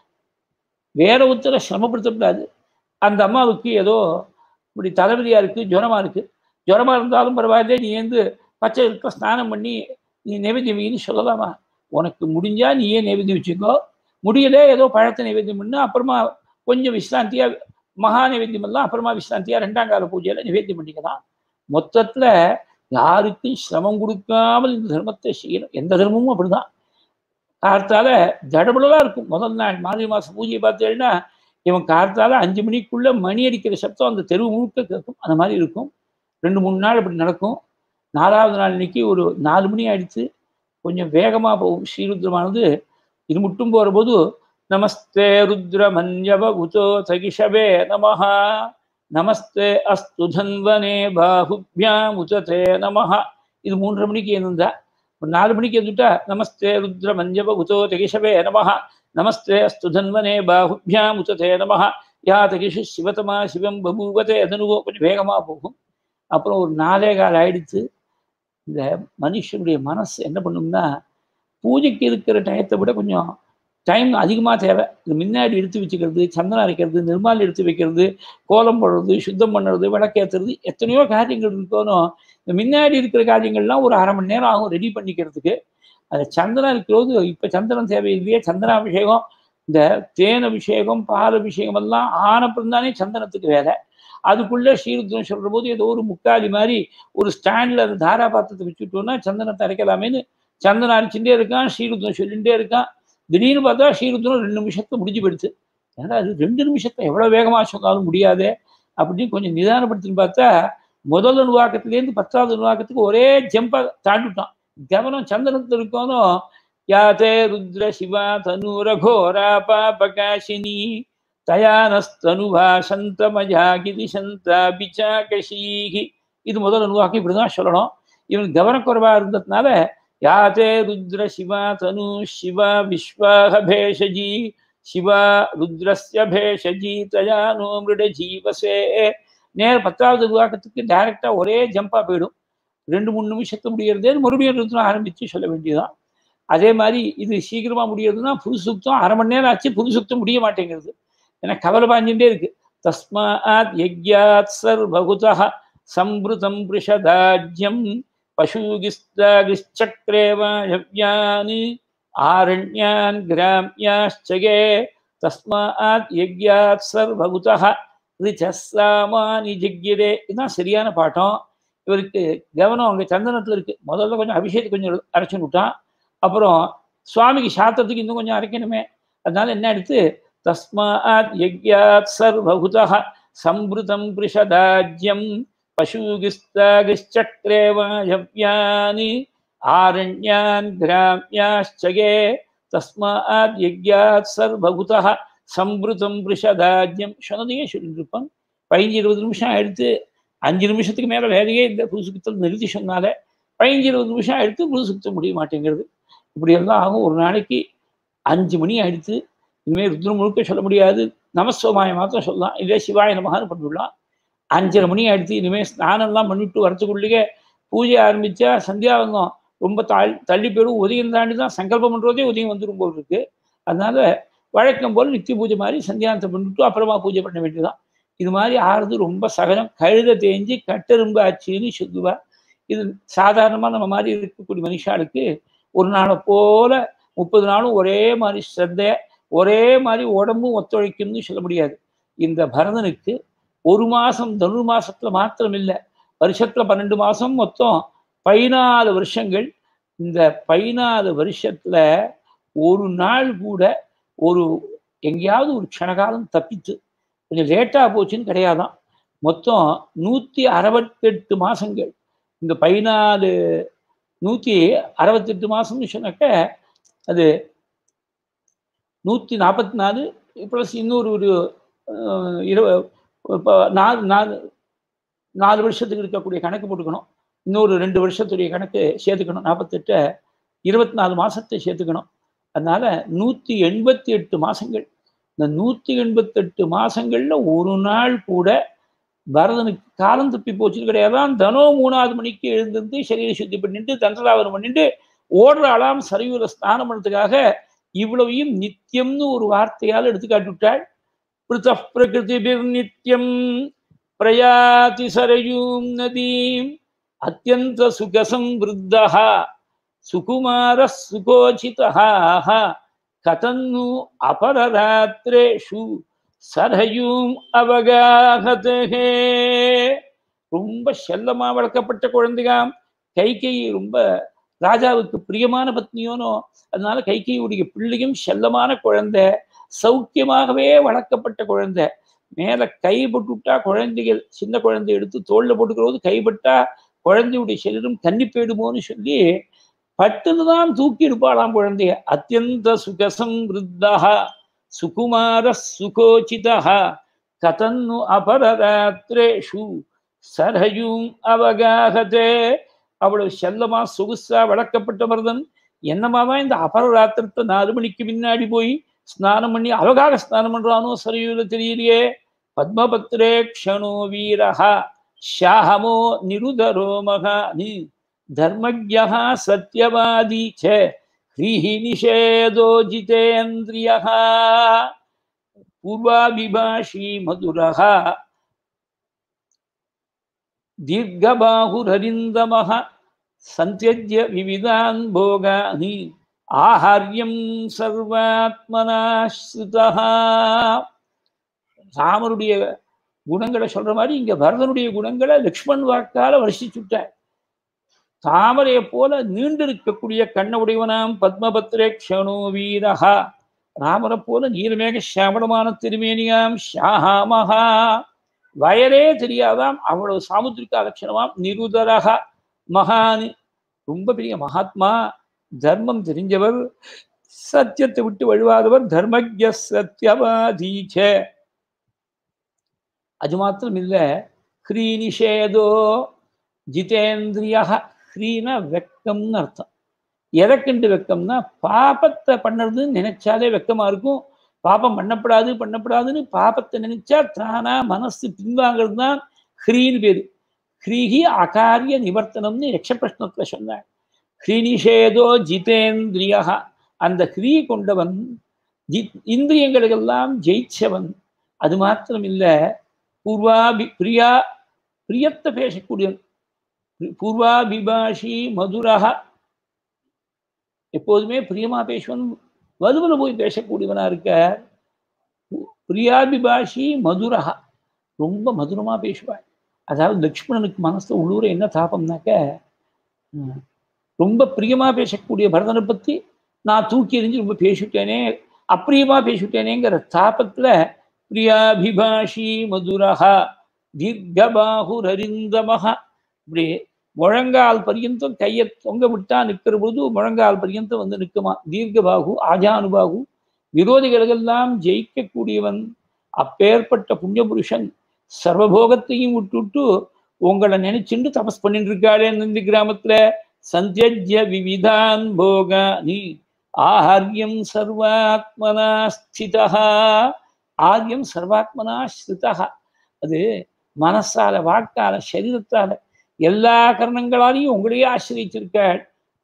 வேற ஒருத்தரை சிரமப்படுத்தக்கூடாது அந்த அம்மாவுக்கு ஏதோ இப்படி தலைவலியா இருக்கு ஜுரமா இருக்கு ஜுரமா இருந்தாலும் பரவாயில்ல நீ வந்து பச்சை இருக்க ஸ்நானம் பண்ணி நீ நைவேத்தியம் வைன்னு சொல்லலாமா உனக்கு முடிஞ்சா நீயே நைவேத்தியம் வச்சுக்கோ முடியல ஏதோ பழத்தை நைவேத்தியம் பண்ணு அப்புறமா கொஞ்சம் விசிராந்தியா மகா நைவேத்தியம் எல்லாம் அப்புறமா விசிராந்தியா ரெண்டாம் கால பூஜையில நிவேத்தியம் பண்ணிக்கலாம் மொத்தத்துல யாருக்கும் சிரமம் கொடுக்காமல் இந்த தர்மத்தை செய்யணும் எந்த தர்மமும் அப்படிதான் கார்த்தால ஜடபுடலா இருக்கும் முதல் நாள் மார்கழி மாசம் பூஜையை பார்த்தேன்னா இவன் கார்த்தால அஞ்சு மணிக்குள்ள மணி அடிக்கிற சப்தம் அந்த தெருவு முழுக்க கேட்கும் அந்த மாதிரி இருக்கும் ரெண்டு மூணு நாள் அப்படி நடக்கும் நாலாவது நாள் இன்னைக்கு ஒரு நாலு மணி ஆயிடுச்சு கொஞ்சம் வேகமாக போகும் ஸ்ரீருத்ரமானது இது மட்டும் போகிற போது நமஸ்தே ருத்ரமன்யவ உதோ சகிஷவே நமஹா நமஸ்தே அஸ்து தன்வனே பாகுபியாம் உச்சதே நமஹா இது மூன்றரை மணிக்கு இருந்தா ஒரு நாலு மணிக்கு இருந்துட்டா நமஸ்தே ருத்ரமன்யவ உதோ தகிஷவே நமஹா நமஸ்தே அஸ்து தன்வனே பாகுபியாம் உச்சதே நமஹா யா தகிஷு சிவதமா சிவம் பபூவதே அதனுவோ கொஞ்சம் வேகமாக போகும் அப்புறம் ஒரு நாலே கால் ஆயிடுச்சு இந்த மனுஷனுடைய மனசு என்ன பண்ணும்னா பூஜைக்கு இருக்கிற டயத்தை விட கொஞ்சம் டைம் அதிகமாக தேவை இந்த முன்னாடி எடுத்து வச்சுக்கிறது சந்தனம் அரைக்கிறது நிர்மால் எடுத்து வைக்கிறது கோலம் போடுறது சுத்தம் பண்ணுறது விளக்கேற்றுறது எத்தனையோ காரியங்கள் இருக்கணும் இந்த முன்னாடி இருக்கிற காரியங்கள்லாம் ஒரு அரை மணி நேரம் ஆகும் ரெடி பண்ணிக்கிறதுக்கு அது சந்தனம் இருக்கிறது இப்போ சந்தனம் தேவையில்லையே சந்தனாபிஷேகம் இந்த தேன் அபிஷேகம் பால் அபிஷேகம் எல்லாம் ஆனப்புறம் தானே சந்தனத்துக்கு வேலை அதுக்குள்ளே ஸ்ரீருத்ரம் சொல்கிற போது ஏதோ ஒரு முக்காலி மாதிரி ஒரு ஸ்டாண்டில் அந்த தாராபாத்திரத்தை வச்சுட்டோம்னா சந்தனத்தை அரைக்கலாமேன்னு சந்தனம் அரைச்சுட்டே இருக்கான் ஸ்ரீருத்ரம் சொல்லிகிட்டே இருக்கான் திடீர்னு பார்த்தா ஸ்ரீருத்ரம் ரெண்டு நிமிஷத்தை முடிஞ்சு போயிடுது ஏன்னா அது ரெண்டு நிமிஷத்தை எவ்வளோ வேகமாக சொன்னாலும் முடியாதே அப்படின்னு கொஞ்சம் நிதானப்படுத்தின்னு பார்த்தா முதல் நிர்வாகத்துலேருந்து பத்தாவது நிர்வாகத்துக்கு ஒரே ஜம்பாக தாண்டிட்டான் கவனம் சந்தனத்தில் இருக்கணும் யாத்தே ருத்ர சிவா தனுர கோரா பாபகாஷினி தயானஸ்தனுவா சந்தமஜா கிதிசந்தா பிச்சாகஷீகி இது முதல் நிர்வாகம் இப்படிதான் சொல்லணும் இவன் கவனக்குறைவாக இருந்ததுனால யாத்தே ருத்ர சிவா தனு சிவா விஸ்வாக பேஷஜி சிவா ருத்ரஸ்ய பேஷஜி தயானோ மிருட ஜீவசே நேர் பத்தாவது விவாகத்துக்கு டைரக்டா ஒரே ஜம்பா போயிடும் ரெண்டு மூணு நிமிஷத்து முடியறதே மறுபடியும் ருத்ரம் ஆரம்பிச்சு சொல்ல வேண்டியதுதான் அதே மாதிரி இது சீக்கிரமா முடியறதுன்னா புது சுத்தம் அரை மணி நேரம் ஆச்சு புது சுத்தம் முடிய மாட்டேங்கிறது ஏன்னா கவலை பாஞ்சுட்டே இருக்கு தஸ்மாத் யஜ்யாத் சர்வகுதா சம்பிருதம் பிருஷதாஜ்யம் பசூகிஸ்தாகிச்சக்ரேவாயவ்யான் ஆரண்யான் கிராமியாச்சகே தஸ்மாத் யஜ்யாத் சர்வகுதா ரிச்சஸ்லாமானி ஜிக்யதே இதுதான் சரியான பாட்டம் இவருக்கு கவனம் அங்கே சந்தனத்தில் இருக்கு முதல்ல கொஞ்சம் அபிஷேகத்தை கொஞ்சம் அரைச்சு விட்டான் அப்புறம் சுவாமிக்கு சாத்திரத்துக்கு இன்னும் கொஞ்சம் அரைக்கணுமே அதனால என்ன எடுத்து தஸ்மாத் யஜ்யாத் சர்வகுதா சம்பிருதம் பிருஷதாஜ்யம் பசூகிஸ்தாகிச்சக்ரேவாயவ்யான் ஆரண்யான் கிராமியாச்சகே தஸ்மாத் யஜ்யாத் சர்வகுதா சம்பிருதம் பிருஷதாஜ்யம் சொன்னதையே சொல்லிட்டு இருப்பான் பதினஞ்சு இருபது நிமிஷம் எடுத்து அஞ்சு நிமிஷத்துக்கு மேலே வேலையே இந்த புது சுத்தம் நிறுத்தி சொன்னாலே பதினஞ்சு இருபது நிமிஷம் எடுத்து புது சுத்தம் முடிய மாட்டேங்கிறது இப்படி எல்லாம் ஆகும் ஒரு நாளைக்கு அஞ்சு மணி ஆயிடுத்து இனிமேல் ருத்ரம் முழுக்க சொல்ல முடியாது நமஸ்வமாய மாத்திரம் சொல்லலாம் இதே சிவாய நமகான்னு பண்ணிவிடலாம் அஞ்சரை மணி ஆயிடுத்து இனிமேல் ஸ்நானம்லாம் பண்ணிவிட்டு வரத்துக்குள்ளேயே பூஜை ஆரம்பித்தா சந்தியாவந்தம் ரொம்ப தாழ் தள்ளி போயிடும் உதயம் தாண்டி தான் சங்கல்பம் பண்ணுறதே உதயம் வந்துடும் போல் இருக்கு அதனால வழக்கம் போல் நித்திய பூஜை மாதிரி சந்தியாந்தம் பண்ணிட்டு அப்புறமா பூஜை பண்ண வேண்டியதுதான் இது மாதிரி ஆறுது ரொம்ப சகஜம் கழுத தேஞ்சு கட்டெரும்பு ஆச்சுன்னு சொல்லுவா இது சாதாரணமாக நம்ம மாதிரி இருக்கக்கூடிய மனுஷாளுக்கு ஒரு நாளை போல முப்பது நாளும் ஒரே மாதிரி ஸ்ரத்தை ஒரே மாதிரி உடம்பும் ஒத்துழைக்கும்னு சொல்ல முடியாது இந்த பரதனுக்கு ஒரு மாசம் தனு மாசத்துல மாத்திரம் இல்லை வருஷத்துல பன்னெண்டு மாசம் மொத்தம் பதினாலு வருஷங்கள் இந்த பதினாலு வருஷத்துல ஒரு நாள் கூட ஒரு எங்கேயாவது ஒரு க்ஷணகாலம் தப்பித்து கொஞ்சம் லேட்டாக போச்சுன்னு கிடையாதான் மொத்தம் நூற்றி அறுபத்தெட்டு மாதங்கள் இந்த பதினாலு நூற்றி அறுபத்தெட்டு மாதம்னு சொன்னாக்க அது நூற்றி நாற்பத்தி நாலு ப்ளஸ் இன்னொரு ஒரு இருப இப்போ நாலு நாலு நாலு வருஷத்துக்கு இருக்கக்கூடிய கணக்கு போட்டுக்கணும் இன்னொரு ரெண்டு வருஷத்துடைய கணக்கு சேர்த்துக்கணும் நாற்பத்தெட்டை இருபத்தி நாலு மாதத்தை சேர்த்துக்கணும் அதனால நூற்றி எண்பத்தி எட்டு மாதங்கள் இந்த நூற்றி எண்பத்தெட்டு மாதங்களில் ஒரு நாள் கூட பரதனுக்கு காலம் தப்பி போச்சுன்னு கிடையாதான் தனோ மூணாவது மணிக்கு எழுந்திருந்து சரீர சுத்தி பண்ணிட்டு தண்டலாவரம் பண்ணிட்டு ஓடுற அலாம் சரிவுல ஸ்நானம் பண்ணதுக்காக இவ்வளவையும் நித்தியம்னு ஒரு வார்த்தையால் எடுத்து காட்டிவிட்டாள் பிருத்த பிரகிருதிபிர் நித்தியம் பிரயாதி சரயூம் நதீம் அத்தியந்த சுகசம்வருத்தா சுகுமார சுகோச்சிதா கதன்னு அபரராத்திரேஷு சரயூம் அவகாகதே ரொம்ப செல்லமா வளர்க்கப்பட்ட குழந்தைகாம் கைகை ரொம்ப ராஜாவுக்கு பிரியமான பத்னியோனோ அதனால கைகையுடைய பிள்ளையும் செல்லமான குழந்தை சௌக்கியமாகவே வளர்க்கப்பட்ட குழந்தை மேல கைப்பட்டுட்டா குழந்தைகள் சின்ன குழந்தை எடுத்து தோல்ல போட்டுக்கிறது கைப்பட்டா குழந்தையுடைய சரீரம் தண்ணி போயிடுமோன்னு சொல்லி பட்டுன்னு தான் தூக்கி இருப்பாளாம் குழந்தைய அத்தியந்த சுகசம் விருத்தா சுகுமார சுகோச்சிதா கதன்னு அபரராத்திரேஷு சரயும் அவகாகதே அவ்வளவு செல்லமா சொகுசா வளர்க்கப்பட்ட மருதன் என்னமாதான் இந்த அபரராத்திரத்தை நாலு மணிக்கு முன்னாடி போய் ஸ்நானம் பண்ணி அவகாக ஸ்நானம் பண்றானோ சரையூல தெரியலையே பத்மபத்ரே க்ஷணோ வீரஹா ஷாஹமோ நிருதரோ மகானி धर्मज्ञः सत्यवादी च ह्रीः निषेधो जितेन्द्रियः पूर्वाभिभाषी मधुरः दीर्घबाहुररिन्दमः सन्त्यज्य विविधान् भोगान् ஆஹாரியம் சர்வாத்மனாஸ்ருதா ராமருடைய குணங்களை சொல்ற மாதிரி இங்க பரதனுடைய குணங்களை லக்ஷ்மண் வாக்கால வருஷிச்சுட்டார் தாமரையை போல நீண்டிருக்கக்கூடிய கண்ணவுடையவனாம் பத்மபத்ரே க்ஷணோ வீரஹா ராமரை போல நீர்மேக சியாமளமான திருமேனியாம் ஷாஹாமஹா வயரே தெரியாதாம் அவ்வளவு சாமுத்திரிக லட்சணமாம் நிருதரஹா மகான் ரொம்ப பெரிய மகாத்மா தர்மம் தெரிஞ்சவர் சத்தியத்தை விட்டு வழுவாதவர் தர்மஜ சத்தியவாதீச்ச அது மாத்திரம் இல்ல ஹ்ரீ நிஷேதோ ஜிதேந்திரியா ஹ்ரீனா வெக்கம்னு அர்த்தம் எதற்கென்று வெக்கம்னா பாபத்தை பண்ணுறதுன்னு நினைச்சாலே வெக்கமா இருக்கும் பாபம் பண்ணப்படாது பண்ணப்படாதுன்னு பாபத்தை நினைச்சா தானா மனசு பின்வாங்கிறது தான் ஹ்ரீன்னு பேரு ஹ்ரீஹி அகாரிய நிவர்த்தனம்னு யக்ஷ பிரஷ்னத்துல சொன்னார் ஹ்ரீனிஷேதோ ஜிதேந்திரியா அந்த ஹ்ரீ கொண்டவன் ஜி இந்திரியங்களுக்கெல்லாம் ஜெயிச்சவன் அது மாத்திரம் இல்ல பூர்வாபி பிரியா பிரியத்தை பேசக்கூடியவன் பூர்வாபிபாஷி மதுரஹ எப்போதுமே பிரியமா பேசுவன் வலுவில் போய் பேசக்கூடியவனா இருக்க பிரியாபிபாஷி மதுரஹா ரொம்ப மதுரமா பேசுவாள் அதாவது லக்ஷ்மணனுக்கு மனசுல உள்ளூர என்ன தாபம்னாக்க ரொம்ப பிரியமா பேசக்கூடிய பரதனை பத்தி நான் தூக்கி எறிஞ்சு ரொம்ப பேசிட்டேனே அப்பிரியமா பேசிட்டேனேங்கிற தாபத்துல பிரியாபிபாஷி மதுரஹா தீர்க்கபாகுரரிந்தமஹா இப்படி முழங்கால் பரியந்தம் கையை தொங்க விட்டா நிற்கிற பொழுது முழங்கால் பரியந்தம் வந்து நிற்குமா தீர்க்கபாகு ஆஜானுபாகு விரோதிகளெல்லாம் ஜெயிக்கக்கூடியவன் அப்பேற்பட்ட புண்ணிய புருஷன் சர்வபோகத்தையும் விட்டுவிட்டு உங்களை நினைச்சுண்டு தபஸ் பண்ணிட்டு இருக்காளே இந்த கிராமத்துல சந்தியஜ்ய விவிதான் போகானி ஆஹாரியம் சர்வாத்மனா ஸ்திதா ஆரியம் சர்வாத்மனா ஸ்திதா அது மனசால வாக்கால சரீரத்தால எல்லா கரணங்களாலையும் உங்களையே ஆசிரிச்சிருக்காள்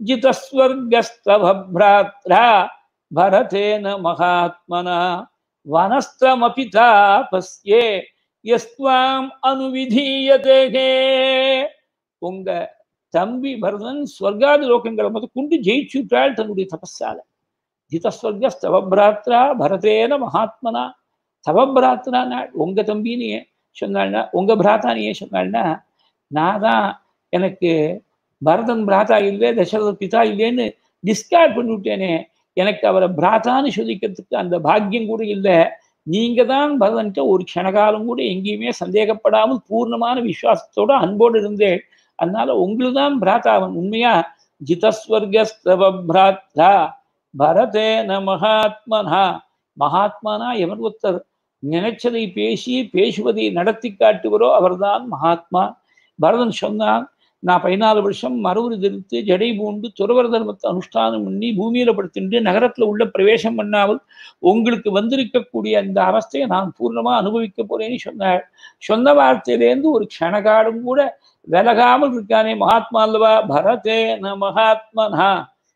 ஜிதஸ்வர்கஸ்தபிராத்ரா பரதேன மகாத்மனா வனஸ்தமபி தாபஸ்யே எஸ்வாம் அனுவிதீயதே உங்க தம்பி பரதன் ஸ்வர்காதி லோகங்களை மொத்தம் கொண்டு ஜெயிச்சுட்டாள் தன்னுடைய தபஸால ஜிதஸ்வர்க ஸ்தவபிராத்ரா பரதேன மகாத்மனா தவபிராத்ரா நாள் உங்க தம்பின்னு ஏன் சொன்னாள்னா உங்க பிராத்தான்னு ஏன் சொன்னாள்னா நான் தான் எனக்கு பரதன் பிராத்தா இல்லை தசரத பிதா இல்லைன்னு டிஸ்கார்ட் பண்ணிவிட்டேனே எனக்கு அவரை பிராத்தான்னு சொல்லிக்கிறதுக்கு அந்த பாக்கியம் கூட இல்லை நீங்க தான் பரதன்ட்ட ஒரு க்ஷணகாலம் கூட எங்கேயுமே சந்தேகப்படாமல் பூர்ணமான விசுவாசத்தோட அன்போடு இருந்தேன் அதனால உங்களுக்கு தான் பிராத்தாவன் உண்மையா ஜிதஸ்வர்கஸ்தவ பிராத்ரா பரதேன மகாத்மனா மகாத்மானா எவர் ஒருத்தர் நினைச்சதை பேசி பேசுவதை நடத்தி காட்டுவரோ அவர்தான் மகாத்மா பரதன் சொன்னான் நான் பதினாலு வருஷம் மறுவுரு தெரித்து ஜடை பூண்டு துறவர தர்மத்தை அனுஷ்டானம் பண்ணி பூமியில படுத்தின்று நகரத்துல உள்ள பிரவேசம் பண்ணாமல் உங்களுக்கு வந்திருக்கக்கூடிய அந்த அவஸ்தையை நான் பூர்ணமா அனுபவிக்க போறேன்னு சொன்னாள் சொன்ன வார்த்தையிலேருந்து ஒரு க்ஷணகாலம் கூட விலகாமல் இருக்கானே மகாத்மா அல்லவா பரதே ந மகாத்மனா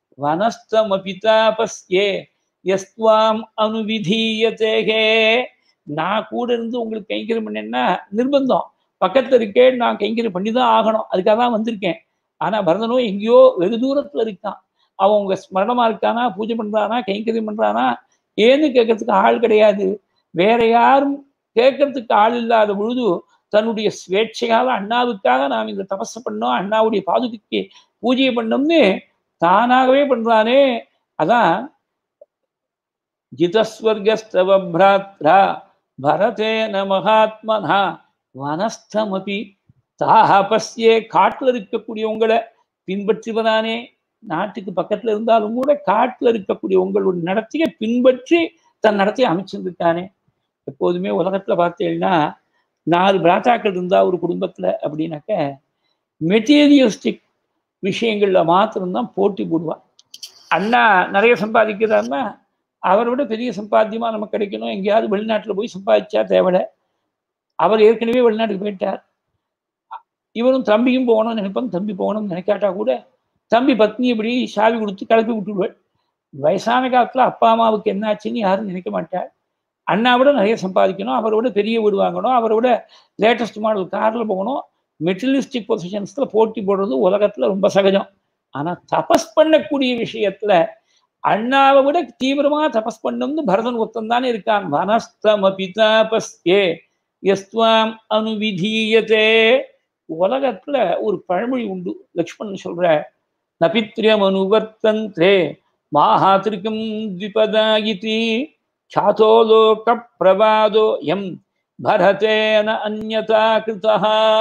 வனஸ்தமபிதாபஸ்யே எஸ்வாம் அனுவிதீயத்தேகே நான் கூட இருந்து உங்களுக்கு கைங்கரியம் பண்ணேன்னா நிர்பந்தம் பக்கத்துல இருக்கேன் நான் கைங்கரியம் பண்ணி தான் ஆகணும் அதுக்காக தான் வந்திருக்கேன் ஆனா பரதனோ எங்கேயோ வெகு தூரத்துல இருக்கான் அவன் உங்க ஸ்மரணமா இருக்கானா பூஜை பண்றானா கைங்கரியம் பண்றானா ஏன்னு கேட்கறதுக்கு ஆள் கிடையாது வேற யாரும் கேட்கறதுக்கு ஆள் இல்லாத பொழுது தன்னுடைய ஸ்வேட்சையால அண்ணாவுக்காக நாம் இந்த தபஸை பண்ணோம் அண்ணாவுடைய பாதுகைக்கு பூஜையை பண்ணோம்னு தானாகவே பண்றானே அதான் ஜிதஸ்வர்கஸ்தவ பிராத்ரா பரதேன மகாத்மனா வனஸ்தமபி தாபஸ்யே காட்டுல இருக்கக்கூடிய உங்களை பின்பற்றுவதானே நாட்டுக்கு பக்கத்துல இருந்தாலும் கூட காட்டுல இருக்கக்கூடிய உங்களுடைய நடத்தையை பின்பற்றி தன் நடத்தையை அமைச்சிருந்துட்டானே எப்போதுமே உலகத்துல பார்த்தீங்கன்னா நாலு பிராத்தாக்கள் இருந்தா ஒரு குடும்பத்துல அப்படின்னாக்க மெட்டீரியலிஸ்டிக் விஷயங்கள்ல மாத்திரம்தான் போட்டி போடுவான் அண்ணா நிறைய சம்பாதிக்கிறாருன்னா அவரை விட பெரிய சம்பாத்தியமா நமக்கு கிடைக்கணும் எங்கேயாவது வெளிநாட்டுல போய் சம்பாதிச்சா தேவையில்ல அவர் ஏற்கனவே வெளிநாட்டுக்கு போயிட்டார் இவரும் தம்பியும் போகணும்னு நினைப்பான் தம்பி போகணும்னு நினைக்காட்டா கூட தம்பி பத்னி இப்படி சாவி கொடுத்து கிளப்பி விட்டுடுவாள் வயசான காலத்துல அப்பா அம்மாவுக்கு என்னாச்சுன்னு யாரும் நினைக்க மாட்டாள் அண்ணாவோட நிறைய சம்பாதிக்கணும் அவரோட பெரிய வீடு வாங்கணும் அவரோட லேட்டஸ்ட் மாடல் கார்ல போகணும் மெட்டீரியலிஸ்டிக் பொசிஷன்ஸ்ல போட்டி போடுறது உலகத்துல ரொம்ப சகஜம் ஆனா தபஸ் பண்ணக்கூடிய விஷயத்துல அண்ணாவை விட தீவிரமா தபஸ் பண்ணணும்னு பரதன் ஒருத்தன் தானே இருக்கான் வனஸ்தமபி தாபஸ்யே எஸ்துவாம் அனுவிதீயத்தே உலகத்துல ஒரு பழமொழி உண்டு லக்ஷ்மணன் சொல்ற நபித்ரியம் அனுவர்த்தந்தே மாஹாத்திருக்கம் த்விபதாயிதி ख्यातो लोकप्रवादो எம் பரதேன அந்யதா கிருதா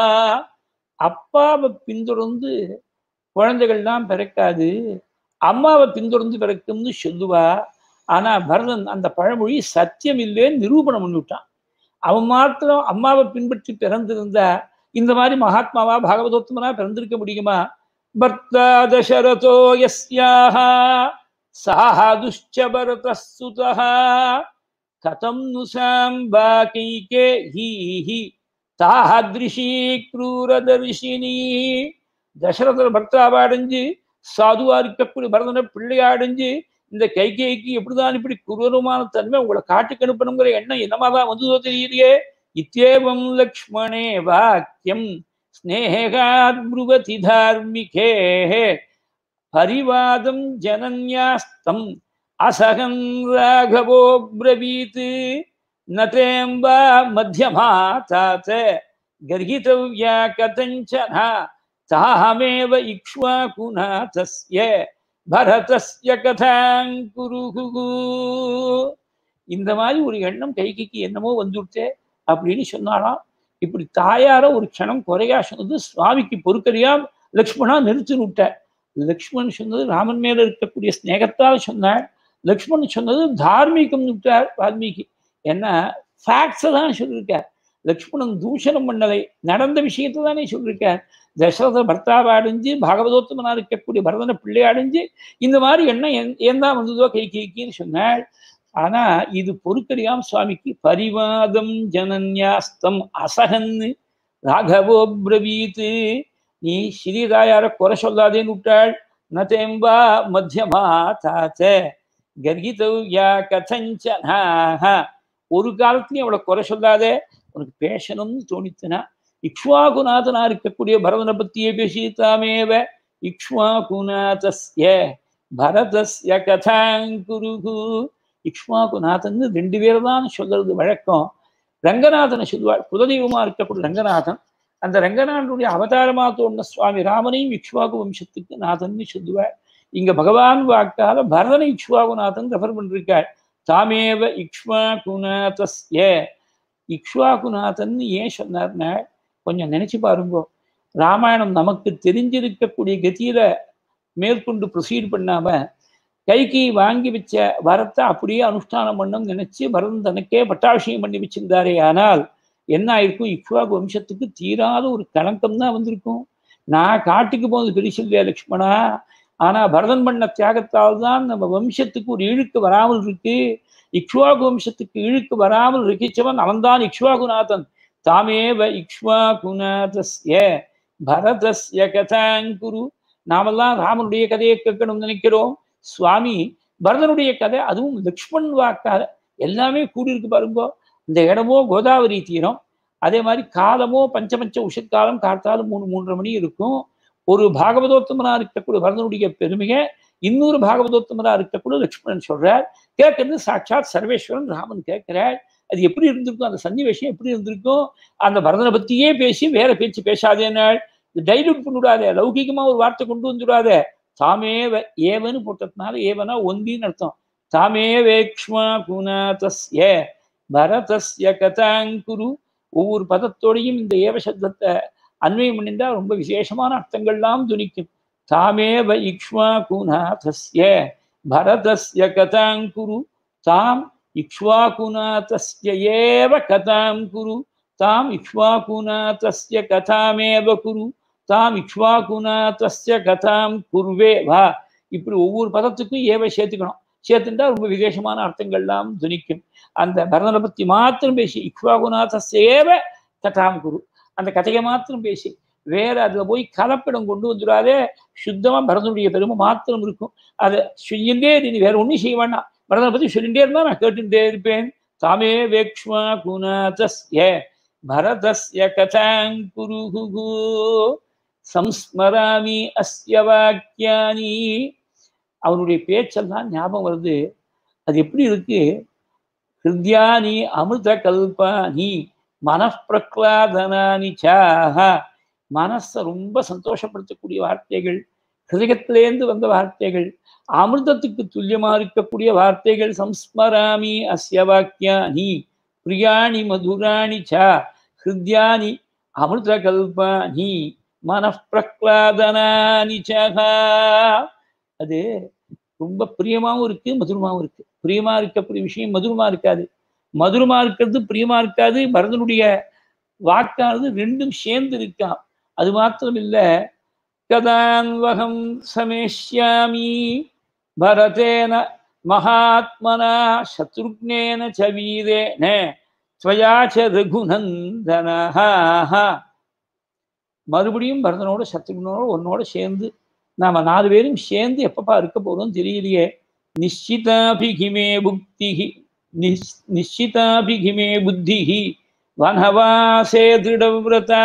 அப்பாவை பின்தொடர்ந்து குழந்தைகள்லாம் பிறக்காது அம்மாவை பின்தொடர்ந்து பிறக்கும்னு சொல்லுவா ஆனா பரதன் அந்த பழமொழி சத்தியம் இல்லைன்னு நிரூபணம் பண்ணிவிட்டான் அவன் மாத்திரம் அம்மாவை பின்பற்றி பிறந்திருந்தா இந்த மாதிரி மகாத்மாவா பாகவதோத்தமனா பிறந்திருக்க முடியுமா பர்த்தா தசரதோ யஸ்யாஹா சாஹா துஷ்ச பரதः சுதः கதம் நு சாம்பா கைகே ஹீஹி தாஹாதிருஷி கிரூரதர்ஷினி தசரதர் பக்தாவா அடைஞ்சு சாதுவா இருக்கக்கூடிய பரதனை பிள்ளையா அடைஞ்சு இந்த கைகேய்க்கு எப்படிதான் இப்படி குரூரமான தன்மை உங்களை காட்டுக்கு அனுப்பணுங்கிற எண்ணம் என்னமாதான் வந்ததோ தெரியலையே இத்தேவம் லக்ஷ்மணே வாக்கியம் ஸ்னேகாத் ப்ருவதி தார்மிகே பரிவாதம் ஜனன்யாஸ்தம் அசகன் ராகவோ பிரவீத் நதேம்பா மத்தியமா தாத்த கர்ஹிதவ்யா கதஞ்சனா தாஹமேவ இக்ஷ்வாகுனா தஸ்ய பரதஸ்ய கதாங்குருகு இந்த மாதிரி ஒரு எண்ணம் கைகைக்கு என்னமோ வந்துவிட்டே அப்படின்னு சொன்னாலாம் இப்படி தாயார ஒரு க்ஷணம் குறையா சொன்னது சுவாமிக்கு பொறுக்கறியாம் லக்ஷ்மணா நிறுத்தி விட்டார் லக்ஷ்மண் சொன்னது ராமன் மேல இருக்கக்கூடிய ஸ்நேகத்தால் சொன்னார் லக்ஷ்மண் சொன்னது தார்மீகம் விட்டார் வால்மீகி ஏன்னா ஃபேக்ட்ஸை தான் சொல்லியிருக்கார் லக்ஷ்மணன் தூஷணம் பண்ணலை நடந்த விஷயத்தை தானே சொல்லியிருக்கார் தசரத பர்த்தாவை அடைஞ்சு பாகவதோத்தமனா இருக்கக்கூடிய பரதனை பிள்ளை அடைஞ்சு இந்த மாதிரி எண்ணம் என் ஏன் தான் வந்ததோ கை கைக்கின்னு சொன்னாள் ஆனா இது பொறுக்கறியாம் சுவாமிக்கு பரிவாதம் ஜனன்யாஸ்தம் அசகன்னு ராகவோ பிரவீத்து நீ ஸ்ரீராயார குறை சொல்லாதேன்னு விட்டாள் நதேம்பா மத்தியமா தாத்த கர்கிதவ்யா கதஞ்சனாக ஒரு காலத்துலயும் அவளை குறை சொல்லாதே உனக்கு பேசணும்னு தோணித்துனா இக்ஷ்வாகுநாதனா இருக்கக்கூடிய பரதனை பத்தியே பேசித்தாமேவ இக்ஷ்வாகுநாதஸ்ய பரதஸ்ய கதாங்குருகு இக்ஷ்வாகுநாதன் ரெண்டு பேர் தான் சொல்றது வழக்கம் ரங்கநாதனை சொல்லுவாள் குலதெய்வமா இருக்கக்கூடிய ரங்கநாதன் அந்த ரங்கநாதனுடைய அவதாரமா தோன்ற சுவாமி ராமனையும் இக்ஷ்வாகு வம்சத்துக்கு நாதன்னு சொல்லுவாள் இங்க பகவான் வாக்கால பரதனை இக்ஷ்வாகுநாதன் ரெஃபர் பண்ணிருக்காள் தாமேவ இக்ஷ்வாகுநாதஸ்ய இக்ஷ்வாகுநாதன் ஏன் சொன்னார்னா கொஞ்சம் நினைச்சு பாருங்க ராமாயணம் நமக்கு தெரிஞ்சிருக்கக்கூடிய கதியில மேற்கொண்டு ப்ரொசீட் பண்ணாம கைக்கு வாங்கி வச்ச வரத்தை அப்படியே அனுஷ்டானம் பண்ணணும்னு நினைச்சு பரதன் தனக்கே பட்டாபிஷேகம் பண்ணி வச்சிருந்தாரே ஆனால் என்ன ஆயிருக்கும் இக்ஷ்வாகு வம்சத்துக்கு தீராத ஒரு கலங்கம் தான் வந்திருக்கும் நான் காட்டுக்கு போனது பெருசு இல்லையா லக்ஷ்மணா ஆனா பரதன் பண்ண தியாகத்தால் தான் நம்ம வம்சத்துக்கு ஒரு இழுக்கு வராமல் இருக்கு இக்ஷ்வாகு வம்சத்துக்கு இழுக்கு வராமல் இருக்கிச்சவன் அவன்தான் இக்ஷ்வாகுநாதன் தாமேவ இக்ஷ்வாகுநாதஸ்ய பரதஸ்ய கதாங்குரு நாமெல்லாம் ராமனுடைய கதையை கேட்கணும்னு நினைக்கிறோம் சுவாமி பரதனுடைய கதை அதுவும் லக்ஷ்மண் வாக்காத எல்லாமே கூடியிருக்கு பாருங்கோ இந்த இடமோ கோதாவரி தீரம் அதே மாதிரி காலமோ பஞ்சபஞ்ச உஷத்காலம் காத்தாலும் மூணு மூன்றரை மணி இருக்கும் ஒரு பாகவதோத்தமனா இருக்கக்கூடிய பரதனுடைய பெருமையை இன்னொரு பாகவதோத்தமனா இருக்கக்கூடிய லக்ஷ்மணன் சொல்றார் கேட்கறது சாட்சாத் சர்வேஸ்வரன் ராமன் கேட்கிறார் அது எப்படி இருந்திருக்கும் அந்த சன்னிவேஷம் எப்படி இருந்திருக்கும் அந்த பரதனை பத்தியே பேசி வேற பேச்சு பேசாதே நாள் டைலூட் பண்ணிவிடாத லௌகிகமா ஒரு வார்த்தை கொண்டு வந்துடாத தாமேவ ஏவன்னு போட்டதுனால ஏவனா ஒந்தின்னு அர்த்தம் தாமேவேக்ஷ்மா குணாதஸ்ய பரதஸ்ய கதாங்குரு ஒவ்வொரு பதத்தோடையும் இந்த ஏவ சப்தத்தை அன்வயம் பண்ணிண்டா ரொம்ப விசேஷமான அர்த்தங்கள்லாம் துணிக்கும் தாமேவ இக்ஷ்மா குணாதஸ்ய பரதஸ்ய கதாங்குரு தாம் இக்ஷ்வாகுநாதஸ்ய ஏவ கதாம் குரு தாம் இக்ஷ்வாகுநாதஸ்ய கதாமேவ குரு தாம் இக்ஷ்வாகுநாதஸ்ய கதாம் குர்வே வா இப்படி ஒவ்வொரு பதத்துக்கும் ஏவ சேர்த்துக்கணும் சேர்த்துட்டா ரொம்ப விசேஷமான அர்த்தங்கள்லாம் துணிக்கும் அந்த பரதனை பத்தி மாத்திரம் பேசி இக்ஷ்வாகுநாதஸ்ய ஏவ கதாம் குரு அந்த கதையை மாத்திரம் பேசி வேற அதுல போய் கலப்பிடம் கொண்டு வந்துடாதே சுத்தமா பரதனுடைய பெருமை மாத்திரம் இருக்கும் அதை சொல்லிட்டே இரு, நீ வேற ஒன்றும் செய்ய வேண்டாம் பரதனை பத்தி சொல்லிட்டே இருந்தா நான் கேட்டுட்டே இருப்பேன் தாமே வேக்ஷ்மா குணாதஸ்ய பரதஸ்ய கதாங்குருகு சம்ஸ்மராமி அஸ்ய வாக்கியானி அவனுடைய பேச்செல்லாம் ஞாபகம் வருது அது எப்படி இருக்கு ஹிருத்யானி அமிர்த கல்பானி மனப்பிரக்லாதனானி சாஹ மனசை ரொம்ப சந்தோஷப்படுத்தக்கூடிய வார்த்தைகள் ஹிருதயத்திலேருந்து வந்த வார்த்தைகள் அமிர்தத்துக்கு துல்லியமா இருக்கக்கூடிய வார்த்தைகள் சம்ஸ்மராமி அஸ்ய வாக்கியானி பிரியாணி மதுராணி ச ஹிருத்யானி அமிர்த கல்பானி மனப்பிரக்லாதனானி சஹா அது ரொம்ப பிரியமாவும் இருக்கு மதுரமாவும் இருக்கு பிரியமா இருக்கக்கூடிய விஷயம் மதுரமா இருக்காது மதுரமா இருக்கிறது பிரியமா இருக்காது பரதனுடைய வாக்கானது ரெண்டும் சேர்ந்து இருக்காம் அது மாத்திரம் இல்ல கதான்வகம் சமேஷ்யாமி பரதேன மகாத்மனா சத்ருக்னேன ச வீரேன ஸ்வயா ச ரகுநந்தனஹா மறுபடியும் பரதனோட சத்ருக்னோட உன்னோட சேர்ந்து நாம நாலு பேரும் சேர்ந்து எப்பப்பா இருக்க போறோம் தெரியலையே நிச்சிதாபிகிமே புக்திஹி நிஸ் நிச்சிதாபிகிமே புத்திஹி வனவாசே திருடவிரதா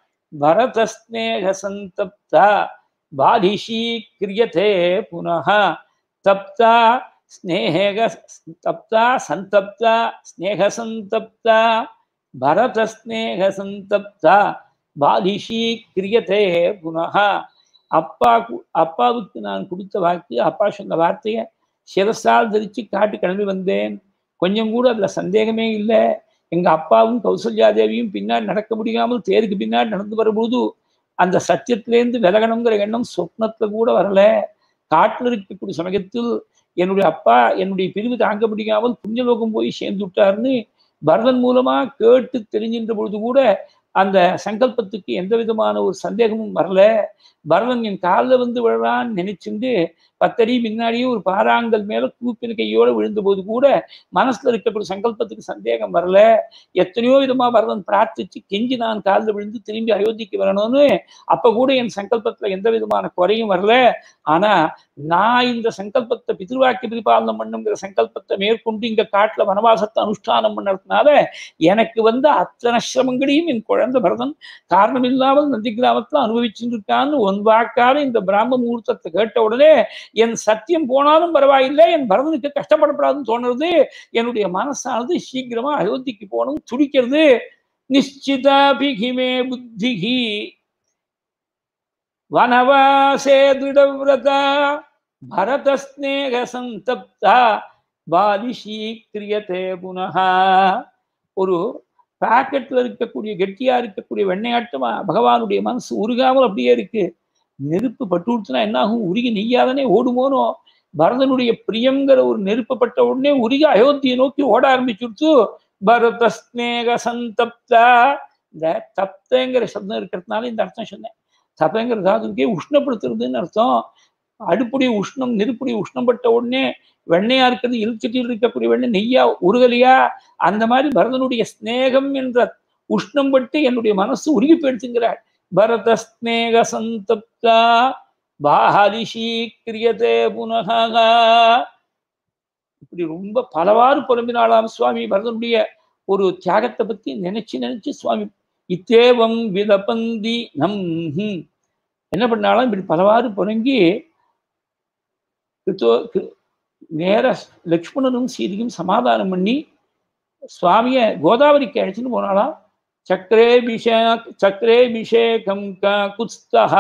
பரதஸ்நேக சந்தப்தா பாதிஷீ கிரியதே புனः தப்தா ஸ்நேக தப்தா சந்தப்தா ஸ்நேக சந்தப்தா பரதஸ்நேக சந்தப்தா பாதிஷீ கிரியதே புனः அப்பா கு- அப்பாவுக்கு நான் கொடுத்த வாக்கு அப்பா சொன்ன வார்த்தையை சிரசால் தரிச்சு காட்டு கிளம்பி வந்தேன் கொஞ்சம் கூட அதுல சந்தேகமே இல்லை எங்க அப்பாவும் கௌசல்யா தேவியும் பின்னாடி நடக்க முடியாமல் தேருக்கு பின்னாடி நடந்து வரும்போது அந்த சத்தியத்திலேருந்து விலகணுங்கிற எண்ணம் சொப்னத்துல கூட வரல காட்டில் இருக்கக்கூடிய சமயத்தில் என்னுடைய அப்பா என்னுடைய பிரிவு தாங்க முடியாமல் புண்ணியலோகம் போய் சேர்ந்து விட்டாருன்னு பரதன் மூலமா கேட்டு தெரிஞ்சின்ற பொழுது கூட அந்த சங்கல்பத்துக்கு எந்த விதமான ஒரு சந்தேகமும் வரல பரதன் என் காலில் வந்து விழறான்னு நினைச்சுண்டு பத்தடி முன்னாடியே ஒரு பாறாங்கல் மேல கூப்பின கையோட விழுந்த போது கூட மனசுல இருக்கக்கூடிய சங்கல்பத்துக்கு சந்தேகம் வரல எத்தனையோ விதமா பரதன் பிரார்த்திச்சு கெஞ்சி நான் காலில் விழுந்து திரும்பி அயோத்திக்கு வரணும்னு அப்ப கூட என் சங்கல்பத்துல எந்த விதமான குறையும் வரல ஆனா நான் இந்த சங்கல்பத்தை பிதிர்வாக்கிய பிரிபாலனம் பண்ணுங்கிற சங்கல்பத்தை மேற்கொண்டு இங்க காட்டுல வனவாசத்தை அனுஷ்டானம் பண்ணதுனால எனக்கு வந்த அத்தனை சிரமங்களையும் என் குழந்தை பரதன் காரணம் இல்லாமல் நந்தி கிராமத்துல அனுபவிச்சுட்டு இருக்கான்னு ஒன் வாக்கால இந்த பிராம முகூர்த்தத்தை கேட்ட உடனே என் சத்தியம் போனாலும் பரவாயில்லை என் பரதனுக்கு கஷ்டப்படப்படாதுன்னு தோணுறது என்னுடைய மனசானது சீக்கிரமா அயோத்திக்கு போகணும் துடிக்கிறது நிச்சிதாபிகிமே புத்திகி வனவாசே திருடவிரதா பரதஸ்நேக சந்தப்தா பாலிஷீ கிரியதே புனः ஒரு பாக்கெட்ல இருக்கக்கூடிய கெட்டியா இருக்கக்கூடிய வெண்ணையாட்டமா பகவானுடைய மனசு உருகாமல் அப்படியே இருக்கு நெருப்பு பட்டு விட்டுனா என்ன ஆகும் உருகி நெய்யாதானே ஓடுமோனோ பரதனுடைய பிரியங்கிற ஒரு நெருப்பு பட்ட உடனே உருகி அயோத்தியை நோக்கி ஓட ஆரம்பிச்சுடுத்து பரத ஸ்நேக சந்தப்தா இந்த தப்தங்கிற சப்தம் இருக்கிறதுனால இந்த அர்த்தம் சொன்னேன் தப்பங்கிற தாதுக்கே உஷ்ணப்படுத்துறதுன்னு அர்த்தம் அடுப்புடைய உஷ்ணம் நெருப்புடைய உஷ்ணம் பட்ட உடனே வெண்ணையா இருக்கிறது இழுச்சிட்டில் இருக்கக்கூடிய வெண்ணெய் நெய்யா உருகலையா அந்த மாதிரி பரதனுடைய ஸ்நேகம் என்ற உஷ்ணம் பட்டு என்னுடைய மனசு உருகி போயிடுச்சுங்கிறாள் பரத ஸ்நேக சந்தப்தா பாஹலிஷீ கிரியதே புனக இப்படி ரொம்ப பலவாறு புலம்பினாலாம் சுவாமி பரதனுடைய ஒரு தியாகத்தை பத்தி நினைச்சு நினைச்சு சுவாமி இத்தேவம் விலபந்தி நம் என்ன பண்ணாலும் இப்படி பலவாறு புறங்கி கிருத்தோ கி- நேர லக்ஷ்மணனும் சீதையும் சமாதானம் பண்ணி சுவாமிய கோதாவரிக்கு அழைச்சிட்டு போனாலாம் சக்கரேபிஷே சக்கரேபிஷேகம் க குஸ்தஹ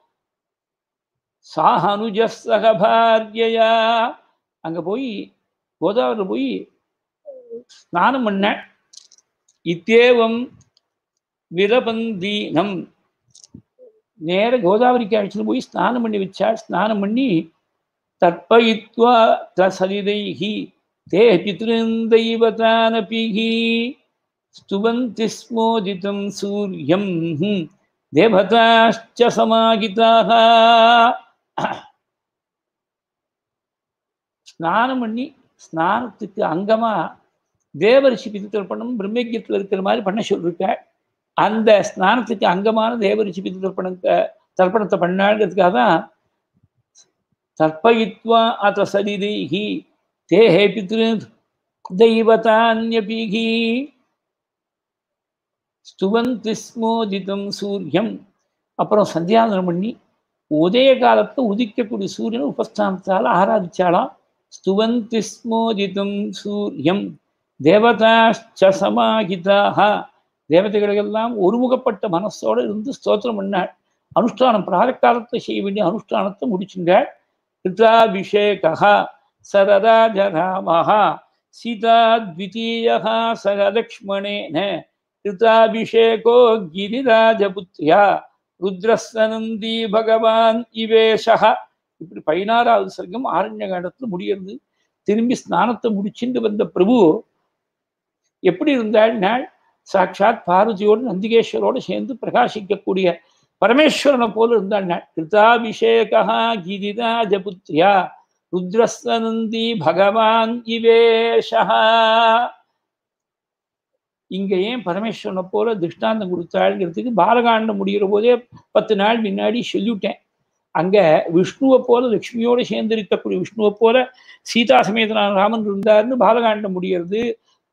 சாஹனுஜஸ்ஸக பாரியயா அங்க போய் கோதாவரியில் போய் ஸ்நானம் பண்ண இத்தேவம் விரபந்தீனம் நேர கோதாவரிக்கு அழைச்சிட்டு போய் ஸ்நானம் பண்ணி வச்சாள் ஸ்நானம் பண்ணி தற்பயித்வா தசலிதைஹி தே பித்ருந்தைவதானபிஹி ஸ்துவந்தி ஸ்மோதிதம் சூரியம் தேவதாश्च சமாகிதாக ஸ்நானம் பண்ணி ஸ்நானத்துக்கு அங்கமா தேவரிஷி பிதித்தர்ப்பணம் பிரம்மயஜத்தில் இருக்கிற மாதிரி பண்ண சொல்லிருக்க அந்த ஸ்நானத்துக்கு அங்கமான தேவரிச்சி பித்து தர்ப்பணம் தர்ப்பணத்தை பண்ணாங்கிறதுக்காக தான் தர்ப்பயித்வா அத சரீரைஹி தேஹே பித்ரு தெய்வதான்யபிகி ஸ்துவந்தி ஸ்மோதிதம் சூரியம் அப்புறம் சந்தியாதனம் பண்ணி உதய காலத்தை உதிக்கக்கூடிய சூரியனை உபஸ்தானத்தால் ஆராதிச்சாலாம் ஸ்துவந்தி ஸ்மோதிதம் சூரியம் தேவதாச்ச சமாகிதாக தேவதைகளுக்கெல்லாம் ஒருமுகப்பட்ட மனசோடு இருந்து ஸ்தோத்திரம் பண்ணாள் அனுஷ்டானம் பிராரக்காலத்தை செய்ய வேண்டிய அனுஷ்டானத்தை முடிச்சுங்க கிருதாபிஷேகா சரராஜராமஹா சீதா த்விதீயா சக லக்ஷ்மணேன கிருதாபிஷேகோ கிரிராஜபுத்ரியா ருத்ரஸ்வனந்தி பகவான் இவேஷா இப்படி பதினாறாவது சர்க்கம் ஆரண்ய காண்டத்துல முடிகிறது திரும்பி ஸ்நானத்தை முடிச்சுட்டு வந்த பிரபு எப்படி இருந்தாள் நாள் சாட்சாத் பார்வதியோடு நந்திகேஸ்வரோடு சேர்ந்து பிரகாசிக்கக்கூடிய பரமேஸ்வரனை போல இருந்தாள் நாள் கிருதாபிஷேகா கிரிராஜபுத்ரியா ருத்ரஸ்வனந்தி பகவான் இவேஷா இங்க ஏன் பரமேஸ்வரனை போல திருஷ்டாந்தம் கொடுத்தாள்ங்கிறதுக்கு பாலகாண்டம் முடிகிற போதே பத்து நாள் முன்னாடி சொல்லிவிட்டேன் அங்க விஷ்ணுவை போல லக்ஷ்மியோடு சேர்ந்து இருக்கக்கூடிய விஷ்ணுவை போல சீதா சமேதனான ராமன் இருந்தார்னு பாலகாண்டம் முடிகிறது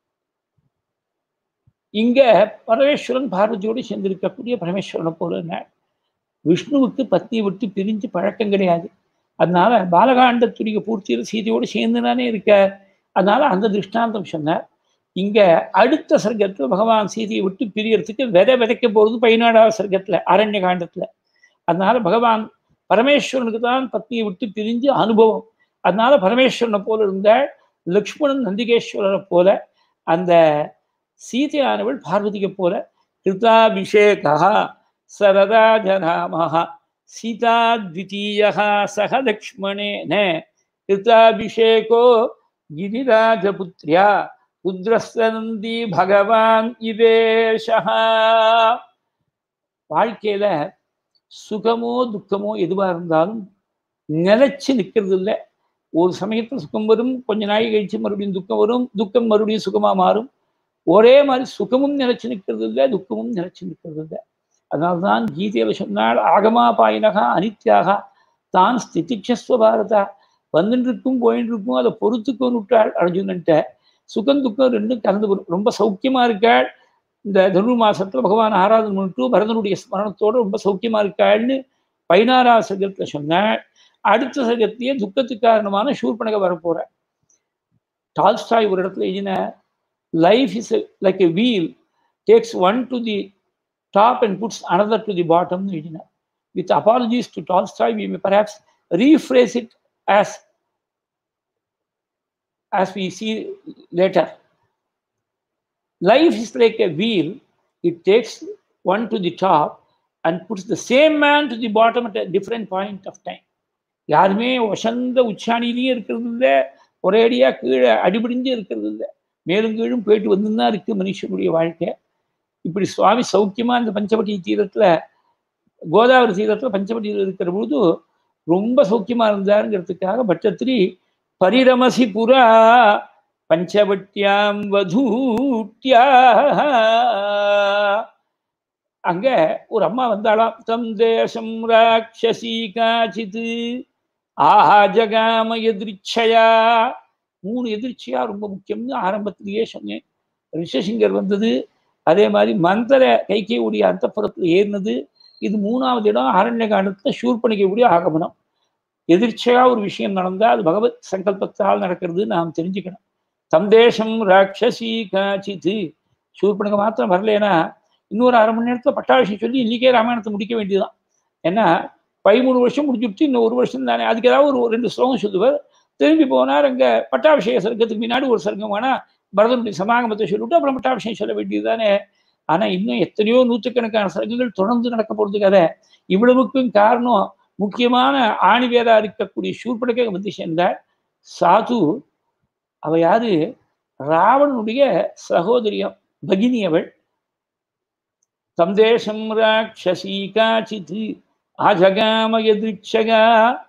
இங்க பரமேஸ்வரன் பார்வதியோடு சேர்ந்து இருக்கக்கூடிய பரமேஸ்வரனை போல விஷ்ணுவுக்கு பத்தியை விட்டு பிரிஞ்சு பழக்கம் கிடையாது அதனால பாலகாண்டத்துடைய பூர்த்தியில் சீதையோடு சேர்ந்து தானே இருக்க அதனால அந்த திருஷ்டாந்தம் சொன்னார் இங்க அடுத்த சர்க்கத்துல பகவான் சீதையை விட்டு பிரியறதுக்கு விதை விதைக்க போறது பதினாறாவது சர்க்கத்துல அரண்ய காண்டத்துல அதனால பகவான் பரமேஸ்வரனுக்கு தான் பத்னியை விட்டு பிரிஞ்சு அனுபவம் அதனால பரமேஸ்வரனை போல இருந்த லக்ஷ்மணன் நந்திகேஸ்வரரை போல அந்த சீதையானவள் பார்வதிக்கு போல கிருதாபிஷேகா சரராஜராமஹா சீதா த்விதீயா சக லக்ஷ்மணேன கிருதாபிஷேகோ கிரிராஜபுத்ரியா ருத்ரஸ்வனந்தி பகவான் இவேஷா வாழ்க்கையில சுகமோ துக்கமோ எதுவா இருந்தாலும் நிலைச்சு நிற்கிறது இல்லை ஒரு சமயத்தில் சுகம் வரும் கொஞ்ச நாள் கழிச்சு மறுபடியும் துக்கம் வரும் துக்கம் மறுபடியும் சுகமா மாறும் ஒரே மாதிரி சுகமும் நிலைச்சு நிற்கிறது இல்லை துக்கமும் நிலைச்சு நிற்கிறது இல்லை அதனால்தான் கீதையில சொன்னால் ஆகமா பாயினகா அனித்யாக தான் ஸ்திதிக்ஷஸ்வ பாரதா வந்துட்டு இருக்கும் போயிட்டு இருக்கும் அதை பொறுத்துக்கொண்டு விட்டாள் அர்ஜுனன்ட்ட சுகம் துக்கம் ரெண்டும் கலந்து வரும் ரொம்ப சௌக்கியமா இருக்காள் இந்த தனு மாசத்துல பகவான் ஆராதனை பண்ணிட்டு பரதனுடைய ஸ்மரணத்தோட ரொம்ப சௌக்கியமா இருக்காள்னு பதினாறாவது சர்க்கத்துல சொன்னாள் அடுத்த சர்க்கத்திலேயே துக்கத்துக்கு காரணமான ஷூர்பனக வரப்போற டால்ஸ்டாய் ஒரு இடத்துல எழுதின life is like a wheel takes one to the top and puts another to the பாட்டம்னு எழுதினார் with apologies to Tolstoy we may perhaps rephrase it as as we see later. Life is like a wheel, it takes one to the top and puts the same man to the bottom at a different point of time. யாருமே வசந்த உச்சாணிலையும் இருக்கிறது இல்லை ஒரேடியாக கீழே அடிபிடிஞ்சு இருக்கிறது இல்லை மேலும் கீழும் போயிட்டு வந்து தான் இருக்கு மனுஷனுடைய வாழ்க்கை இப்படி சுவாமி சௌக்கியமா இந்த பஞ்சவட்டி தீரத்துல கோதாவரி தீரத்துல பஞ்சவட்டியில் இருக்கிற பொழுது ரொம்ப சௌக்கியமா இருந்தாருங்கிறதுக்காக பட்சத்திரி பரிரமசி புரா பஞ்சவட்டியாம் வதூட்டியா அங்க ஒரு அம்மா வந்தாளாம் தம் தேசம் ராட்சசி காச்சித்து ஆஹா ஜகாம எதிர்ச்சையா மூணு எதிர்ச்சியா ரொம்ப முக்கியம்னு ஆரம்பத்திலேயே சொன்னேன் ரிஷசிங்கர் வந்தது அதே மாதிரி மந்திர கைக்கையுடைய அந்தப்புறத்தில் ஏறினது இது மூணாவது இடம் அரண்ய காலத்தில் ஷூர்பணிக்கக்கூடிய ஆகமனம் எதிர்ச்சியா ஒரு விஷயம் நடந்தால் அது பகவத் சங்கல்பத்தால் நடக்கிறது நாம் தெரிஞ்சுக்கணும் தந்தேஷம் ராட்சசி காச்சித்து சூர்பனுக்கு மாத்திரம் வரலனா இன்னொரு அரை மணி நேரத்தில் பட்டாபிஷேகம் சொல்லி இன்னைக்கே ராமாயணத்தை முடிக்க வேண்டியதுதான் ஏன்னா பதிமூணு வருஷம் முடிச்சுட்டு இன்னும் ஒரு வருஷம் தானே அதுக்கு ஏதாவது ஒரு ரெண்டு ஸ்லோகம் சொல்லுவார் திரும்பி போனார் அங்கே பட்டாபிஷேக சர்க்கத்துக்கு முன்னாடி ஒரு சர்க்கம் வேணா பரதனுடைய சமாகமத்தை சொல்லிவிட்டு அப்புறம் பட்டாபிஷேகம் சொல்ல வேண்டியது தானே ஆனால் இன்னும் எத்தனையோ நூற்றுக்கணக்கான சர்க்கங்கள் தொடர்ந்து நடக்க போகிறது கதை இவ்வளவுக்கும் காரணம் முக்கியமான ஆணிவேரா இருக்கக்கூடிய சூர்படக்கை வந்து சேர்ந்தார் சாது அவ யாரு ராவணனுடைய சகோதரியம் பகினி அவள் தந்தேசம் ராட்சசி காச்சித் ஆஜகாம எதிர்ச்சகா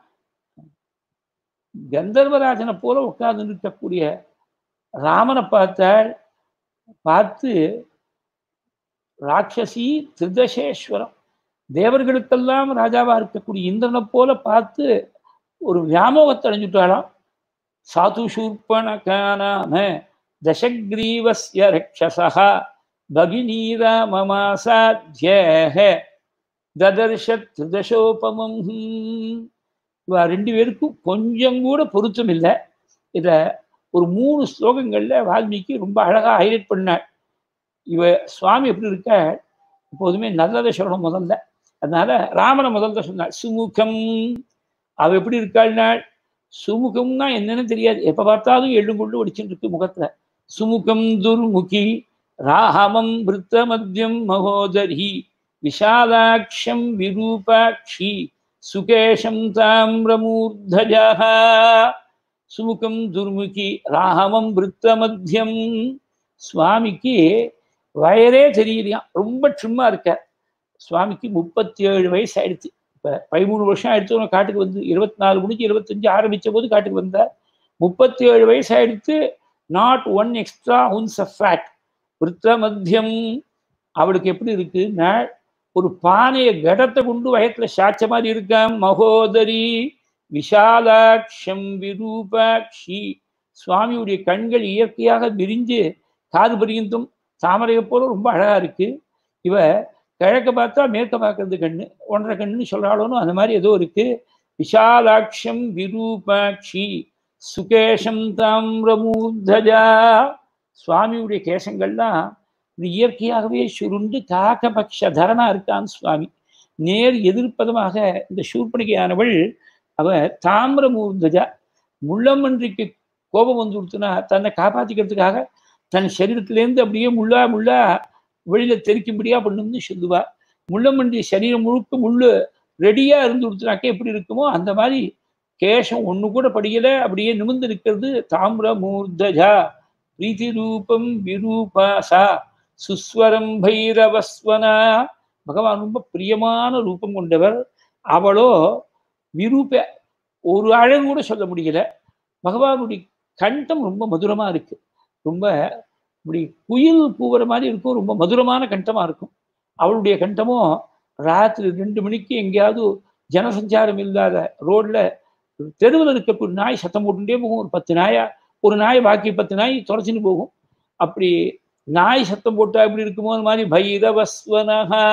கந்தர்வராஜனை போல உட்கார்ந்து இருக்கக்கூடிய ராமனை பார்த்தாள் பார்த்து ராட்சசி திருதசேஸ்வரம் தேவர்களுக்கெல்லாம் ராஜாவா இருக்கக்கூடிய இந்திரனை போல பார்த்து ஒரு வியாமோகத்தை அடைஞ்சுட்டாளாம் சாது சூர்பணகானாம தசக்ரீவஸ்ய ரக்ஷசா பகினீரா மமாசாத்திய ததர்ஷ திருதசோபமம் இவ ரெண்டு பேருக்கும் கொஞ்சம் கூட பொருத்தம் இல்லை இதை ஒரு மூணு ஸ்லோகங்கள்ல வால்மீகி ரொம்ப அழகா ஹைலைட் பண்ணார் இவ சுவாமி எப்படி இருக்க எப்போதுமே நல்லதை சொல்லணும் முதல்ல அதனால ராமனை முதல்ல சொன்னாள் சுமுகம் அவ எப்படி இருக்காள்னாள் சுமுகம்னா என்னன்னு தெரியாது எப்ப பார்த்தாலும் எள்ளும் கொண்டு ஒடிச்சுட்டு இருக்கு முகத்துல சுமுகம் துர்முகி ராமம் விருத்த மத்தியம் மகோதரி விஷாலாட்சம் விரூபாட்சி சுகேஷம் தாமிரமூர்தஜா சுமுகம் துர்முகி ராமம் விருத்த மத்தியம் சுவாமிக்கு வயரே தெரியலையாம் ரொம்ப சும்மா இருக்க சுவாமிக்கு முப்பத்தி ஏழு வயசு ஆயிடுச்சு இப்போ பதிமூணு வருஷம் ஆயிடுச்சு உனக்கு காட்டுக்கு வந்து இருபத்தி நாலு முடிஞ்சு இருபத்தஞ்சு ஆரம்பிச்ச போது காட்டுக்கு வந்தார் முப்பத்தி ஏழு வயசு ஆயிடுத்து not one extra ounce of fat விருத்த மத்தியம் அவளுக்கு எப்படி இருக்குன்னா ஒரு பானையை கடத்தை கொண்டு வயத்துல சாட்ச மாதிரி இருக்கான் மகோதரி விஷாலாட்சம் விரூபாட்சி சுவாமியுடைய கண்கள் இயற்கையாக விரிஞ்சு காது பரியந்தும் தாமரையை போல ரொம்ப அழகா இருக்கு இவ கிழக்க பார்த்தா மேற்க பார்க்கறது கண்ணு ஒன்றரை கண்ணுன்னு சொல்றாளோன்னு அந்த மாதிரி ஏதோ இருக்கு விஷாலாட்சம் விரூபாட்சி சுகேஷம் தாமிரமூர்தஜா சுவாமியுடைய கேசங்கள்லாம் இது இயற்கையாகவே சுருண்டு காக்கபக்ஷ தரனா இருக்கான் சுவாமி நேர் எதிர்ப்பதமாக இந்த சூர்பணிகையானவள் அவ தாமிரமூர்தஜா முள்ளமன்றிக்கு கோபம் வந்து கொடுத்துனா தன்னை காப்பாத்திக்கிறதுக்காக தன் சரீரத்திலேருந்து அப்படியே முள்ளா முள்ளா வெளியில தெரிக்கும்படியா பண்ணும்னு சொல்லுவா முள்ளமன்றி சரீரம் முழுக்க முள்ளு ரெடியா இருந்து கொடுத்துனாக்க எப்படி இருக்குமோ அந்த மாதிரி கேசம் ஒண்ணு கூட படியல அப்படியே நிமிர்ந்து இருக்கிறது தாமிரமூர்தஜா பிரீத்தி ரூபம் விரூபாசா சுஸ்வரம் பைரவஸ்வனா பகவான் ரொம்ப பிரியமான ரூபம் கொண்டவர் அவளோ விரூப ஒரு அழகு கூட சொல்ல முடியல பகவானுடைய கண்டம் ரொம்ப மதுரமா இருக்கு ரொம்ப இப்படி குயில் கூவுற மாதிரி இருக்கும் ரொம்ப மதுரமான கண்டமா இருக்கும் அவளுடைய கண்டமும் ராத்திரி ரெண்டு மணிக்கு எங்கேயாவது ஜனசஞ்சாரம் இல்லாத ரோட்ல தெருவில் இருக்கக்கூடிய நாய் சத்தம் போட்டுட்டே போகும் ஒரு பத்து நாயா ஒரு நாய் பாக்கி பத்து நாய் தொலைச்சின்னு போகும் அப்படி நாய் சத்தம் போட்டா எப்படி இருக்குமோ அந்த மாதிரி பைரவஸ்வனஹா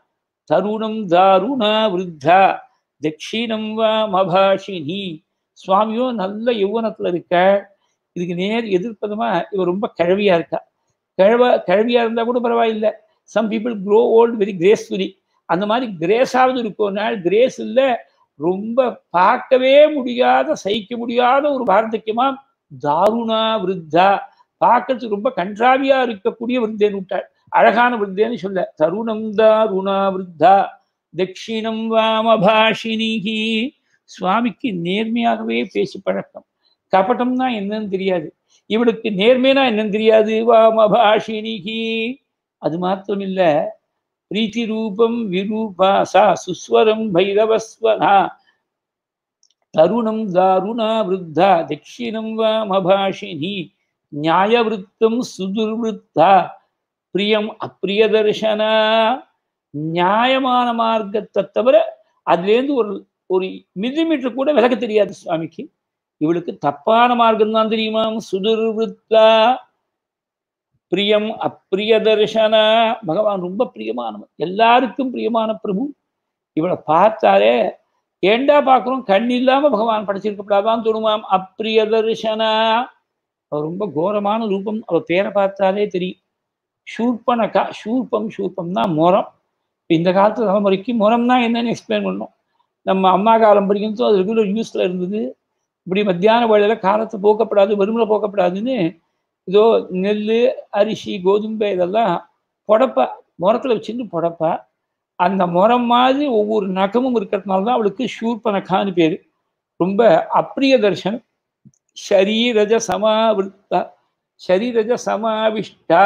தருணம் தாருணா விருத்தா தட்சிணம் வா மபாஷினி சுவாமியோ நல்ல யௌவனத்துல இருக்க இதுக்கு நேர் எதிர்ப்பதமா இவ ரொம்ப கிழவியா இருக்கா கிழவ கிழவியா இருந்தா கூட பரவாயில்லை some people grow old very gracefully அந்த மாதிரி கிரேஸாவது இருக்கும் நாள் கிரேஸ் இல்லை ரொம்ப பார்க்கவே முடியாத சகிக்க முடியாத ஒரு வார்த்தக்கியமா தாருணா விருத்தா பார்க்கறதுக்கு ரொம்ப கன்றாவியா இருக்கக்கூடிய விருத்தேன்னு விட்டாள் அழகான விருத்தேன்னு சொல்ல தருணம் தாருணா விருத்தா தட்சிணம் வாமபாஷினிகி சுவாமிக்கு நேர்மையாகவே பேசி பழக்கம் கபட்டம்னா என்னன்னு தெரியாது இவளுக்கு நேர்மைனா என்னன்னு தெரியாது வாமபாஷினிகி அது மாத்திரம் இல்ல பிரீத்தி ரூபம் விரூபாசா சுஸ்வரம் பைரவஸ்வனா தருணம் தாருணா விருத்தா தட்சிணம் வாமபாஷினி நியாயவிருத்தம் சுதுர்விருத்தா பிரியம் அப்பிரிய தர்ஷனா நியாயமான மார்க்கத்தை தவிர அதுலேருந்து ஒரு ஒரு மில்லிமீட்டர் கூட விலக தெரியாது சுவாமிக்கு இவளுக்கு தப்பான மார்க்கம் தான் தெரியுமா சுதுர்விருத்தா பிரியம் அப்பிரிய தர்ஷனா பகவான் ரொம்ப பிரியமானவன் எல்லாருக்கும் பிரியமான பிரபு இவளை பார்த்தாலே ஏண்டா பார்க்குறோம் கண் இல்லாம பகவான் படைச்சிருக்கப்படாதான் தோணுமாம் அப்பிரிய தர்ஷனா அவ ரொம்ப கோரமான ரூபம் அவ பேரை பார்த்தாலே தெரியும் ஷூர்பனக்கா ஷூர்பம் ஷூர்பம்னா முறம் இந்த காலத்து தலைமுறைக்கு முறம்னா என்னன்னு எக்ஸ்பிளைன் பண்ணோம் நம்ம அம்மா காலம் படிக்கிறதும் அது ரெகுலர் யூஸ்ல இருந்தது இப்படி மத்தியான வேளையில காலத்தை போக்கப்படாது வறுமலை போக்கப்படாதுன்னு இதோ நெல் அரிசி கோதுமை இதெல்லாம் புடப்பா முரத்தில் வச்சுட்டு புடப்பா அந்த முறம் மாதிரி ஒவ்வொரு நகமும் இருக்கிறதுனால தான் அவளுக்கு ஷூர்பனக்கான்னு பேர் ரொம்ப அப்பிரிய தர்ஷனம் ஷரீரஜ சமாவிருத்தா ஷரீரஜ சமாவிஷ்டா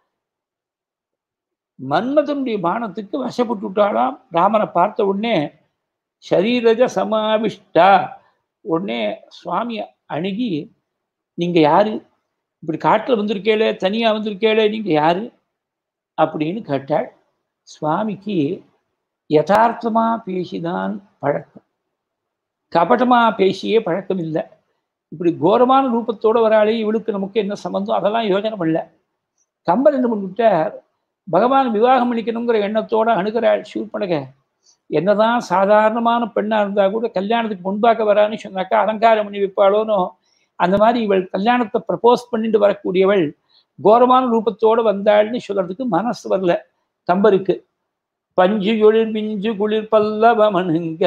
மன்மதனுடைய பானத்துக்கு வசப்பட்டு விட்டாளாம் ராமனை பார்த்த உடனே ஷரீரஜ சமாவிஷ்டா உடனே சுவாமியை அணுகி நீங்க யாரு இப்படி காட்டில் வந்திருக்கேளே தனியா வந்திருக்கேளே நீங்க யாரு அப்படின்னு கேட்டாள் சுவாமிக்கு யதார்த்தமா பேசிதான் பழக்கம் கபடமா பேசியே பழக்கம் இல்லை இப்படி கோரமான ரூபத்தோட வராளே இவளுக்கு நமக்கு என்ன சம்பந்தம் அதெல்லாம் யோஜனை பண்ணல கம்பர் என்ன பண்ணிவிட்டார் பகவான் விவாகம் பண்ணிக்கணுங்கிற எண்ணத்தோட அணுகிறாள் சூர்பனக என்னதான் சாதாரணமான பெண்ணா இருந்தா கூட கல்யாணத்துக்கு முன்பாக்க வரான்னு சொன்னாக்கா அலங்காரம் பண்ணி வைப்பாளோனோ அந்த மாதிரி இவள் கல்யாணத்தை ப்ரப்போஸ் பண்ணிட்டு வரக்கூடியவள் கோரமான ரூபத்தோட வந்தாள்னு சொல்றதுக்கு மனசு வரல கம்பருக்கு பஞ்சு குளிர் பிஞ்சு குளிர் பல்லவமனுங்க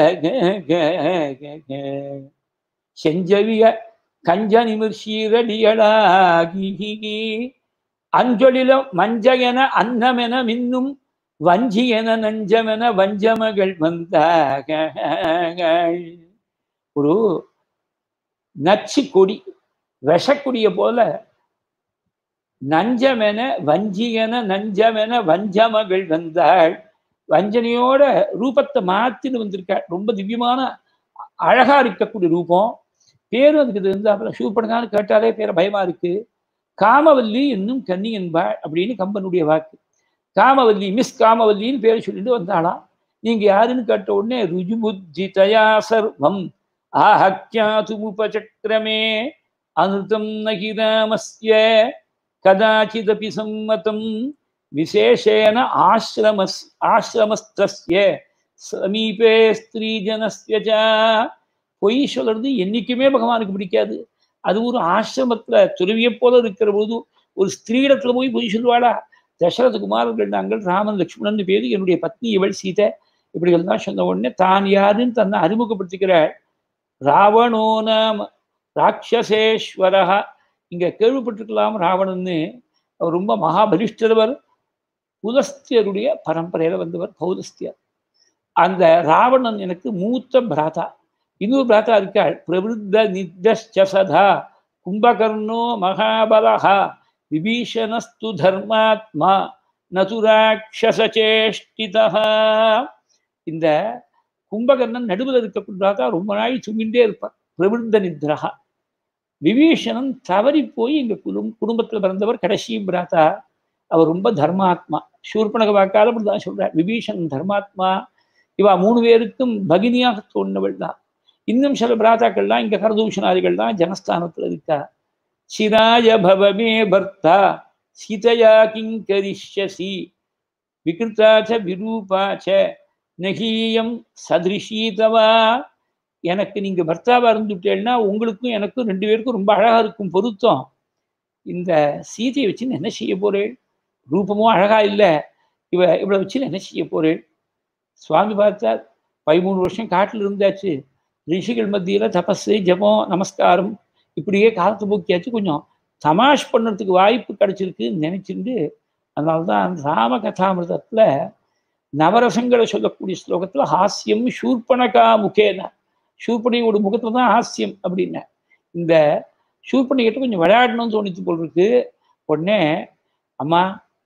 செஞ்சவிய கஞ்ச நிமிர் சீரடியளாகி அஞ்சொலிலும் மஞ்சகென அன்னமென மின்னும் வஞ்சியென நஞ்சமென வஞ்சமகள் வந்தாக ஒரு நச்சு கொடி விஷக்கொடிய போல நஞ்சமென வஞ்சியென நஞ்சமென வஞ்சமகள் வந்தாள் வஞ்சனையோட ரூபத்தை மாத்தின்னு வந்திருக்காள் ரொம்ப திவ்யமான அழகா இருக்கக்கூடிய ரூபம் பேரும் அதுக்கு இருந்தாப்புல சூப்பனுக்கான்னு கேட்டாலே பேர பயமா இருக்கு காமவல்லி இன்னும் கன்னி என்பாள் அப்படின்னு கம்பனுடைய வாக்கு காமவல்லி மிஸ் காமவல்லின்னு பேர் சொல்லிட்டு வந்தாளாம் நீங்க யாருன்னு கேட்ட உடனே ருஜுபுத்தி தயா சர்வம் ஆஹக்கியாதுமுபச்சக்கிரமே அனுதம் நகிராமஸ்ய கதாச்சிதபி சம்மதம் விசேஷேன ஆசிரமஸ் ஆசிரமஸ்திய சமீபே ஸ்திரீஜனஸ்ய பொய் சொல்றது என்னைக்குமே பகவானுக்கு பிடிக்காது அது ஒரு ஆசிரமத்துல துறவியை போல இருக்கிற போது ஒரு ஸ்திரீடத்துல போய் பொய் சொல்லுவாளா தசரத குமாரர்கள் நாங்கள் ராமன் லக்ஷ்மணன் பேரு என்னுடைய பத்னி இவள் சீதை இப்படி எல்லாம் சொன்ன உடனே தான் யாருன்னு தன்னை அறிமுகப்படுத்திக்கிறாள் ராவணோ நாம ராட்சசேஸ்வரா இங்க கேள்விப்பட்டிருக்கலாம் ராவணன்னு அவர் ரொம்ப மகாபலிஷ்டவர் புலஸ்தியருடைய பரம்பரையில வந்தவர் பௌலஸ்தியர் அந்த ராவணன் எனக்கு மூத்த பிராதா இன்னொரு பிராத்தா இருக்காள் பிரவருத்த நித்தா கும்பகர்ணோ மகாபலஹா விபீஷணஸ்து தர்மாத்மா நது ராட்சசேஷ்டிதா இந்த கும்பகர்ணன் நடுவில் இருக்கக்கூடிய பிராத்தா ரொம்ப நாள் தூங்கிட்டே இருப்பார் பிரவருத்த நித்ரஹா விபீஷணன் தவறி போய் எங்க குடும் குடும்பத்துல பிறந்தவர் கடைசி பிராத்தா அவர் ரொம்ப தர்மாத்மா சூர்பனக வாக்கால அப்படிதான் சொல்றார் விபீஷணன் தர்மாத்மா இவா மூணு பேருக்கும் பகினியாக தோன்றவள் தான் இன்னும் சில பிராத்தாக்கள்லாம் இங்க கரதூஷணாதிகள் தான் ஜனஸ்தானத்துல இருக்கா சிராய பவமே பர்த்தா சீதையா கிங்கரிஷ்யசி விகிருத்தாச்ச விரூபாச்ச நகீயம் சதிருஷீதவா எனக்கு நீங்க பர்த்தாவா இருந்துட்டேன்னா உங்களுக்கும் எனக்கும் ரெண்டு பேருக்கும் ரொம்ப அழகா இருக்கும் பொருத்தம் இந்த சீதையை வச்சு என்ன செய்ய போறேன் ரூபமும் அழகா இல்லை இவ இவளை வச்சு என்ன செய்ய போறேன் சுவாமி பார்த்தார் பதிமூணு வருஷம் காட்டில் இருந்தாச்சு ரிஷிகள் மத்தியில தபஸு ஜபம் நமஸ்காரம் இப்படியே காலத்து போக்கியாச்சு கொஞ்சம் தமாஷ் பண்ணுறதுக்கு வாய்ப்பு கிடைச்சிருக்குன்னு நினைச்சிருந்து அதனால்தான் அந்த ராம கதாமிரதத்துல நவரசங்களை சொல்லக்கூடிய ஸ்லோகத்துல ஹாஸ்யம் சூர்பனகா முகேன சூர்பனியோட முகத்துல தான் ஹாஸ்யம் அப்படின்ன இந்த சூர்பனி கிட்ட கொஞ்சம் விளையாடணும்னு தோணித்து போல் இருக்கு உடனே அம்மா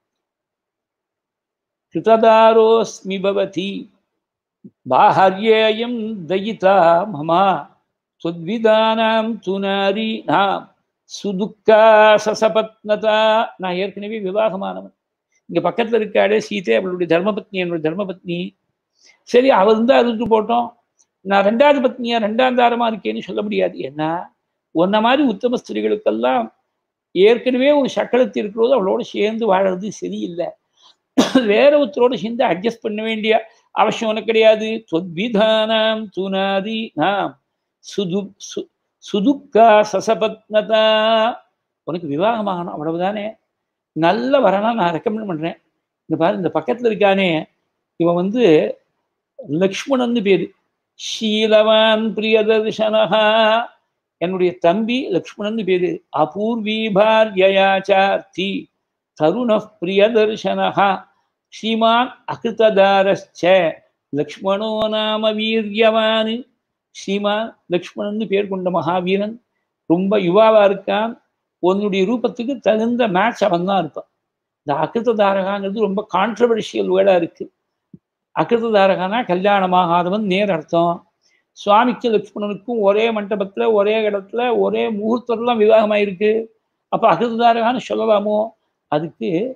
கிருததாரோஸ்மி பவதி பாஹர்யேயம் தயிதா மமா சொத்விதானாம் துனாரி நாம் சுதுக்கா சசபத்னதா நான் ஏற்கனவே விவாகமானவன் இங்க பக்கத்துல இருக்காடே சீதை அவளுடைய தர்மபத்னி என்னுடைய தர்மபத்னி சரி அவள் இருந்தா இருந்துட்டு போட்டோம் நான் ரெண்டாவது பத்னியா ரெண்டாம் தாரமா இருக்கேன்னு சொல்ல முடியாது ஏன்னா உன்ன மாதிரி உத்தம ஸ்திரீகளுக்கெல்லாம் ஏற்கனவே ஒரு சக்கரத்து இருக்கிறது அவளோட சேர்ந்து வாழறது சரியில்லை வேற ஒருத்தரோட சேர்ந்து அட்ஜஸ்ட் பண்ண வேண்டிய அவசியம் உனக்கு கிடையாது தொத்விதானாம் துனாதி நாம் சுது சு சுதுக்கா சசபத்னதா உனக்கு விவாகமாகணும் அவ்வளவுதானே நல்ல வரனா நான் ரெக்கமெண்ட் பண்றேன் இந்த பாரு இந்த பக்கத்துல இருக்கானே இவன் வந்து லக்ஷ்மணன் பேரு ஷீலவான் பிரியதர்ஷனஹா என்னுடைய தம்பி லக்ஷ்மணன் பேரு அபூர்வி பார்யாச்சார்த்தி தருண பிரியதர்ஷனஹா ஸ்ரீமான் அகிருததாரஸ்ச லக்ஷ்மணோ நாம வீரியவான் ஸ்ரீமான் லக்ஷ்மணன் பேர் கொண்ட மகாவீரன் ரொம்ப யுவாவா இருக்கான் உன்னுடைய ரூபத்துக்கு தகுந்த மேட்ச் அவன் தான் இருப்பான் இந்த அகிருத தாரகாங்கிறது ரொம்ப கான்ட்ரவர்ஷியல் வேர்டா இருக்கு அகிருத தாரகானா கல்யாணமாகாதவன் நேர் அர்த்தம் சுவாமிக்கு லக்ஷ்மணனுக்கும் ஒரே மண்டபத்துல ஒரே இடத்துல ஒரே முகூர்த்தம்லாம் விவாகமாயிருக்கு அப்ப அகிருத தாரகான்னு சொல்லலாமோ அதுக்கு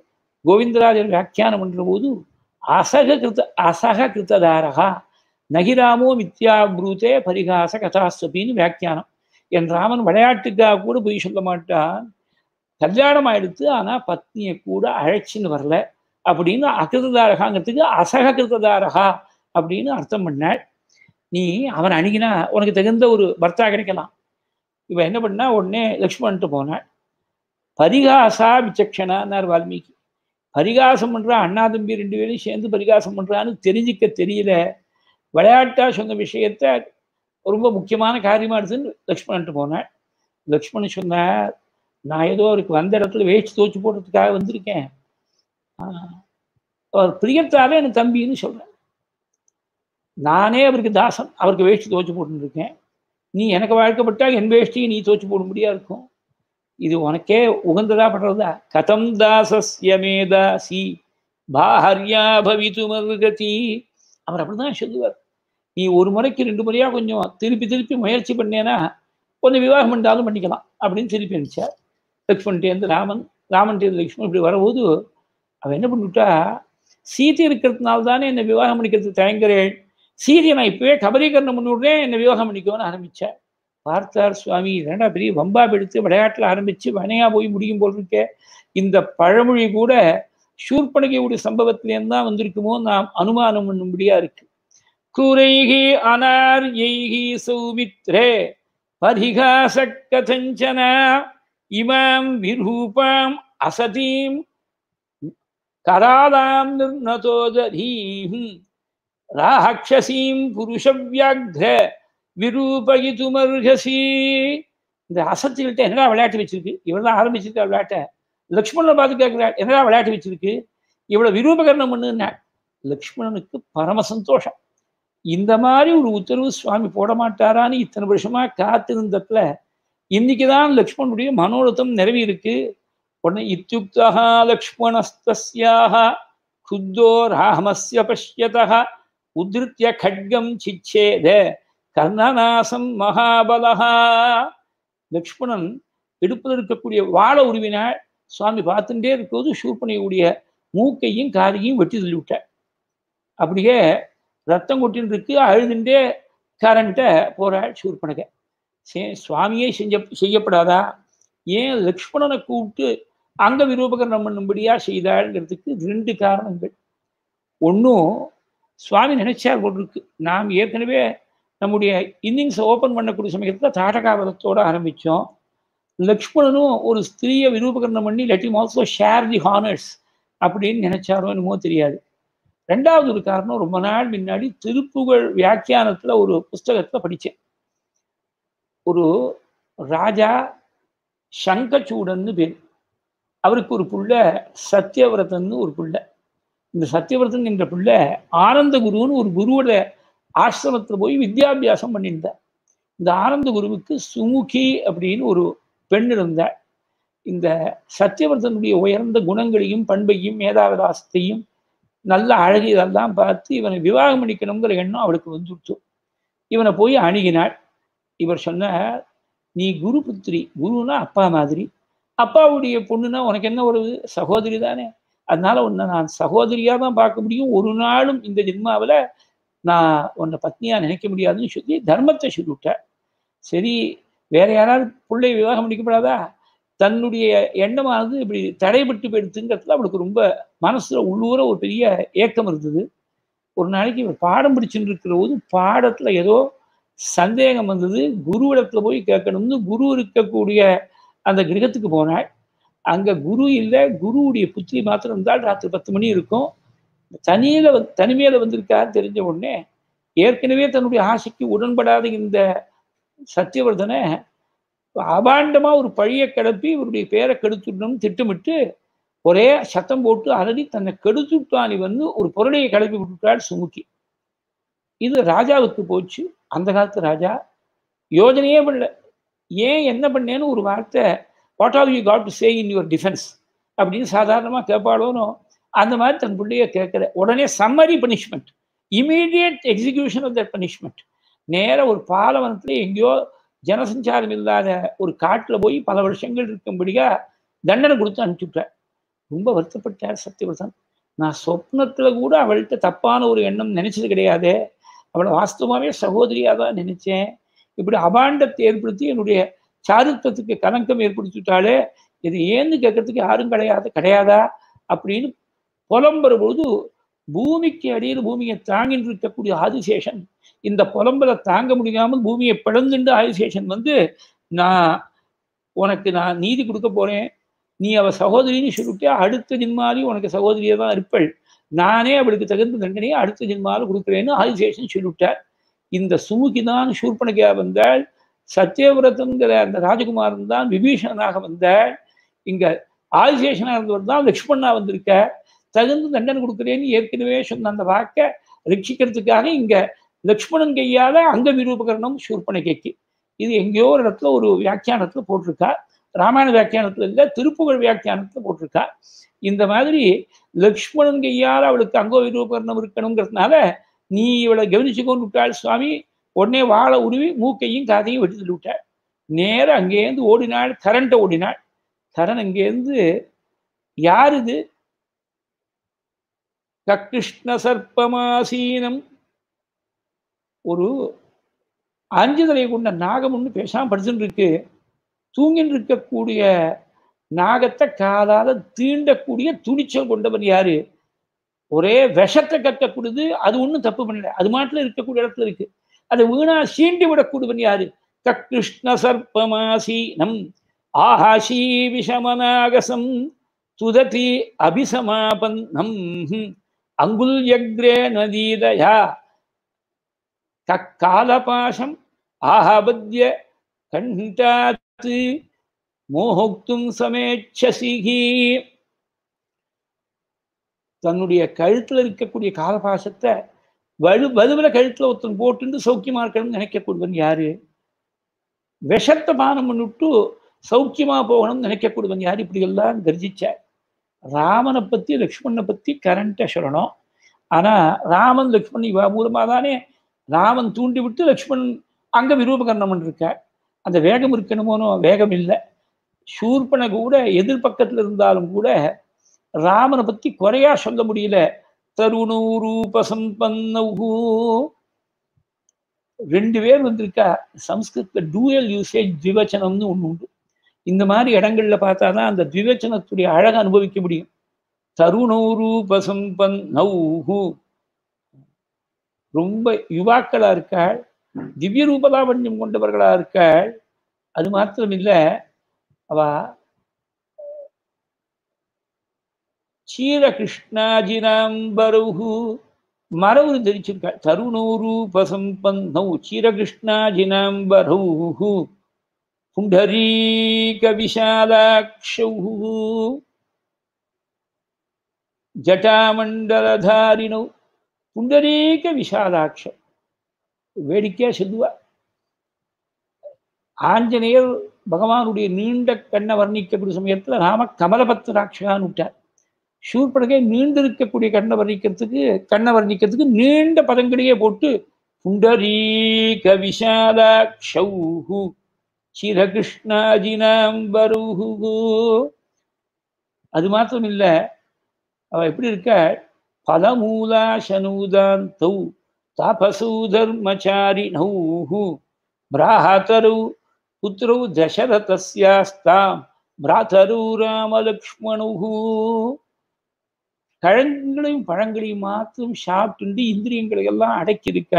கோவிந்தராஜர் வியாக்கியானம் பண்ற போது அசக கிருத்த அசக கிருத்ததாரகா நகிராமோ மித்யா ப்ரூதே பரிகாச கதாஸ்வபின்னு வியாக்கியானம் என் ராமன் விளையாட்டுக்காக கூட போய் சொல்ல மாட்டான் கல்யாணம் ஆயிடுத்து ஆனா பத்னியை கூட அழைச்சின்னு வரல அப்படின்னு அகிருததாரகாங்கிறதுக்கு அசக கிருத்ததாரகா அப்படின்னு அர்த்தம் பண்ணாள் நீ அவன் அணுகினா உனக்கு தகுந்த ஒரு பர்த்தா கிடைக்கலாம் இவ என்ன பண்ணா உடனே லக்ஷ்மண்ட்டு போனாள் பரிகாசா விச்சக்ஷனான்னார் வால்மீகி பரிகாசம் பண்றா அண்ணா தம்பி ரெண்டு பேரும் சேர்ந்து பரிகாசம் பண்றான்னு தெரிஞ்சிக்க தெரியல விளையாட்டா சொன்ன விஷயத்த ரொம்ப முக்கியமான காரியமா எடுத்துன்னு லக்ஷ்மணன்ட்டு போனேன் லக்ஷ்மணன் சொன்னார் நான் ஏதோ அவருக்கு வந்த இடத்துல வேஸ்ட் தோச்சு போடுறதுக்காக வந்திருக்கேன் அவர் பிரியத்தாலே என் தம்பின்னு சொல்றேன் நானே அவருக்கு தாசன் அவருக்கு வேஷ்டி துவச்சு போட்டுருக்கேன் நீ எனக்கு வாழ்க்கப்பட்டா என் வேஷ்டியை நீ துவச்சு போட முடியா இருக்கும் இது உனக்கே உகந்ததா படுறதா கதம் தாசஸ்யமே தாசி பாஹர்யா பவித்து மருகதி அவர் அப்படிதான் சொல்லுவார் நீ ஒரு முறைக்கு ரெண்டு முறையா கொஞ்சம் திருப்பி திருப்பி முயற்சி பண்ணேன்னா கொஞ்சம் விவாகம் பண்ணாலும் பண்ணிக்கலாம் அப்படின்னு திருப்பி அனுப்பிச்சார் லக்ஷ்மண்டேந்து ராமன் ராமன்டேந்து லக்ஷ்மண் இப்படி வரபோது அவன் என்ன பண்ணிவிட்டா சீதை இருக்கிறதுனால தானே என்னை விவாகம் பண்ணிக்கிறதுக்கு தயங்குறேன் சீதையை நான் இப்பவே கபலீகரணம் பண்ணிவிடுறேன் என்னை விவாகம் பண்ணிக்கோன்னு ஆரம்பித்தேன் பார்த்தார் சுவாமி ரெண்டா பெரிய வம்பா எடுத்து விளையாட்டில் ஆரம்பித்து வனையா போய் முடியும் போல் இருக்கே இந்த பழமொழி கூட சூர்பனகையுடைய சம்பவத்திலேருந்து தான் வந்திருக்குமோ நாம் அனுமானம் பண்ணும்படியா இருக்கு குரைகி அனார் எய்கி சௌமித்ரே பரிகாச கதஞ்சன இமாம் விரூபாம் அசதீம் கராதாம் நிர்ணதோதரீம் ராட்சசீம் புருஷவியாக்ர விரூபகிதுமர்ஹசி இந்த அசத்துக்கிட்ட என்னடா விளையாட்டு வச்சிருக்கு இவள் தான் ஆரம்பிச்சிருக்கா விளையாட்டை லக்ஷ்மணனை பார்த்து கேட்கிறாள் என்னடா விளையாட்டு வச்சிருக்கு இவ்வளவு விரூபகரணம் பண்ணுனாள் லக்ஷ்மணனுக்கு பரம சந்தோஷம் இந்த மாதிரி ஒரு உத்தரவு சுவாமி போட மாட்டாரான்னு இத்தனை வருஷமா காத்திருந்ததுல இன்னைக்குதான் லக்ஷ்மணனுடைய மனோரதம் நிறைவேறிருக்கு உடனே இத்தியுக்தா லக்ஷ்மணஸ்தஸ்யாக குத்தோ ராமஸ்ய பஷ்யதா உதிருத்திய खड्गம் சிச்சேத கர்ணநாசம் மகாபலஹா லக்ஷ்மணன் இடுப்பில் இருக்கக்கூடிய வாழை உருவினாள் சுவாமி பார்த்துட்டே இருக்கும்போது சூர்பனையுடைய மூக்கையும் காதையும் வெட்டி தள்ளி விட்டார் அப்படியே ரத்தம் கொட்டின்னு இருக்கு அழுதுண்டே கரண்ட்டை போறாள் சூர்பனகை சே சுவாமியே செஞ்ச செய்யப்படாதா ஏன் லக்ஷ்மணனை கூப்பிட்டு அங்க விரூபகரணம் பண்ணும்படியா செய்தாள்ங்கிறதுக்கு ரெண்டு காரணங்கள் ஒன்றும் சுவாமி நினைச்சார் போல் இருக்கு நாம் ஏற்கனவே நம்முடைய இன்னிங்ஸை ஓப்பன் பண்ணக்கூடிய சமயத்தில் தாட்டகாவதத்தோடு ஆரம்பித்தோம் லக்ஷ்மணனும் ஒரு ஸ்திரீயை விரூபகரணம் பண்ணி let him also share the honours அப்படின்னு நினைச்சாரோ என்னமோ தெரியாது ரெண்டாவது ஒரு காரணம் ரொம்ப நாள் முன்னாடி திருப்புகழ் வியாக்கியானத்தில் ஒரு புஸ்தகத்தில் படித்தேன் ஒரு ராஜா சங்கச்சூடன்னு பேர் அவருக்கு ஒரு புள்ள சத்தியவிரதன்னு ஒரு புள்ள இந்த சத்தியவிரதன் என்ற பிள்ளை ஆனந்த குருன்னு ஒரு குருவோட ஆசிரமத்தில் போய் வித்யாபியாசம் பண்ணியிருந்தார் இந்த ஆனந்த குருவுக்கு சுமுகி அப்படின்னு ஒரு பெண் இருந்தாள் இந்த சத்தியவர்தனுடைய உயர்ந்த குணங்களையும் பண்பையும் மேதாவிலாசத்தையும் நல்ல அழகு இதெல்லாம் பார்த்து இவனை விவாகம் பண்ணிக்கணுங்கிற எண்ணம் அவளுக்கு வந்துடுச்சு இவனை போய் அணுகினாள் இவர் சொன்னார் நீ குரு புத்திரி குருனா அப்பா மாதிரி அப்பாவுடைய பொண்ணுனா உனக்கு என்ன ஒரு சகோதரி தானே அதனால உன்னை நான் சகோதரியாக தான் பார்க்க முடியும் ஒரு நாளும் இந்த ஜென்மாவில் நான் உன்னை பத்னியா நினைக்க முடியாதுன்னு சொல்லி தர்மத்தை சொல்லிவிட்டார் சரி வேற யாராவது பிள்ளை விவாகம் பண்ணிக்கப்படாதா தன்னுடைய எண்ணமானது இப்படி தடைபட்டு போயிடுத்துங்கிறதுல அவளுக்கு ரொம்ப மனசுல உள்ளூர ஒரு பெரிய ஏக்கம் இருந்தது ஒரு நாளைக்கு இவர் பாடம் பிடிச்சுட்டு இருக்கிற போது பாடத்துல ஏதோ சந்தேகம் வந்தது குருவிடத்துல போய் கேட்கணும்னு குரு இருக்கக்கூடிய அந்த கிரகத்துக்கு போனாள் அங்க குரு இல்லை குருவுடைய புத்திரி மாத்திரம் இருந்தால் ராத்திரி பத்து மணி இருக்கும் தனியில தனிமையில வந்திருக்காரு தெரிஞ்ச உடனே ஏற்கனவே தன்னுடைய ஆசைக்கு உடன்படாத இந்த சத்தியவர்தனை அபாண்டமா ஒரு பழிய கிளப்பி இவருடைய பேரை கெடுத்துடணும்னு திட்டமிட்டு ஒரே சத்தம் போட்டு அலறி தன்னை கெடுத்துட்டான் வந்து ஒரு பொருளையை கிளப்பி விட்டுட்டாள் சுமுக்கி இது ராஜாவுக்கு போச்சு அந்த காலத்து ராஜா யோஜனையே பண்ணல ஏன் என்ன பண்ணேன்னு ஒரு வார்த்தை what are you got to say in your defence அப்படின்னு சாதாரணமாக கேட்பாளோனோ அந்த மாதிரி தன் பிள்ளைய கேட்குற உடனே summary punishment immediate execution of that punishment நேராக ஒரு பாலவனத்தில் எங்கேயோ ஜனசஞ்சாரம் இல்லாத ஒரு காட்டில் போய் பல வருஷங்கள் இருக்கும்படியா தண்டனை கொடுத்து அனுப்பிச்சுட்டார் ரொம்ப வருத்தப்பட்டார் சத்தியவர்தன் நான் சொப்னத்துல கூட அவள்கிட்ட தப்பான ஒரு எண்ணம் நினைச்சது கிடையாதே அவளை வாஸ்தவமாவே சகோதரியாக தான் நினைச்சேன் இப்படி அபாண்டத்தை ஏற்படுத்தி என்னுடைய சாரித்திரத்துக்கு கலங்கம் ஏற்படுத்திட்டாலே இது ஏன்னு கேட்கறதுக்கு யாரும் கிடையாது கிடையாதா அப்படின்னு புலம்புற பொழுது பூமிக்கு அடியில் பூமியை தாங்கிட்டு இருக்கக்கூடிய ஆதிசேஷன் இந்த புலம்பலை தாங்க முடியாமல் பூமியை பிளந்துண்டு ஆதிசேஷன் வந்து நான் உனக்கு நான் நீதி கொடுக்க போறேன் நீ அவ சகோதரின்னு சொல்லிட்டு அடுத்த ஜின்மாலி உனக்கு சகோதரியா தான் இருப்பள் நானே அவளுக்கு தகுந்த தண்டனையை அடுத்த ஜின்மால கொடுக்குறேன்னு ஆதிசேஷன் சொல்லிவிட்டார் இந்த சுமுகி தான் சூர்பனகையா வந்தாள் சத்தியவிரதங்கிற அந்த ராஜகுமாரன் தான் விபீஷணனாக வந்தாள் இங்க ஆதிசேஷனா இருந்தவர் தான் லக்ஷ்மணா வந்திருக்க தகுந்த தண்டனை கொடுக்குறேன்னு ஏற்கனவே சொன்ன அந்த வாக்கை ரட்சிக்கிறதுக்காக இங்க லக்ஷ்மணன் கையால அங்க விரூபகரணம் சூர்பனகைக்கு இது எங்கேயோ ஒரு இடத்துல ஒரு வியாக்கியானத்துல போட்டிருக்கா ராமாயண வியாக்கியானத்துல இல்ல திருப்புகழ் வியாக்கியானத்துல போட்டிருக்கா இந்த மாதிரி லக்ஷ்மணன் கையால் அவளுக்கு அங்கோ விரூபகரணம் இருக்கணுங்கிறதுனால நீ இவளை கவனிச்சுக்கொண்டு விட்டாள் சுவாமி உடனே வாழை உருவி மூக்கையும் காதையும் வெட்டி தள்ளி விட்டாள் நேரம் அங்கேருந்து ஓடினாள் கரண்ட்டை ஓடினாள் கரண் அங்கேருந்து யார் இது ககிருஷ்ண சர்ப்பமாசீனம் ஒரு அஞ்சு தலையை கொண்ட நாகம் ஒன்று பேசாம படுத்துட்டு இருக்கு தூங்கின்னு இருக்கக்கூடிய நாகத்தை காலால தீண்டக்கூடிய துணிச்சல் கொண்டவன் யாரு ஒரே விஷத்தை கக்கக்கூடியது அது ஒன்றும் தப்பு பண்ணல அது மாட்டில் இருக்கக்கூடிய இடத்துல இருக்கு அதை வீணா சீண்டி விடக்கூடியவன் யாரு ககிருஷ்ண சர்ப்பமாசீனம் ஆஹாஷி விஷமநாகசம் துததி அபிசமாபன்னம் அங்குல்யக்ரே நதீதயா கக்காலபாசம் ஆஹபத்ய கண்டாத்து மோகோக்தும் சமேச்சசிகி தன்னுடைய கழுத்துல இருக்கக்கூடிய காலபாசத்தை வலு வலுவில கழுத்துல ஒருத்தன் போட்டுட்டு சௌக்கியமா இருக்கணும்னு நினைக்கக்கூடியவன் யாரு விஷத்தை பானம் பண்ணிவிட்டு சௌக்கியமா போகணும்னு நினைக்கக்கூடியவன் யார் இப்படி எல்லாம் கர்ஜிச்சார் ராமனை பத்தி லக்ஷ்மணனை பத்தி கரண்ட்டை சொல்லணும் ஆனா ராமன் லக்ஷ்மணன் இவ மூலமா தானே ராமன் தூண்டி விட்டு லக்ஷ்மணன் அங்க விரூபகரணம் இருக்க அந்த வேகம் இருக்கணுமோனோ வேகம் இல்லை சூர்பனை கூட எதிர்பக்கத்துல இருந்தாலும் கூட ராமனை பத்தி குறையா சொல்ல முடியல தருணூரூபசம்பன்னூ ரெண்டு பேர் வந்திருக்கா சம்ஸ்கிருத்ல டூயல் யூசேஜ் திவச்சனம்னு ஒண்ணு உண்டு இந்த மாதிரி இடங்கள்ல பார்த்தாதான் அந்த திவச்சனத்துடைய அழகை அனுபவிக்க முடியும் தருணூரூபசம்பன்னூ ரொம்ப யுவாக்களா இருக்காள் திவ்ய ரூபலாவண்யம் கொண்டவர்களா இருக்காள் அது மாத்திரம் இல்ல அவ சீர கிருஷ்ணாஜினாம்பருஹு மரவு தரிச்சிருக்காள் தருணூரூபசம்பன்னௌ சீர கிருஷ்ணாஜினாம்பருஹு புண்டரீக விஷாலாட்சௌ ஜட்டாமண்டலதாரிணௌ புண்டரீக விஷாலாட்சம் வேடிக்கையா சொல்லுவா ஆஞ்சநேயர் பகவானுடைய நீண்ட கண்ணை வர்ணிக்கக்கூடிய சமயத்துல ராம கமலபத்ராட்சகான்னு விட்டார் சூர்பனகை நீண்டு இருக்கக்கூடிய கண்ணை வர்ணிக்கிறதுக்கு கண்ணை வர்ணிக்கிறதுக்கு நீண்ட பதங்களையே போட்டு புண்டரீக விஷாலாட்சௌஹு சிரகிருஷ்ணாஜினாம்பருஹு அது மாத்திரம் இல்ல அவ எப்படி இருக்க பலமூலாசனூதாந்தௌ தாபசூ தர்மச்சாரிணௌ பிராத்தரௌ புத்திரௌ தசரதஸ்யாஸ்தாம் பிராத்தரௌ ராமலக்ஷ்மணு பழங்களையும் பழங்களையும் மாத்திரம் சாப்பிட்டு இந்திரியங்களை எல்லாம் அடக்கி இருக்க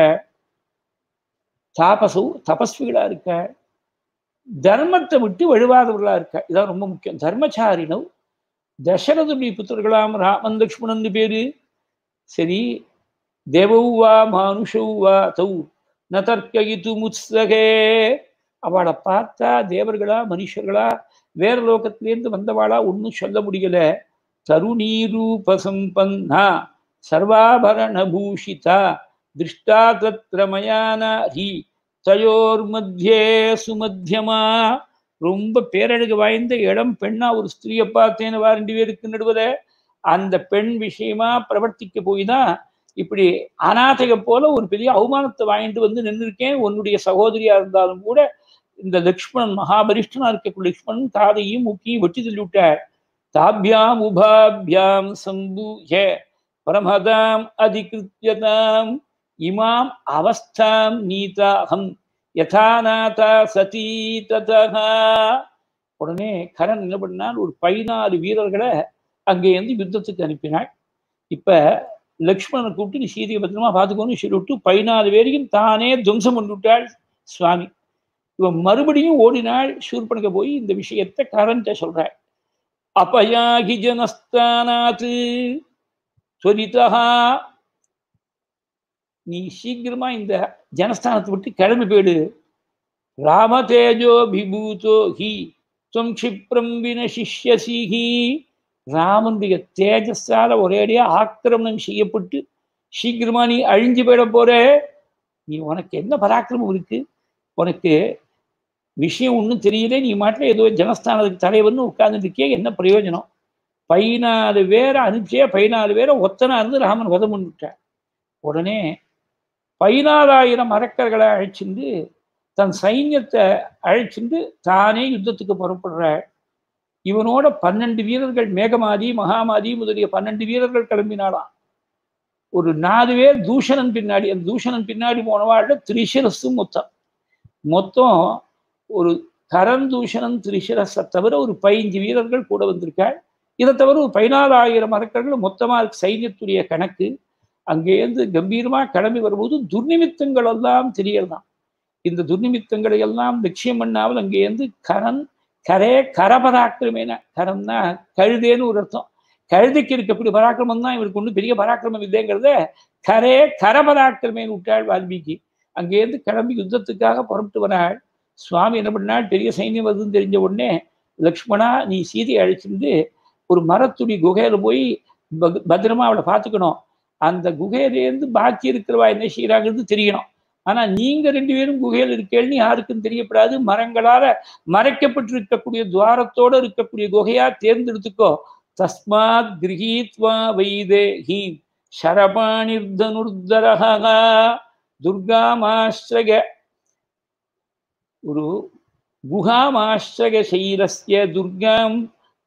தாபசௌ தபஸ்விகளா இருக்க தர்மத்தை விட்டு வழுவாதவர்களா இருக்க இதான் ரொம்ப முக்கியம் தர்மச்சாரிணவ் தசரதுடைய புத்திரர்களாம் ராமன் லக்ஷ்மணன் பேரு சரி தேவௌ வா மானுஷௌ வா தௌ ந தர்க்கயித்து முத்சகே அவளை பார்த்தா தேவர்களா மனுஷர்களா வேற லோகத்திலேருந்து வந்தவாளா ஒன்றும் சொல்ல முடியல தருணீரூபசம்பன்னா சர்வாபரண பூஷிதா திருஷ்டா தத்ர மயானாரி தயோர் மத்தியே சுமத்தியமா ரொம்ப பேரழகு வாய்ந்த இளம் பெண்ணா ஒரு ஸ்திரீயை பார்த்தேன்னு ரெண்டு பேருக்கு நடுவத அந்த பெண் விஷயமா பிரவர்த்திக்க போய் தான் இப்படி அநாதைக போல ஒரு பெரிய அவமானத்தை வாங்கிட்டு வந்து நின்று இருக்கேன் உன்னுடைய சகோதரியா இருந்தாலும் கூட இந்த லக்ஷ்மணன் மகாபரிஷ்டனா இருக்கக்கூடிய லக்ஷ்மணன் காதையும் முக்கியும் வெட்டி தள்ளி விட்டார் தாபியாம் உபாபியாம் சம்பூய பிரமதாம் அதிகிருத்தியதாம் இமாம் அவஸ்தாம் நீதாகம் யதாநாதா சதீ ததா உடனே கரண் என்ன பண்ணால் ஒரு பதினாறு வீரர்களை அங்கேருந்து யுத்தத்துக்கு அனுப்பினாள் இப்ப லக்ஷ்மணனை கூப்பிட்டு நீ சீதையை பத்திரமா பார்த்துக்கோன்னு சொல்லிவிட்டு பதினாறு பேரையும் தானே துவம்சம் பண்ணி விட்டாள் சுவாமி இவன் மறுபடியும் ஓடினாள் சூர்பனுக்கு போய் இந்த விஷயத்தை கரண்ட சொல்றாள் அப்பயாகி ஜனஸ்தானாத்து சொரிதா நீ சீக்கிரமா இந்த ஜனஸ்தானத்தை விட்டு கிளம்பி போயிடு ராம தேஜோ விபூதோ ஹி துவம் க்ஷிப்ரம் வினசிஷ்யசிஹி ராமனுடைய தேஜஸால ஒரேடியா ஆக்கிரமணம் செய்யப்பட்டு சீக்கிரமா நீ அழிஞ்சு போயிட போற நீ உனக்கு என்ன பராக்கிரமம் இருக்கு உனக்கு விஷயம் ஒன்றும் தெரியல நீ மாட்டில் ஏதோ ஜனஸ்தானத்துக்கு தலைவர்னு உட்கார்ந்துட்டு இருக்கியே என்ன பிரயோஜனம் பதினாலு பேரை அனுப்பிச்சே பதினாலு பேரை ஒத்தனா இருந்து ராமன் வதம் பண்ணிவிட்டார் உடனே பதினாலாயிரம் அரக்கர்களை அழைச்சிண்டு தன் சைன்யத்தை அழைச்சிண்டு தானே யுத்தத்துக்கு புறப்படுறாள் இவனோட பன்னெண்டு வீரர்கள் மேகமாதி மகாமாதி முதலிய பன்னெண்டு வீரர்கள் கிளம்பினாலாம் ஒரு நாலு பேர் தூஷணன் பின்னாடி அந்த தூஷணன் பின்னாடி போனவாழ்ல திரிசிரஸும் மொத்தம் மொத்தம் ஒரு கரந்தூஷணன் திரிசிரஸை தவிர ஒரு பதினஞ்சு வீரர்கள் கூட வந்திருக்காள் இதை தவிர ஒரு பதினாலாயிரம் அரக்கர்கள் மொத்தமா சைன்யத்துடைய கணக்கு அங்கேருந்து கம்பீரமா கிளம்பி வரும்போது துர்நிமித்தங்கள் எல்லாம் தெரியலாம் இந்த துர்நிமித்தங்களை எல்லாம் லட்சியம் பண்ணாமல் அங்கேருந்து கரன் கரே கரபராக்கிரமேன கரம்னா கழுதேன்னு ஒரு அர்த்தம் கழுதைக்கு இருக்கக்கூடிய பராக்கிரமம் தான் இவருக்கு ஒன்றும் பெரிய பராக்கிரமம் இல்லைங்கிறத கரே கரபராக்கிரமேன்னு விட்டாள் வால்மீகி அங்கேருந்து கிளம்பி யுத்தத்துக்காக புறப்பட்டு வராள் சுவாமி என்ன பண்ணாள் பெரிய சைன்யம் வருதுன்னு தெரிஞ்ச உடனே லக்ஷ்மணா நீ சீதையை அழைச்சிருந்து ஒரு மரத்துடி குகையில போய் பத்திரமா அவளை பார்த்துக்கணும் அந்த குகையிலேருந்து பாக்கி இருக்கிறவா என்ன செய்யறாங்கிறது தெரியணும் ஆனா நீங்க ரெண்டு பேரும் குகையில் இருக்கேள்னு யாருக்கும் தெரியப்படாது மரங்களால மறைக்கப்பட்டிருக்கக்கூடிய துவாரத்தோட இருக்கக்கூடிய குகையா தேர்ந்தெடுத்துக்கோ தஸ்மாத் கிரகீத்வா வைதேஹி சரபாணிர்தனுர்தரஹா துர்காமாஸ்ரக ஒரு குஹாமாஸ்ரக சைரஸ்ய துர்காம்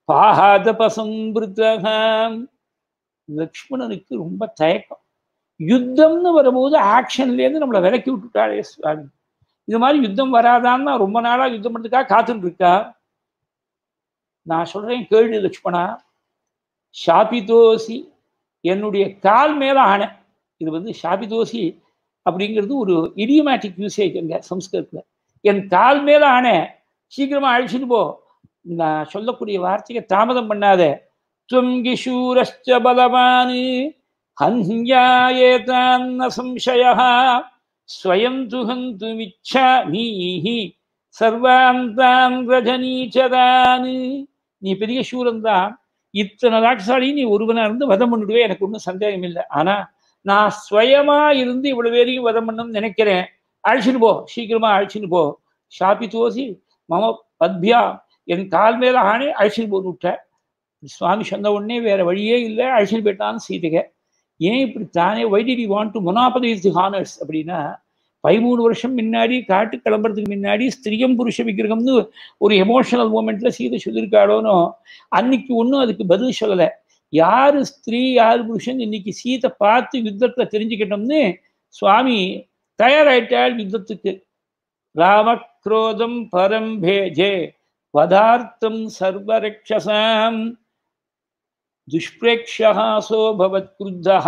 பாகாதபசம்பிருத்தகாம் லக்ஷ்மணனுக்கு ரொம்ப தயக்கம் யுத்தம்னு வரும்போது ஆக்ஷன்லேருந்து நம்மளை விலக்கி விட்டுட்டாளே சுவாமி இது மாதிரி யுத்தம் வராதான்னு ரொம்ப நாளா யுத்தம் பண்ணுறதுக்காக காத்துட்டு இருக்கா நான் சொல்றேன் கேள்வி லக்ஷ்மணா ஷாபிதோசி என்னுடைய கால் மேல ஆணை இது வந்து ஷாபிதோசி அப்படிங்கிறது ஒரு இடியமேட்டிக் யூசேஜ் அங்க சம்ஸ்கிருதத்துல என் கால் மேல ஆணை சீக்கிரமா அழிச்சுட்டு போ நான் சொல்லக்கூடிய வார்த்தையை தாமதம் பண்ணாத துவங்கிஷூரஸ்ச பலவான் ஹன்யாயேதான்ன சம்சய ஸ்வயம் து ஹந்துமிச்சாமீஹி சர்வாந்தான் ரஜனீச்சரான் நீ பெரிய சூரன் தான் இத்தனை ராட்சாலி நீ ஒருவனா இருந்து வதம் பண்ணிடுவே எனக்கு ஒன்றும் சந்தேகம் இல்லை ஆனா நான் ஸ்வயமா இருந்து இவ்வளவு பேரையும் வதம் பண்ணணும்னு நினைக்கிறேன் அழைச்சிட்டு போ சீக்கிரமா அழைச்சிட்டு போ ஷாப்பி தோசி மம பத்பியா என் கால் மேல ஆணை அழைச்சிட்டு போன்னு விட்டேன் சுவாமி சொன்ன உடனே வேற வழியே இல்லை அழைச்சிட்டு போயிட்டான்னு சீதைக ஏன் இப்படி தானே why did he want to monopolise the honours அப்படின்னா பதிமூணு வருஷம் முன்னாடி காட்டு கிளம்புறதுக்கு முன்னாடி ஸ்திரியம் புருஷ விக்கிரகம்னு ஒரு எமோஷனல் மூமெண்ட்ல சீதை சொல்லியிருக்காளோனோ அன்னைக்கு ஒன்றும் அதுக்கு பதில் சொல்லலை யாரு ஸ்திரீ யாரு புருஷன் இன்னைக்கு சீதை பார்த்து யுத்தத்துல தெரிஞ்சுக்கிட்டோம்னு சுவாமி தயாராயிட்டாள் யுத்தத்துக்கு ராமக்ரோதம் பரம் பேஜே பதார்த்தம் சர்வரக்ஷசாம் துஷ்பிரேக்ஷாசோ பவத் குருத்தா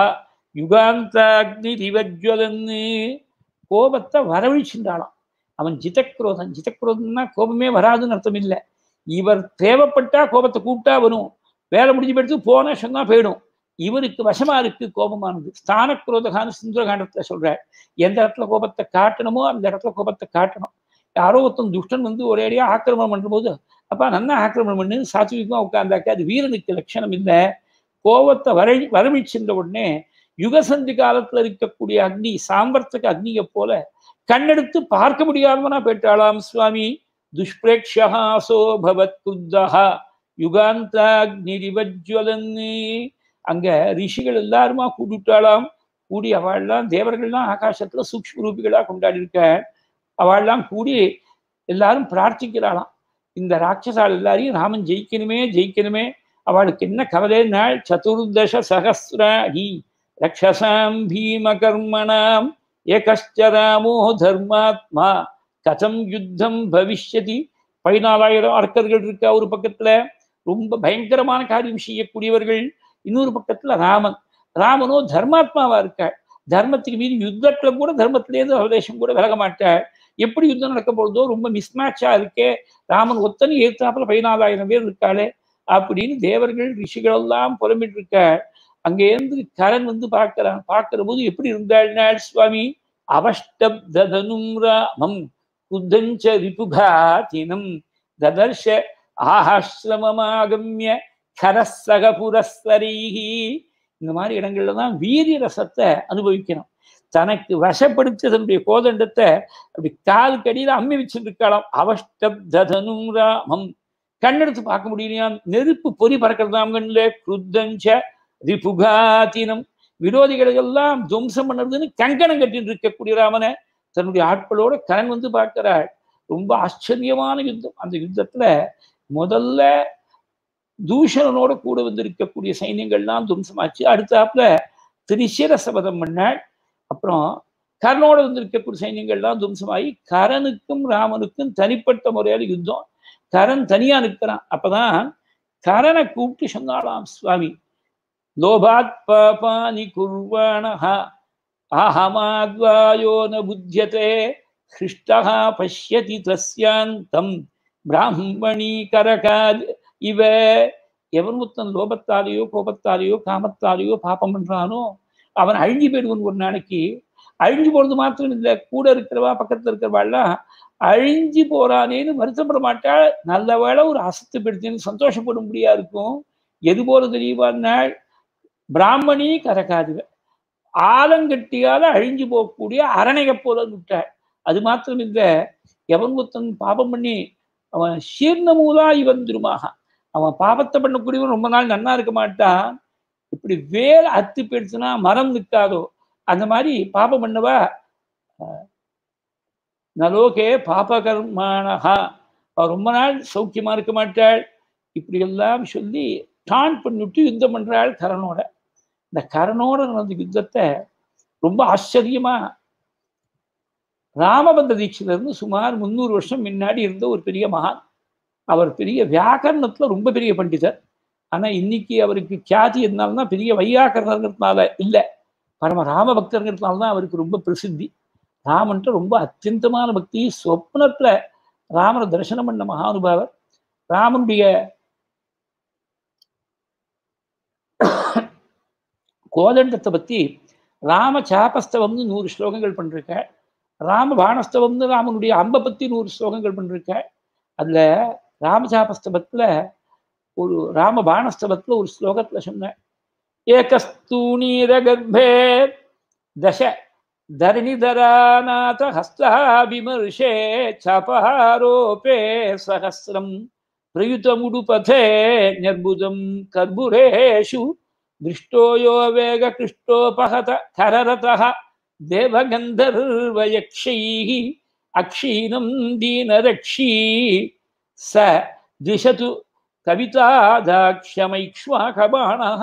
யுகாந்தாக்னிரிவஜ்வலன்னு கோபத்தை வரவழிச்சுட்டாளாம் அவன் ஜிதக்ரோதன் ஜிதக்ரோதன்னா கோபமே வராதுன்னு அர்த்தம் இல்லை இவர் தேவைப்பட்டா கோபத்தை கூப்பிட்டா வரும் வேலை முடிஞ்சு போயிடுத்து போனா சொன்னா போயிடும் இவருக்கு வசமா இருக்கு கோபமானது ஸ்தான குரோதகான்னு சுந்தரகாண்டத்துல சொல்றார் எந்த இடத்துல கோபத்தை காட்டணுமோ அந்த இடத்துல கோபத்தை காட்டணும் யாரோ ஒருத்தன் துஷ்டன் வந்து ஒரேடியா ஆக்கிரமணம் பண்ணும்போது அப்பா நல்லா ஆக்கிரமணம் பண்ணு சாத்விகமா உட்கார்ந்தாக்க அது வீரனுக்கு லட்சணம் இல்லை கோபத்தை வரை வரமிச்சென்ற உடனே யுகசந்தி காலத்துல இருக்கக்கூடிய அக்னி சாம்பர்த்தக அக்னியை போல கண்ணெடுத்து பார்க்க முடியாதவனா போயிட்டாளாம் சுவாமி துஷ்பிரேக்ஷாசோ பவத் குத்தா யுகாந்தாக்னிரிவஜ்வலன்னு அங்க ரிஷிகள் எல்லாருமா கூடிவிட்டாளாம் கூடி அவள்லாம் தேவர்கள்லாம் ஆகாசத்துல சூக்ஷ்ம ரூபிகளா கொண்டாடி இருக்க அவள்லாம் கூடி எல்லாரும் பிரார்த்திக்கிறாளாம் இந்த ராட்சசால் எல்லாரையும் ராமன் ஜெயிக்கணுமே ஜெயிக்கணுமே அவளுக்கு என்ன கவலைனால் சதுர்தச சகசிராணி ரக்ஷசாம் பீம கர்மணாம் ஏகஷ்டராமோ தர்மாத்மா கதம் யுத்தம் பவிஷ்யதி பதினாலாயிரம் அர்க்கர்கள் இருக்கா ஒரு பக்கத்துல ரொம்ப பயங்கரமான காரியம் செய்யக்கூடியவர்கள் இன்னொரு பக்கத்துல ராமன் ராமனோ தர்மாத்மாவா இருக்காள் தர்மத்துக்கு மீறி யுத்தத்துல கூட தர்மத்திலேருந்து அவதேசம் கூட விலக மாட்டாள் எப்படி யுத்தம் நடக்க பொழுதோ ரொம்ப மிஸ்மேட்சா இருக்கே ராமன் ஒத்தனை ஏத்தாப்புல பதினாலாயிரம் பேர் இருக்காளே அப்படின்னு தேவர்கள் ரிஷிகள் எல்லாம் புலம்பிட்டு இருக்க அங்கேருந்து கரண் வந்து பார்க்கிறான் பார்க்கிற போது எப்படி இருந்தாள் சுவாமி அவஷ்டப்தனும் ராமம் குத்தஞ்ச ரிபுகாதினம் ததர்ஷ ஆஹாசிரமமாகமிய கரசக புரஸ்தரீகி இந்த மாதிரி இடங்கள்ல தான் வீரிய ரசத்தை அனுபவிக்கணும் தனக்கு வசப்படுத்தி தன்னுடைய கோதண்டத்தை அப்படி கால் கடியில அம்மி வச்சுட்டு இருக்கலாம் அவஷ்டப்தனும் ராமம் கண்ணெடுத்து பார்க்க முடியலையா நெருப்பு பொறி பறக்கிறதாம் கண்ணில் குருத்தஞ்ச ரிபுகாத்தினம் விரோதிகளுக்கெல்லாம் துவம்சம் பண்ணுறதுன்னு கங்கணம் கட்டிட்டு இருக்கக்கூடிய ராமனை தன்னுடைய ஆட்களோட கரண் வந்து பார்க்கிறாள் ரொம்ப ஆச்சரியமான யுத்தம் அந்த யுத்தத்துல முதல்ல தூஷணனோட கூட வந்து இருக்கக்கூடிய சைன்யங்கள்லாம் துவம்சமாச்சு அடுத்தாப்புல திரிசிர சபதம் பண்ணாள் அப்புறம் கரனோட வந்து இருக்கக்கூடிய சைன்யங்கள்லாம் துவம்சமாகி கரனுக்கும் ராமனுக்கும் தனிப்பட்ட முறையால் யுத்தம் கரன் தனியா நிற்கிறான் அப்பதான் கரனை கூப்பிட்டு சொன்னாலாம் சுவாமி லோபாத் பாபானி குர்வாணஹா ஆஹமாத்வாயோ ந புத்தியதே ஹிருஷ்டா பஷ்யதி தஸ்யாந்தம் பிராமணி கரகாத் இவ எவன் முத்தன் லோபத்தாலேயோ கோபத்தாலேயோ காமத்தாலேயோ பாப்பம் பண்றானோ அவன் அழிஞ்சு போயிடுவன் ஒரு நாளைக்கு அழிஞ்சு போறது மாத்திரம் இல்லை கூட இருக்கிறவா பக்கத்துல இருக்கிறவாள்லாம் அழிஞ்சு போறானேன்னு வருத்தப்பட மாட்டாள் நல்ல வேளை ஒரு அசத்து பெடுத்தேன்னு சந்தோஷப்பட முடியா இருக்கும் எது போல தெரியுமானால் பிராமணி கரகாதிவ ஆலங்கட்டியால அழிஞ்சு போகக்கூடிய அரணையை போல விட்டாள் அது மாத்திரம் இல்லை எவன் ஒருத்தன் பாபம் பண்ணி அவன் சீர்ணமூலா இவன் திருமாக அவன் பாபத்தை பண்ணக்கூடியவன் ரொம்ப நாள் நன்னா இருக்க மாட்டான் இப்படி வேலை அத்து போயிடுச்சுன்னா மரம் நிற்காதோ அந்த மாதிரி பாபம் பண்ணவா நலோகே பாபகர்மானஹா அவ ரொம்ப நாள் சௌக்கியமா இருக்க மாட்டாள் இப்படி எல்லாம் சொல்லி டான் பண்ணிவிட்டு யுத்தம் பண்றாள் கரனோட இந்த கரனோட நடந்த யுத்தத்தை ரொம்ப ஆச்சரியமா ராமபந்த தீட்சில இருந்து சுமார் முந்நூறு வருஷம் முன்னாடி இருந்த ஒரு பெரிய மகான் அவர் பெரிய வியாக்கரணத்துல ரொம்ப பெரிய பண்டிதர் ஆனா இன்னைக்கு அவருக்கு கியாதி இருந்தால்னா பெரிய வையாக்கரணங்கிறதுனால இல்லை பரம ராம பக்தர்கிறதுனால தான் அவருக்கு ரொம்ப பிரசித்தி ராமன்ட்டு ரொம்ப அத்தியந்தமான பக்தி சொப்னத்துல ராமரை தரிசனம் பண்ண மகானுபாவர் ராமனுடைய கோதண்டத்தை பத்தி ராம சாபஸ்தவம்னு நூறு ஸ்லோகங்கள் பண்ணிருக்க ராம பானஸ்தவம்னு ராமனுடைய அம்பை பத்தி நூறு ஸ்லோகங்கள் பண்ணிருக்க அதுல ராமசாபஸ்தவத்துல ஒரு ராம பானஸ்தவத்துல ஒரு ஸ்லோகத்துல சொன்ன ஏகஸ்தூணீர கர்ப்பே தச धरणिधरानाथ हस्ताभिमर्शे चापहारोपे सहस्रं प्रयुतमुडुपथे निर्बुधं कर्बुरेषु दृष्टो यो वेगकृष्टोपहत खररतः देवगन्धर्वयक्षैः अक्षीणं दीनरक्षी स दिशतु கவிதாதாட்சமைக்ஷ்வாகபாணः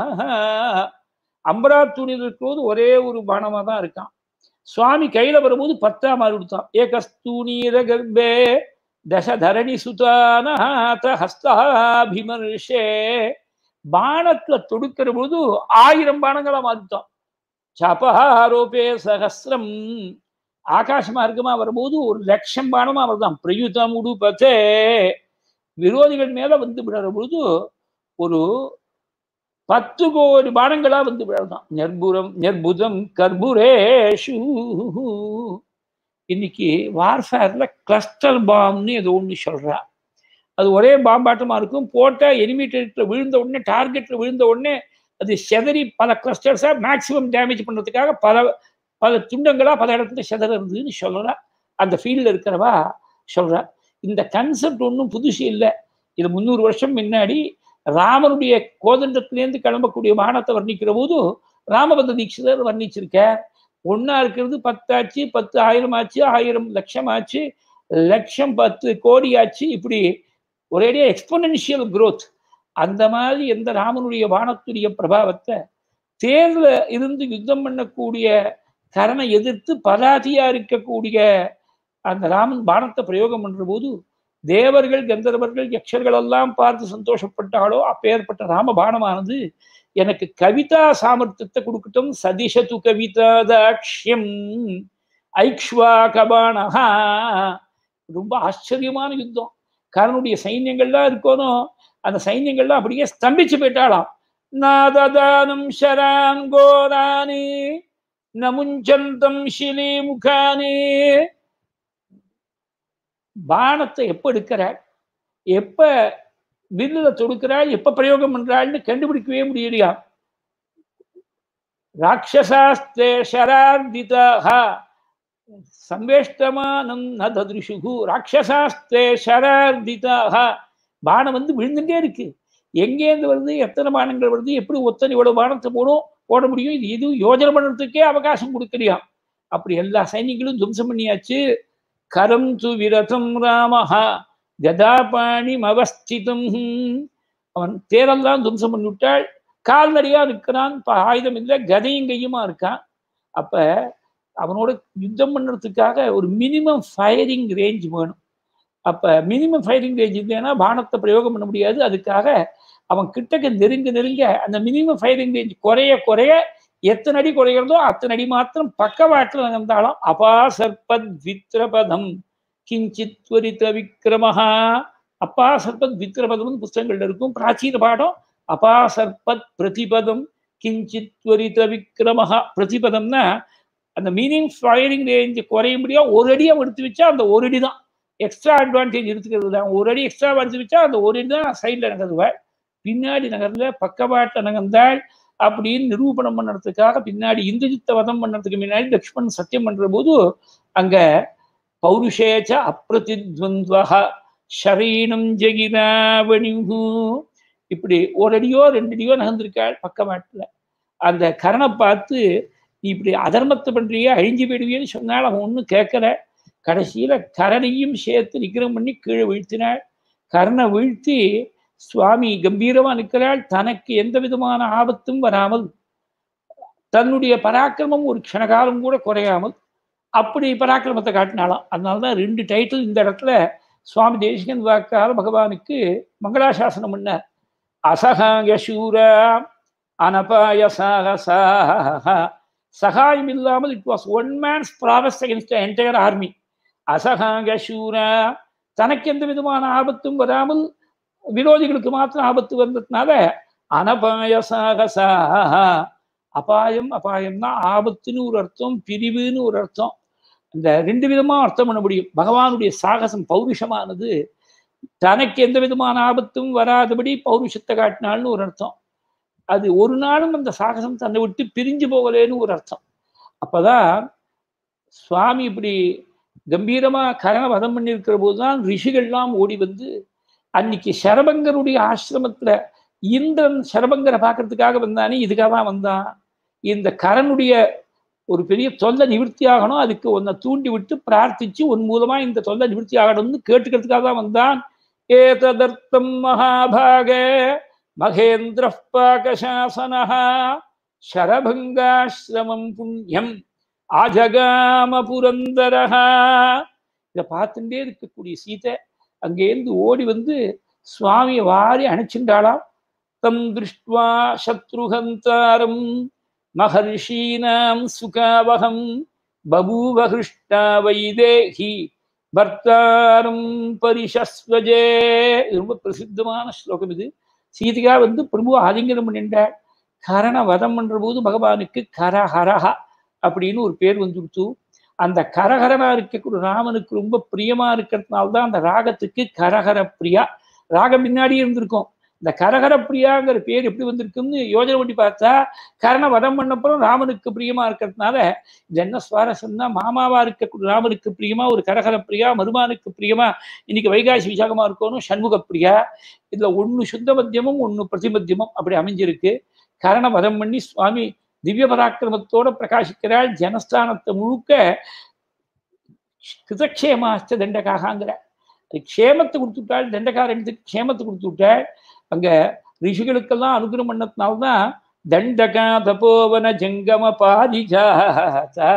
அம்பரா துணியில் இருக்கும்போது ஒரே ஒரு பானமாக தான் இருக்கான் சுவாமி கையில வரும்போது பத்தா மாறி கொடுத்தான் ஏகஸ்தூணீர கர்ப்பே தசதரணி சுதானாத ஹஸ்தாபிமர்ஷே பானத்துல தொடுக்கிற பொழுது ஆயிரம் பானங்களா மாறிட்டான் சபஹாரோபே சகசிரம் ஆகாச மார்க்கமா வரும்போது ஒரு லட்சம் பானமா வருதான் பிரயுதம் உடுபத்தே விரோதிகள் மேல வந்து விடுற பொழுது ஒரு பத்து கோடி பானங்களா வந்து விழலாம் நெர்புரம் நெர்புதம் கர்புரேஷு இன்னைக்கு வார்ஃபேர்ல கிளஸ்டர் பாம்னு ஏதோ ஒன்று சொல்றா அது ஒரே பாம்பாட்டமா இருக்கும் போட்டா எனிமீட்டர்ல விழுந்த உடனே டார்கெட்ல விழுந்த உடனே அது செதறி பல கிளஸ்டர்ஸா மேக்சிமம் டேமேஜ் பண்றதுக்காக பல பல துண்டங்களா பல இடத்துல செதறதுன்னு சொல்றா அந்த ஃபீல்டில் இருக்கிறவா சொல்றா இந்த கன்செப்ட் ஒன்றும் புதுசு இல்லை இது முந்நூறு வருஷம் முன்னாடி ராமனுடைய கோதண்டத்திலேருந்து கிளம்பக்கூடிய வானத்தை வர்ணிக்கிற போது ராமபந்த தீட்சிதர் வர்ணிச்சிருக்க ஒன்னா இருக்கிறது பத்தாச்சு பத்து ஆயிரம் ஆச்சு ஆயிரம் லட்சம் ஆச்சு லட்சம் பத்து கோடி ஆச்சு இப்படி ஒரேடியா எக்ஸ்பொனன்ஷியல் குரோத் அந்த மாதிரி எந்த ராமனுடைய வானத்துடைய பிரபாவத்தை தேர்ல இருந்து யுத்தம் பண்ணக்கூடிய கரனை எதிர்த்து பதாதியா இருக்கக்கூடிய அந்த ராமன் பானத்தை பிரயோகம் பண்ற போது தேவர்கள் கந்தர்வர்கள் யக்ஷர்கள் எல்லாம் பார்த்து சந்தோஷப்பட்டாலோ அப்பேற்பட்ட ராம பானமானது எனக்கு கவிதா சாமர்த்தியத்தை கொடுக்கட்டும் சதிஷது கவிதா தாட்சியம் ஐக்ஷ்வா கபானஹா ரொம்ப ஆச்சரியமான யுத்தம் கரனுடைய சைன்யங்கள்லாம் இருக்கணும் அந்த சைன்யங்கள்லாம் அப்படியே ஸ்தம்பிச்சு போயிட்டாளாம் நாததானம் ஷரான் கோரானி நமுஞ்சந்தம் ஷிலி முகானி பானத்தை எப்ப எடுக்கிறாள் எப்ப வில்லுல தொடுக்கிறாள் எப்ப பிரயோகம் பண்றாள்னு கண்டுபிடிக்கவே முடியலையா ராட்சசாஸ்தே ஷரார்திதாக சம்வேஷ்டமானம் ந ததிருஷுகு ராட்சசாஸ்தே ஷரார்திதாக பானம் வந்து விழுந்துட்டே இருக்கு எங்கேருந்து வருது எத்தனை பானங்கள் வருது எப்படி ஒத்தனை இவ்வளவு பானத்தை போடும் போட முடியும் இது இது யோஜனை பண்ணுறதுக்கே அவகாசம் கொடுக்கலையாம் அப்படி எல்லா சைனிகளும் துவம்சம் பண்ணியாச்சு கரம் து விரதம் ராமஹா கதாபாணி அவஸ்திதம் அவன் தேரெல்லாம் துவம்சம் பண்ணிவிட்டாள் கால்நடையா இருக்கிறான் இப்போ ஆயுதம் இல்லை கதையும் கையுமா இருக்கான் அப்ப அவனோட யுத்தம் பண்ணுறதுக்காக ஒரு மினிமம் ஃபயரிங் ரேஞ்ச் வேணும் அப்ப மினிமம் ஃபயரிங் ரேஞ்ச் இல்லைன்னா பானத்தை பிரயோகம் பண்ண முடியாது அதுக்காக அவன் கிட்டக்க நெருங்க நெருங்க அந்த மினிமம் ஃபயரிங் ரேஞ்ச் குறைய குறைய எத்தனை அடி குறைகிறதோ அத்தனை அடி மாத்திரம் பக்கவாட்டில் நகர்ந்தாலும் அபாசர்பத் வித்ரபதம் கிஞ்சித் துவரித விக்ரமஹா அப்பா சர்பத் வித்ரபதம்னு புஸ்தகங்கள்ல இருக்கும் பிராச்சீன பாடம் அபாசர்பத் பிரதிபதம் கிஞ்சித் துவரித விக்ரமஹா பிரதிபதம்னா அந்த மீனிங் ஃபயரிங் ரேஞ்ச் குறையும்படியா ஒரு அடி அவன் எடுத்து வச்சா அந்த ஒரு அடி தான் எக்ஸ்ட்ரா அட்வான்டேஜ் எடுத்துக்கிறது தான் ஒரு அடி எக்ஸ்ட்ரா எடுத்து வச்சா அந்த ஒரு அடி தான் சைடில் நகருவாள் பின்னாடி நகர்ல பக்கவாட்டில் நகர்ந்தாள் அப்படின்னு நிரூபணம் பண்ணுறதுக்காக பின்னாடி இந்திரஜித்த வதம் பண்ணுறதுக்கு முன்னாடி லக்ஷ்மண் சத்தியம் பண்ற போது அங்க பௌருஷேச்ச அப்பிரதித்வந்த்வஹ ஷரீனம் ஜெகிதாவணிஹு இப்படி ஒரு அடியோ ரெண்டு அடியோ நகர்ந்திருக்காள் பக்கவாட்டில் அந்த கரணை பார்த்து நீ இப்படி அதர்மத்தை பண்றியே அழிஞ்சு போயிடுவியன்னு சொன்னால் அவன் ஒன்றும் கேட்கல கடைசியில கரணையும் சேர்த்து நிக்கிரம் பண்ணி கீழே வீழ்த்தினாள் கர்ணை வீழ்த்தி சுவாமி கம்பீரமா நிற்கிறாள் தனக்கு எந்த விதமான ஆபத்தும் வராமல் தன்னுடைய பராக்கிரமம் ஒரு க்ஷணகாலம் கூட குறையாமல் அப்படி பராக்கிரமத்தை காட்டினாலாம் அதனால்தான் ரெண்டு டைட்டில் இந்த இடத்துல சுவாமி தேசிகன் வாக்கால பகவானுக்கு மங்களாசாசனம் பண்ணார் அசகாய சூரா அனபாய சாகசாக சகாயம் இல்லாமல் it was one man's prowess against entire army அசகாக சூரா தனக்கு எந்த விதமான ஆபத்தும் வராமல் விரோதிகளுக்கு மாத்திரம் ஆபத்து வந்ததுனால அனபாய சாகசாக அபாயம் அபாயம்னா ஆபத்துன்னு ஒரு அர்த்தம் பிரிவுன்னு ஒரு அர்த்தம் இந்த ரெண்டு விதமா அர்த்தம் பண்ண முடியும் பகவானுடைய சாகசம் பௌருஷமானது தனக்கு எந்த விதமான ஆபத்தும் வராதபடி பௌருஷத்தை காட்டினால்னு ஒரு அர்த்தம் அது ஒரு நாளும் அந்த சாகசம் தன்னை விட்டு பிரிஞ்சு போகலேன்னு ஒரு அர்த்தம் அப்பதான் சுவாமி இப்படி கம்பீரமா கரண வதம் பண்ணியிருக்கிற போதுதான் ரிஷிகள்லாம் ஓடி வந்து அன்னைக்கு சரபங்கருடைய ஆசிரமத்துல இந்திரன் சரபங்கரை பார்க்கறதுக்காக வந்தானே இதுக்காக தான் வந்தான் இந்த கரனுடைய ஒரு பெரிய தொல்லை நிவர்த்தி ஆகணும் அதுக்கு உன்னை தூண்டி விட்டு பிரார்த்திச்சு உன் மூலமா இந்த தொல்லை நிவர்த்தி ஆகணும்னு கேட்டுக்கிறதுக்காக தான் வந்தான் ஏததர்த்தம் மகாபாக மகேந்திர பாகசாசன சரபங்காசிரமம் புண்ணியம் ஆஜகாம புரந்தரஹா இதை பார்த்துட்டே இருக்கக்கூடிய சீதை அங்கேருந்து ஓடி வந்து சுவாமியை வாரி அணைச்சின்றாளாம் தம் திருஷ்டுவா சத்ருஹந்தாரம் மகர்ஷீனாம் சுகாவகம் பபூவஹிருஷ்டா வைதேகி பர்த்தாரம் பரிசஸ்வஜே இது ரொம்ப பிரசித்தமான ஸ்லோகம் இது சீதிகா வந்து பிரபு ஆலிங்கனம் பண்ணிட்டாள் கரண வதம் பண்ற போது பகவானுக்கு கரஹரஹா அப்படின்னு ஒரு பேர் வந்துடுத்து அந்த கரகரமா இருக்கக்கூடிய ராமனுக்கு ரொம்ப பிரியமா இருக்கிறதுனால தான் அந்த ராகத்துக்கு கரகர பிரியா ராகம் பின்னாடியே இருந்திருக்கும் இந்த கரகர பிரியாங்கிற பேர் எப்படி வந்திருக்குன்னு யோஜனை பண்ணி பார்த்தா கரண வதம் பண்ணப்புறம் ராமனுக்கு பிரியமா இருக்கிறதுனால இது என்ன சுவாரஸ்யம்னா மாமாவா இருக்கக்கூடிய ராமனுக்கு பிரியமா ஒரு கரகர பிரியா மருமானுக்கு பிரியமா இன்னைக்கு வைகாசி விசாகமா இருக்கணும் சண்முக பிரியா இதுல ஒண்ணு சுத்த மத்தியமும் ஒண்ணு பிரதிமத்தியமும் அப்படி அமைஞ்சிருக்கு கரண வதம் பண்ணி சுவாமி திவ்ய பராக்கிரமத்தோட பிரகாசிக்கிறாள் ஜனஸ்தானத்தை முழுக்க கிருதக்ஷேமாச்ச தண்டகாகாங்கிற அது க்ஷேமத்தை கொடுத்துட்டாள் தண்டகாரண்யத்துக்கு க்ஷேமத்தை கொடுத்து விட்டாள் அங்க ரிஷிகளுக்கெல்லாம் அனுகிரகம் பண்ணதுனால்தான் தண்டகா தபோவன ஜங்கம பாரிஜாதா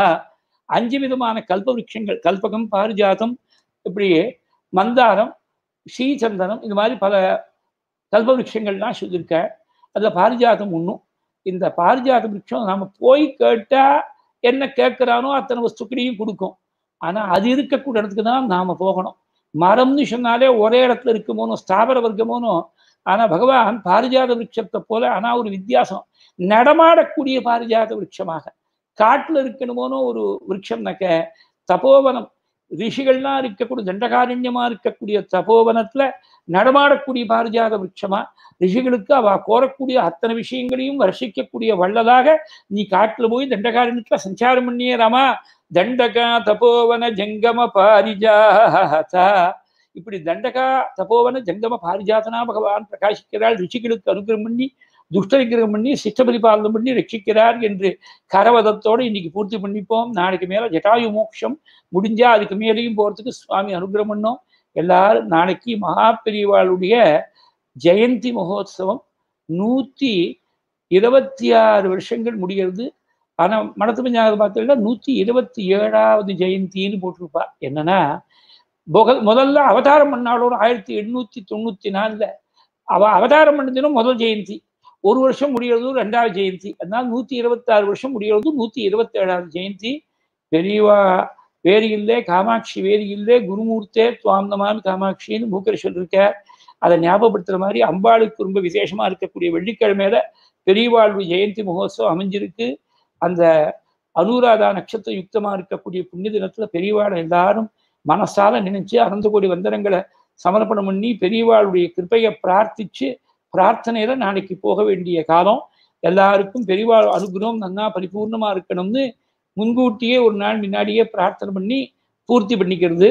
அஞ்சு விதமான கல்ப விருட்சங்கள் கல்பகம் பாரிஜாதம் இப்படி மந்தாரம் ஸ்ரீசந்தனம் இது மாதிரி பல கல்ப விருட்சங்கள்லாம் சொல்லியிருக்க அதில் பாரிஜாதம் ஒன்றும் இந்த பாரிஜாத விருட்சம் நம்ம போய் கேட்டா என்ன கேட்குறானோ அத்தனை வஸ்துக்களையும் கொடுக்கும் ஆனால் அது இருக்கக்கூடிய இடத்துக்கு தான் நாம் போகணும் மரம்னு சொன்னாலே ஒரே இடத்துல இருக்குமோனோ ஸ்தாபர வர்க்கமோனோ ஆனால் பகவான் பாரிஜாத விருட்சத்தை போல ஆனால் ஒரு வித்தியாசம் நடமாடக்கூடிய பாரிஜாத விருட்சமாக காட்டில் இருக்கணுமோனோ ஒரு விருட்சம்னாக்க தபோவனம் ரிஷிகள்லாம் இருக்கக்கூடிய தண்டகாரண்யமா இருக்கக்கூடிய தபோவனத்துல நடமாடக்கூடிய பாரிஜாத விருட்சமா ரிஷிகளுக்கு அவ கோரக்கூடிய அத்தனை விஷயங்களையும் வர்ஷிக்கக்கூடிய வள்ளலாக நீ காட்டுல போய் தண்டகாரண்யத்துல சஞ்சாரம் பண்ணியே ராமா தண்டகா தபோவன ஜங்கம பாரிஜாதா இப்படி தண்டகா தபோவன ஜங்கம பாரிஜாதனா பகவான் பிரகாசிக்கிறாள் ரிஷிகளுக்கு அனுகிரகம் பண்ணி துஷ்ட விக்கிரகம் பண்ணி சிஷ்ட பரிபாலனம் பண்ணி ரட்சிக்கிறார் என்று கரவதத்தோடு இன்னைக்கு பூர்த்தி பண்ணிப்போம் நாளைக்கு மேல ஜட்டாயு மோட்சம் முடிஞ்சா அதுக்கு மேலேயும் போறதுக்கு சுவாமி அனுகிரகம் பண்ணோம் எல்லாரும் நாளைக்கு மகாபெரிவாளுடைய ஜெயந்தி மகோத்சவம் நூத்தி இருபத்தி ஆறு வருஷங்கள் முடிகிறது ஆனா மனத்து பஞ்சாங்க பார்த்தீங்கன்னா நூத்தி இருபத்தி ஏழாவது ஜெயந்தின்னு போட்டிருப்பா என்னன்னா முதல்ல அவதாரம் பண்ணாலும் ஆயிரத்தி எண்ணூத்தி தொண்ணூத்தி நாலுல அவ அவதாரம் பண்ணதினும் முதல் ஜெயந்தி ஒரு வருஷம் முடியறதும் ரெண்டாவது ஜெயந்தி அதனால நூத்தி இருபத்தாறு வருஷம் முடியறதும் நூத்தி இருபத்தி ஏழாவது ஜெயந்தி பெரியவா வேறு இல்லை காமாட்சி வேறு இல்லை குருமூர்த்தே துவாந்தமான காமாட்சின்னு மூக்கர் சொல்லியிருக்கார் அதை ஞாபகப்படுத்துற மாதிரி அம்பாளுக்கு ரொம்ப விசேஷமா இருக்கக்கூடிய வெள்ளிக்கிழமையில பெரியவாழ்வு ஜெயந்தி மகோத்சவம் அமைஞ்சிருக்கு அந்த அனுராதா நட்சத்திர யுக்தமா இருக்கக்கூடிய புண்ணிய தினத்துல பெரியவாளை எல்லாரும் மனசால நினைச்சு அனந்த கோடி வந்தனங்களை சமர்ப்பணம் பண்ணி பெரியவாளுடைய கிருப்பையை பிரார்த்திச்சு பிரார்த்தனையில நாளைக்கு போக வேண்டிய காலம் எல்லாருக்கும் பெரியவாள் அனுகிரகம் நன்னா பரிபூர்ணமா இருக்கணும்னு முன்கூட்டியே ஒரு நாள் முன்னாடியே பிரார்த்தனை பண்ணி பூர்த்தி பண்ணிக்கிறது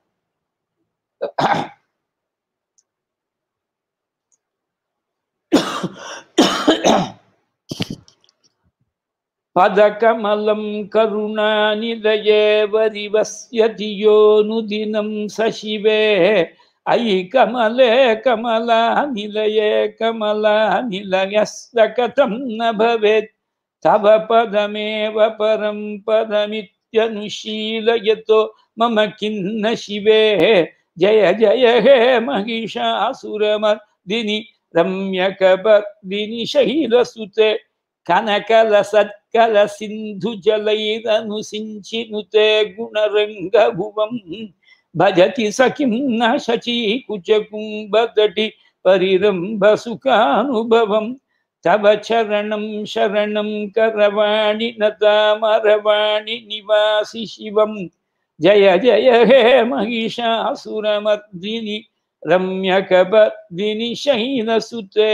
பதகமலம் கருணாநிதயே வரிவஸ்யதி யோனுதினம் சசிவே ஐ கமலே கமலா நிலயே கமலா நிலயஸ்த கதம் ந பவேத் தவ பதமேவ பரம் பதமித்யனுஷீலயதோ மம கிண்ண சிவே ஜய ஜய ஹே மகிஷாசுரமர்தினி ரம்யகபர்தினி சைலசுதே கனகல சத்கல சிந்து ஜலைரனுசிஞ்சினுதே குணரங்கபுவம் भजति सखिं न शचीकुचकुम्भतटि परिरम्भसुखानुभवं तव चरणं शरणं करवाणि नतामरवाणि निवासि शिवं जय जय हे महिषासुरमर्दिनि रम्यकपर्दिनि शैलसुते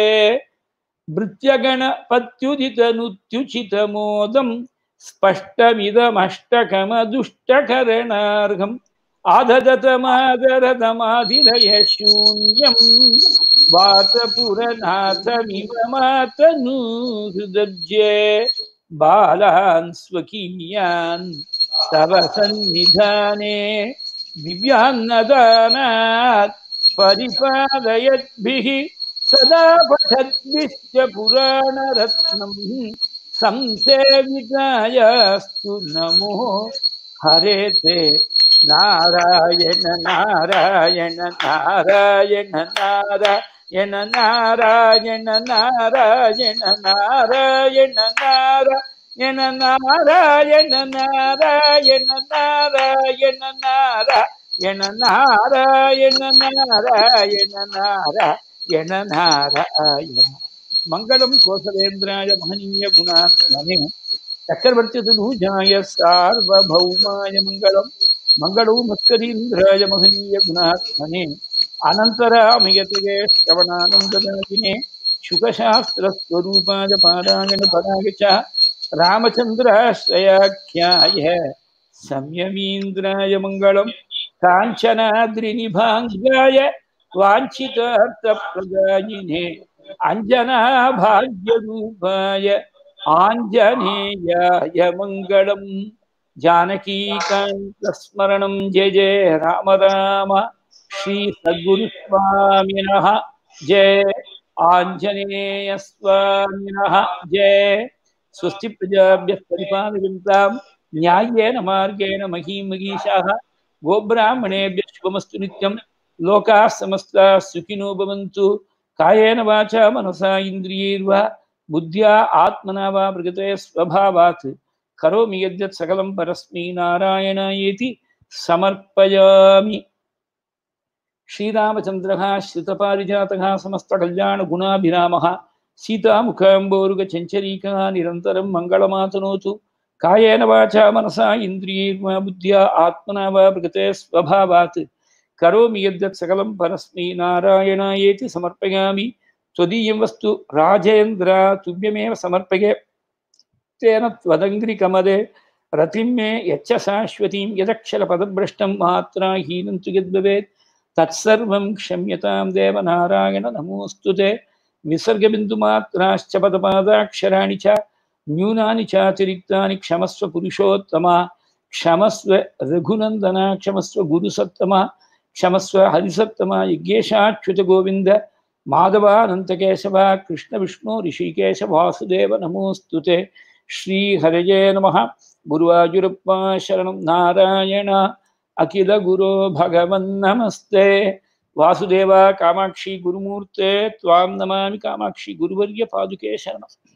भृत्यगणपत्युदितनुत्युचितमोदं स्पष्टमिदमष्टकमदुष्टकरणार्हम् आददतमादरदमादिलय शून्यं वातपुरनाथमिव मातनूहृदब्जे बालान् स्वकीयान् तव सन्निधाने दिव्यान्नदानात् परिपालयद्भिः सदा पठद्भिश्च पुराणरत्नम् संसेवितायास्तु नमो हरे ते नारायण नारायण नारायण नारायण नारायण नारायण नारायण नारायण नारायण नारायण नारायण नारायण नारायण नारायण नारायण नारायण मङ्गलं कोसलेन्द्राय महनीय गुणात्मने चक्रवर्त्यतनूजाय सार्वभौमाय मङ्गलम् मङ्गलो मत्करीन्द्राय महनीय गुणात्मने अनन्तरामयतये श्रवणानन्ददायिने शुकशास्त्रस्वरूपाय पारायण पदाय च रामचन्द्राश्रयाख्याय संयमीन्द्राय मङ्गलं काञ्चनाद्रिनिभाङ्गाय वाञ्छितार्थप्रदायिने अञ्जनाभाग्यरूपाय आञ्जनेयाय मङ्गलम् जानकीकान्तस्मरणं जय जय राम राम श्री सद्गुरुस्वामिनः जय आञ्जनेयस्वामिनः जय स्वस्ति प्रजाभ्यः परिपालयन्तां न्याय्येन मार्गेण महीं मगीषाः गोब्राह्मणेभ्यः शुभमस्तु नित्यं लोकाः समस्ताः सुखिनो भवन्तु कायेन वाचा मनसा इन्द्रियैर्वा बुद्ध्या आत्मना वा प्रकृते स्वभावात् करोमि यद्यत् सकलं परस्मै नारायणायेति समर्पयामि श्रीरामचन्द्रः श्रितपारिजातः समस्तकल्याणगुणाभिरामः सीतामुखाम्बोरुगचञ्चरीकः निरन्तरं मङ्गलमातनोतु कायेन वाचा मनसा इन्द्रियैर्वा बुद्ध्या आत्मना वा प्रकृते स्वभावात् करोमि यद्यत् सकलं परस्मै नारायणायेति समर्पयामि त्वदीयं वस्तु राजेन्द्र तुभ्यमेव समर्पये तेन त्वदङ्घ्रिकमदे रतिं मे यच्च शाश्वतीं यदक्षरपदभ्रष्टं मात्रा हीनं तु यद्भवेत् तत्सर्वं क्षम्यतां देवनारायण नमोऽस्तु ते विसर्गबिन्दुमात्राश्च पदपादाक्षराणि च न्यूनानि चातिरिक्तानि क्षमस्व पुरुषोत्तमा क्षमस्व रघुनन्दना क्षमस्व गुरुसत्तमा क्षमस्व हरिसत्तमा यज्ञेशाच्युतगोविन्द माधवानन्तकेशव कृष्णविष्णु ऋषिकेश वासुदेव नमोऽस्तु ते श्रीहरये नमः गुरुवायुरप्पा शरणं नारायण अखिलगुरो भगवन्नमस्ते वासुदेव कामाक्षी गुरुमूर्ते त्वां नमामि कामाक्षी गुरुवर्य पादुके शरणम्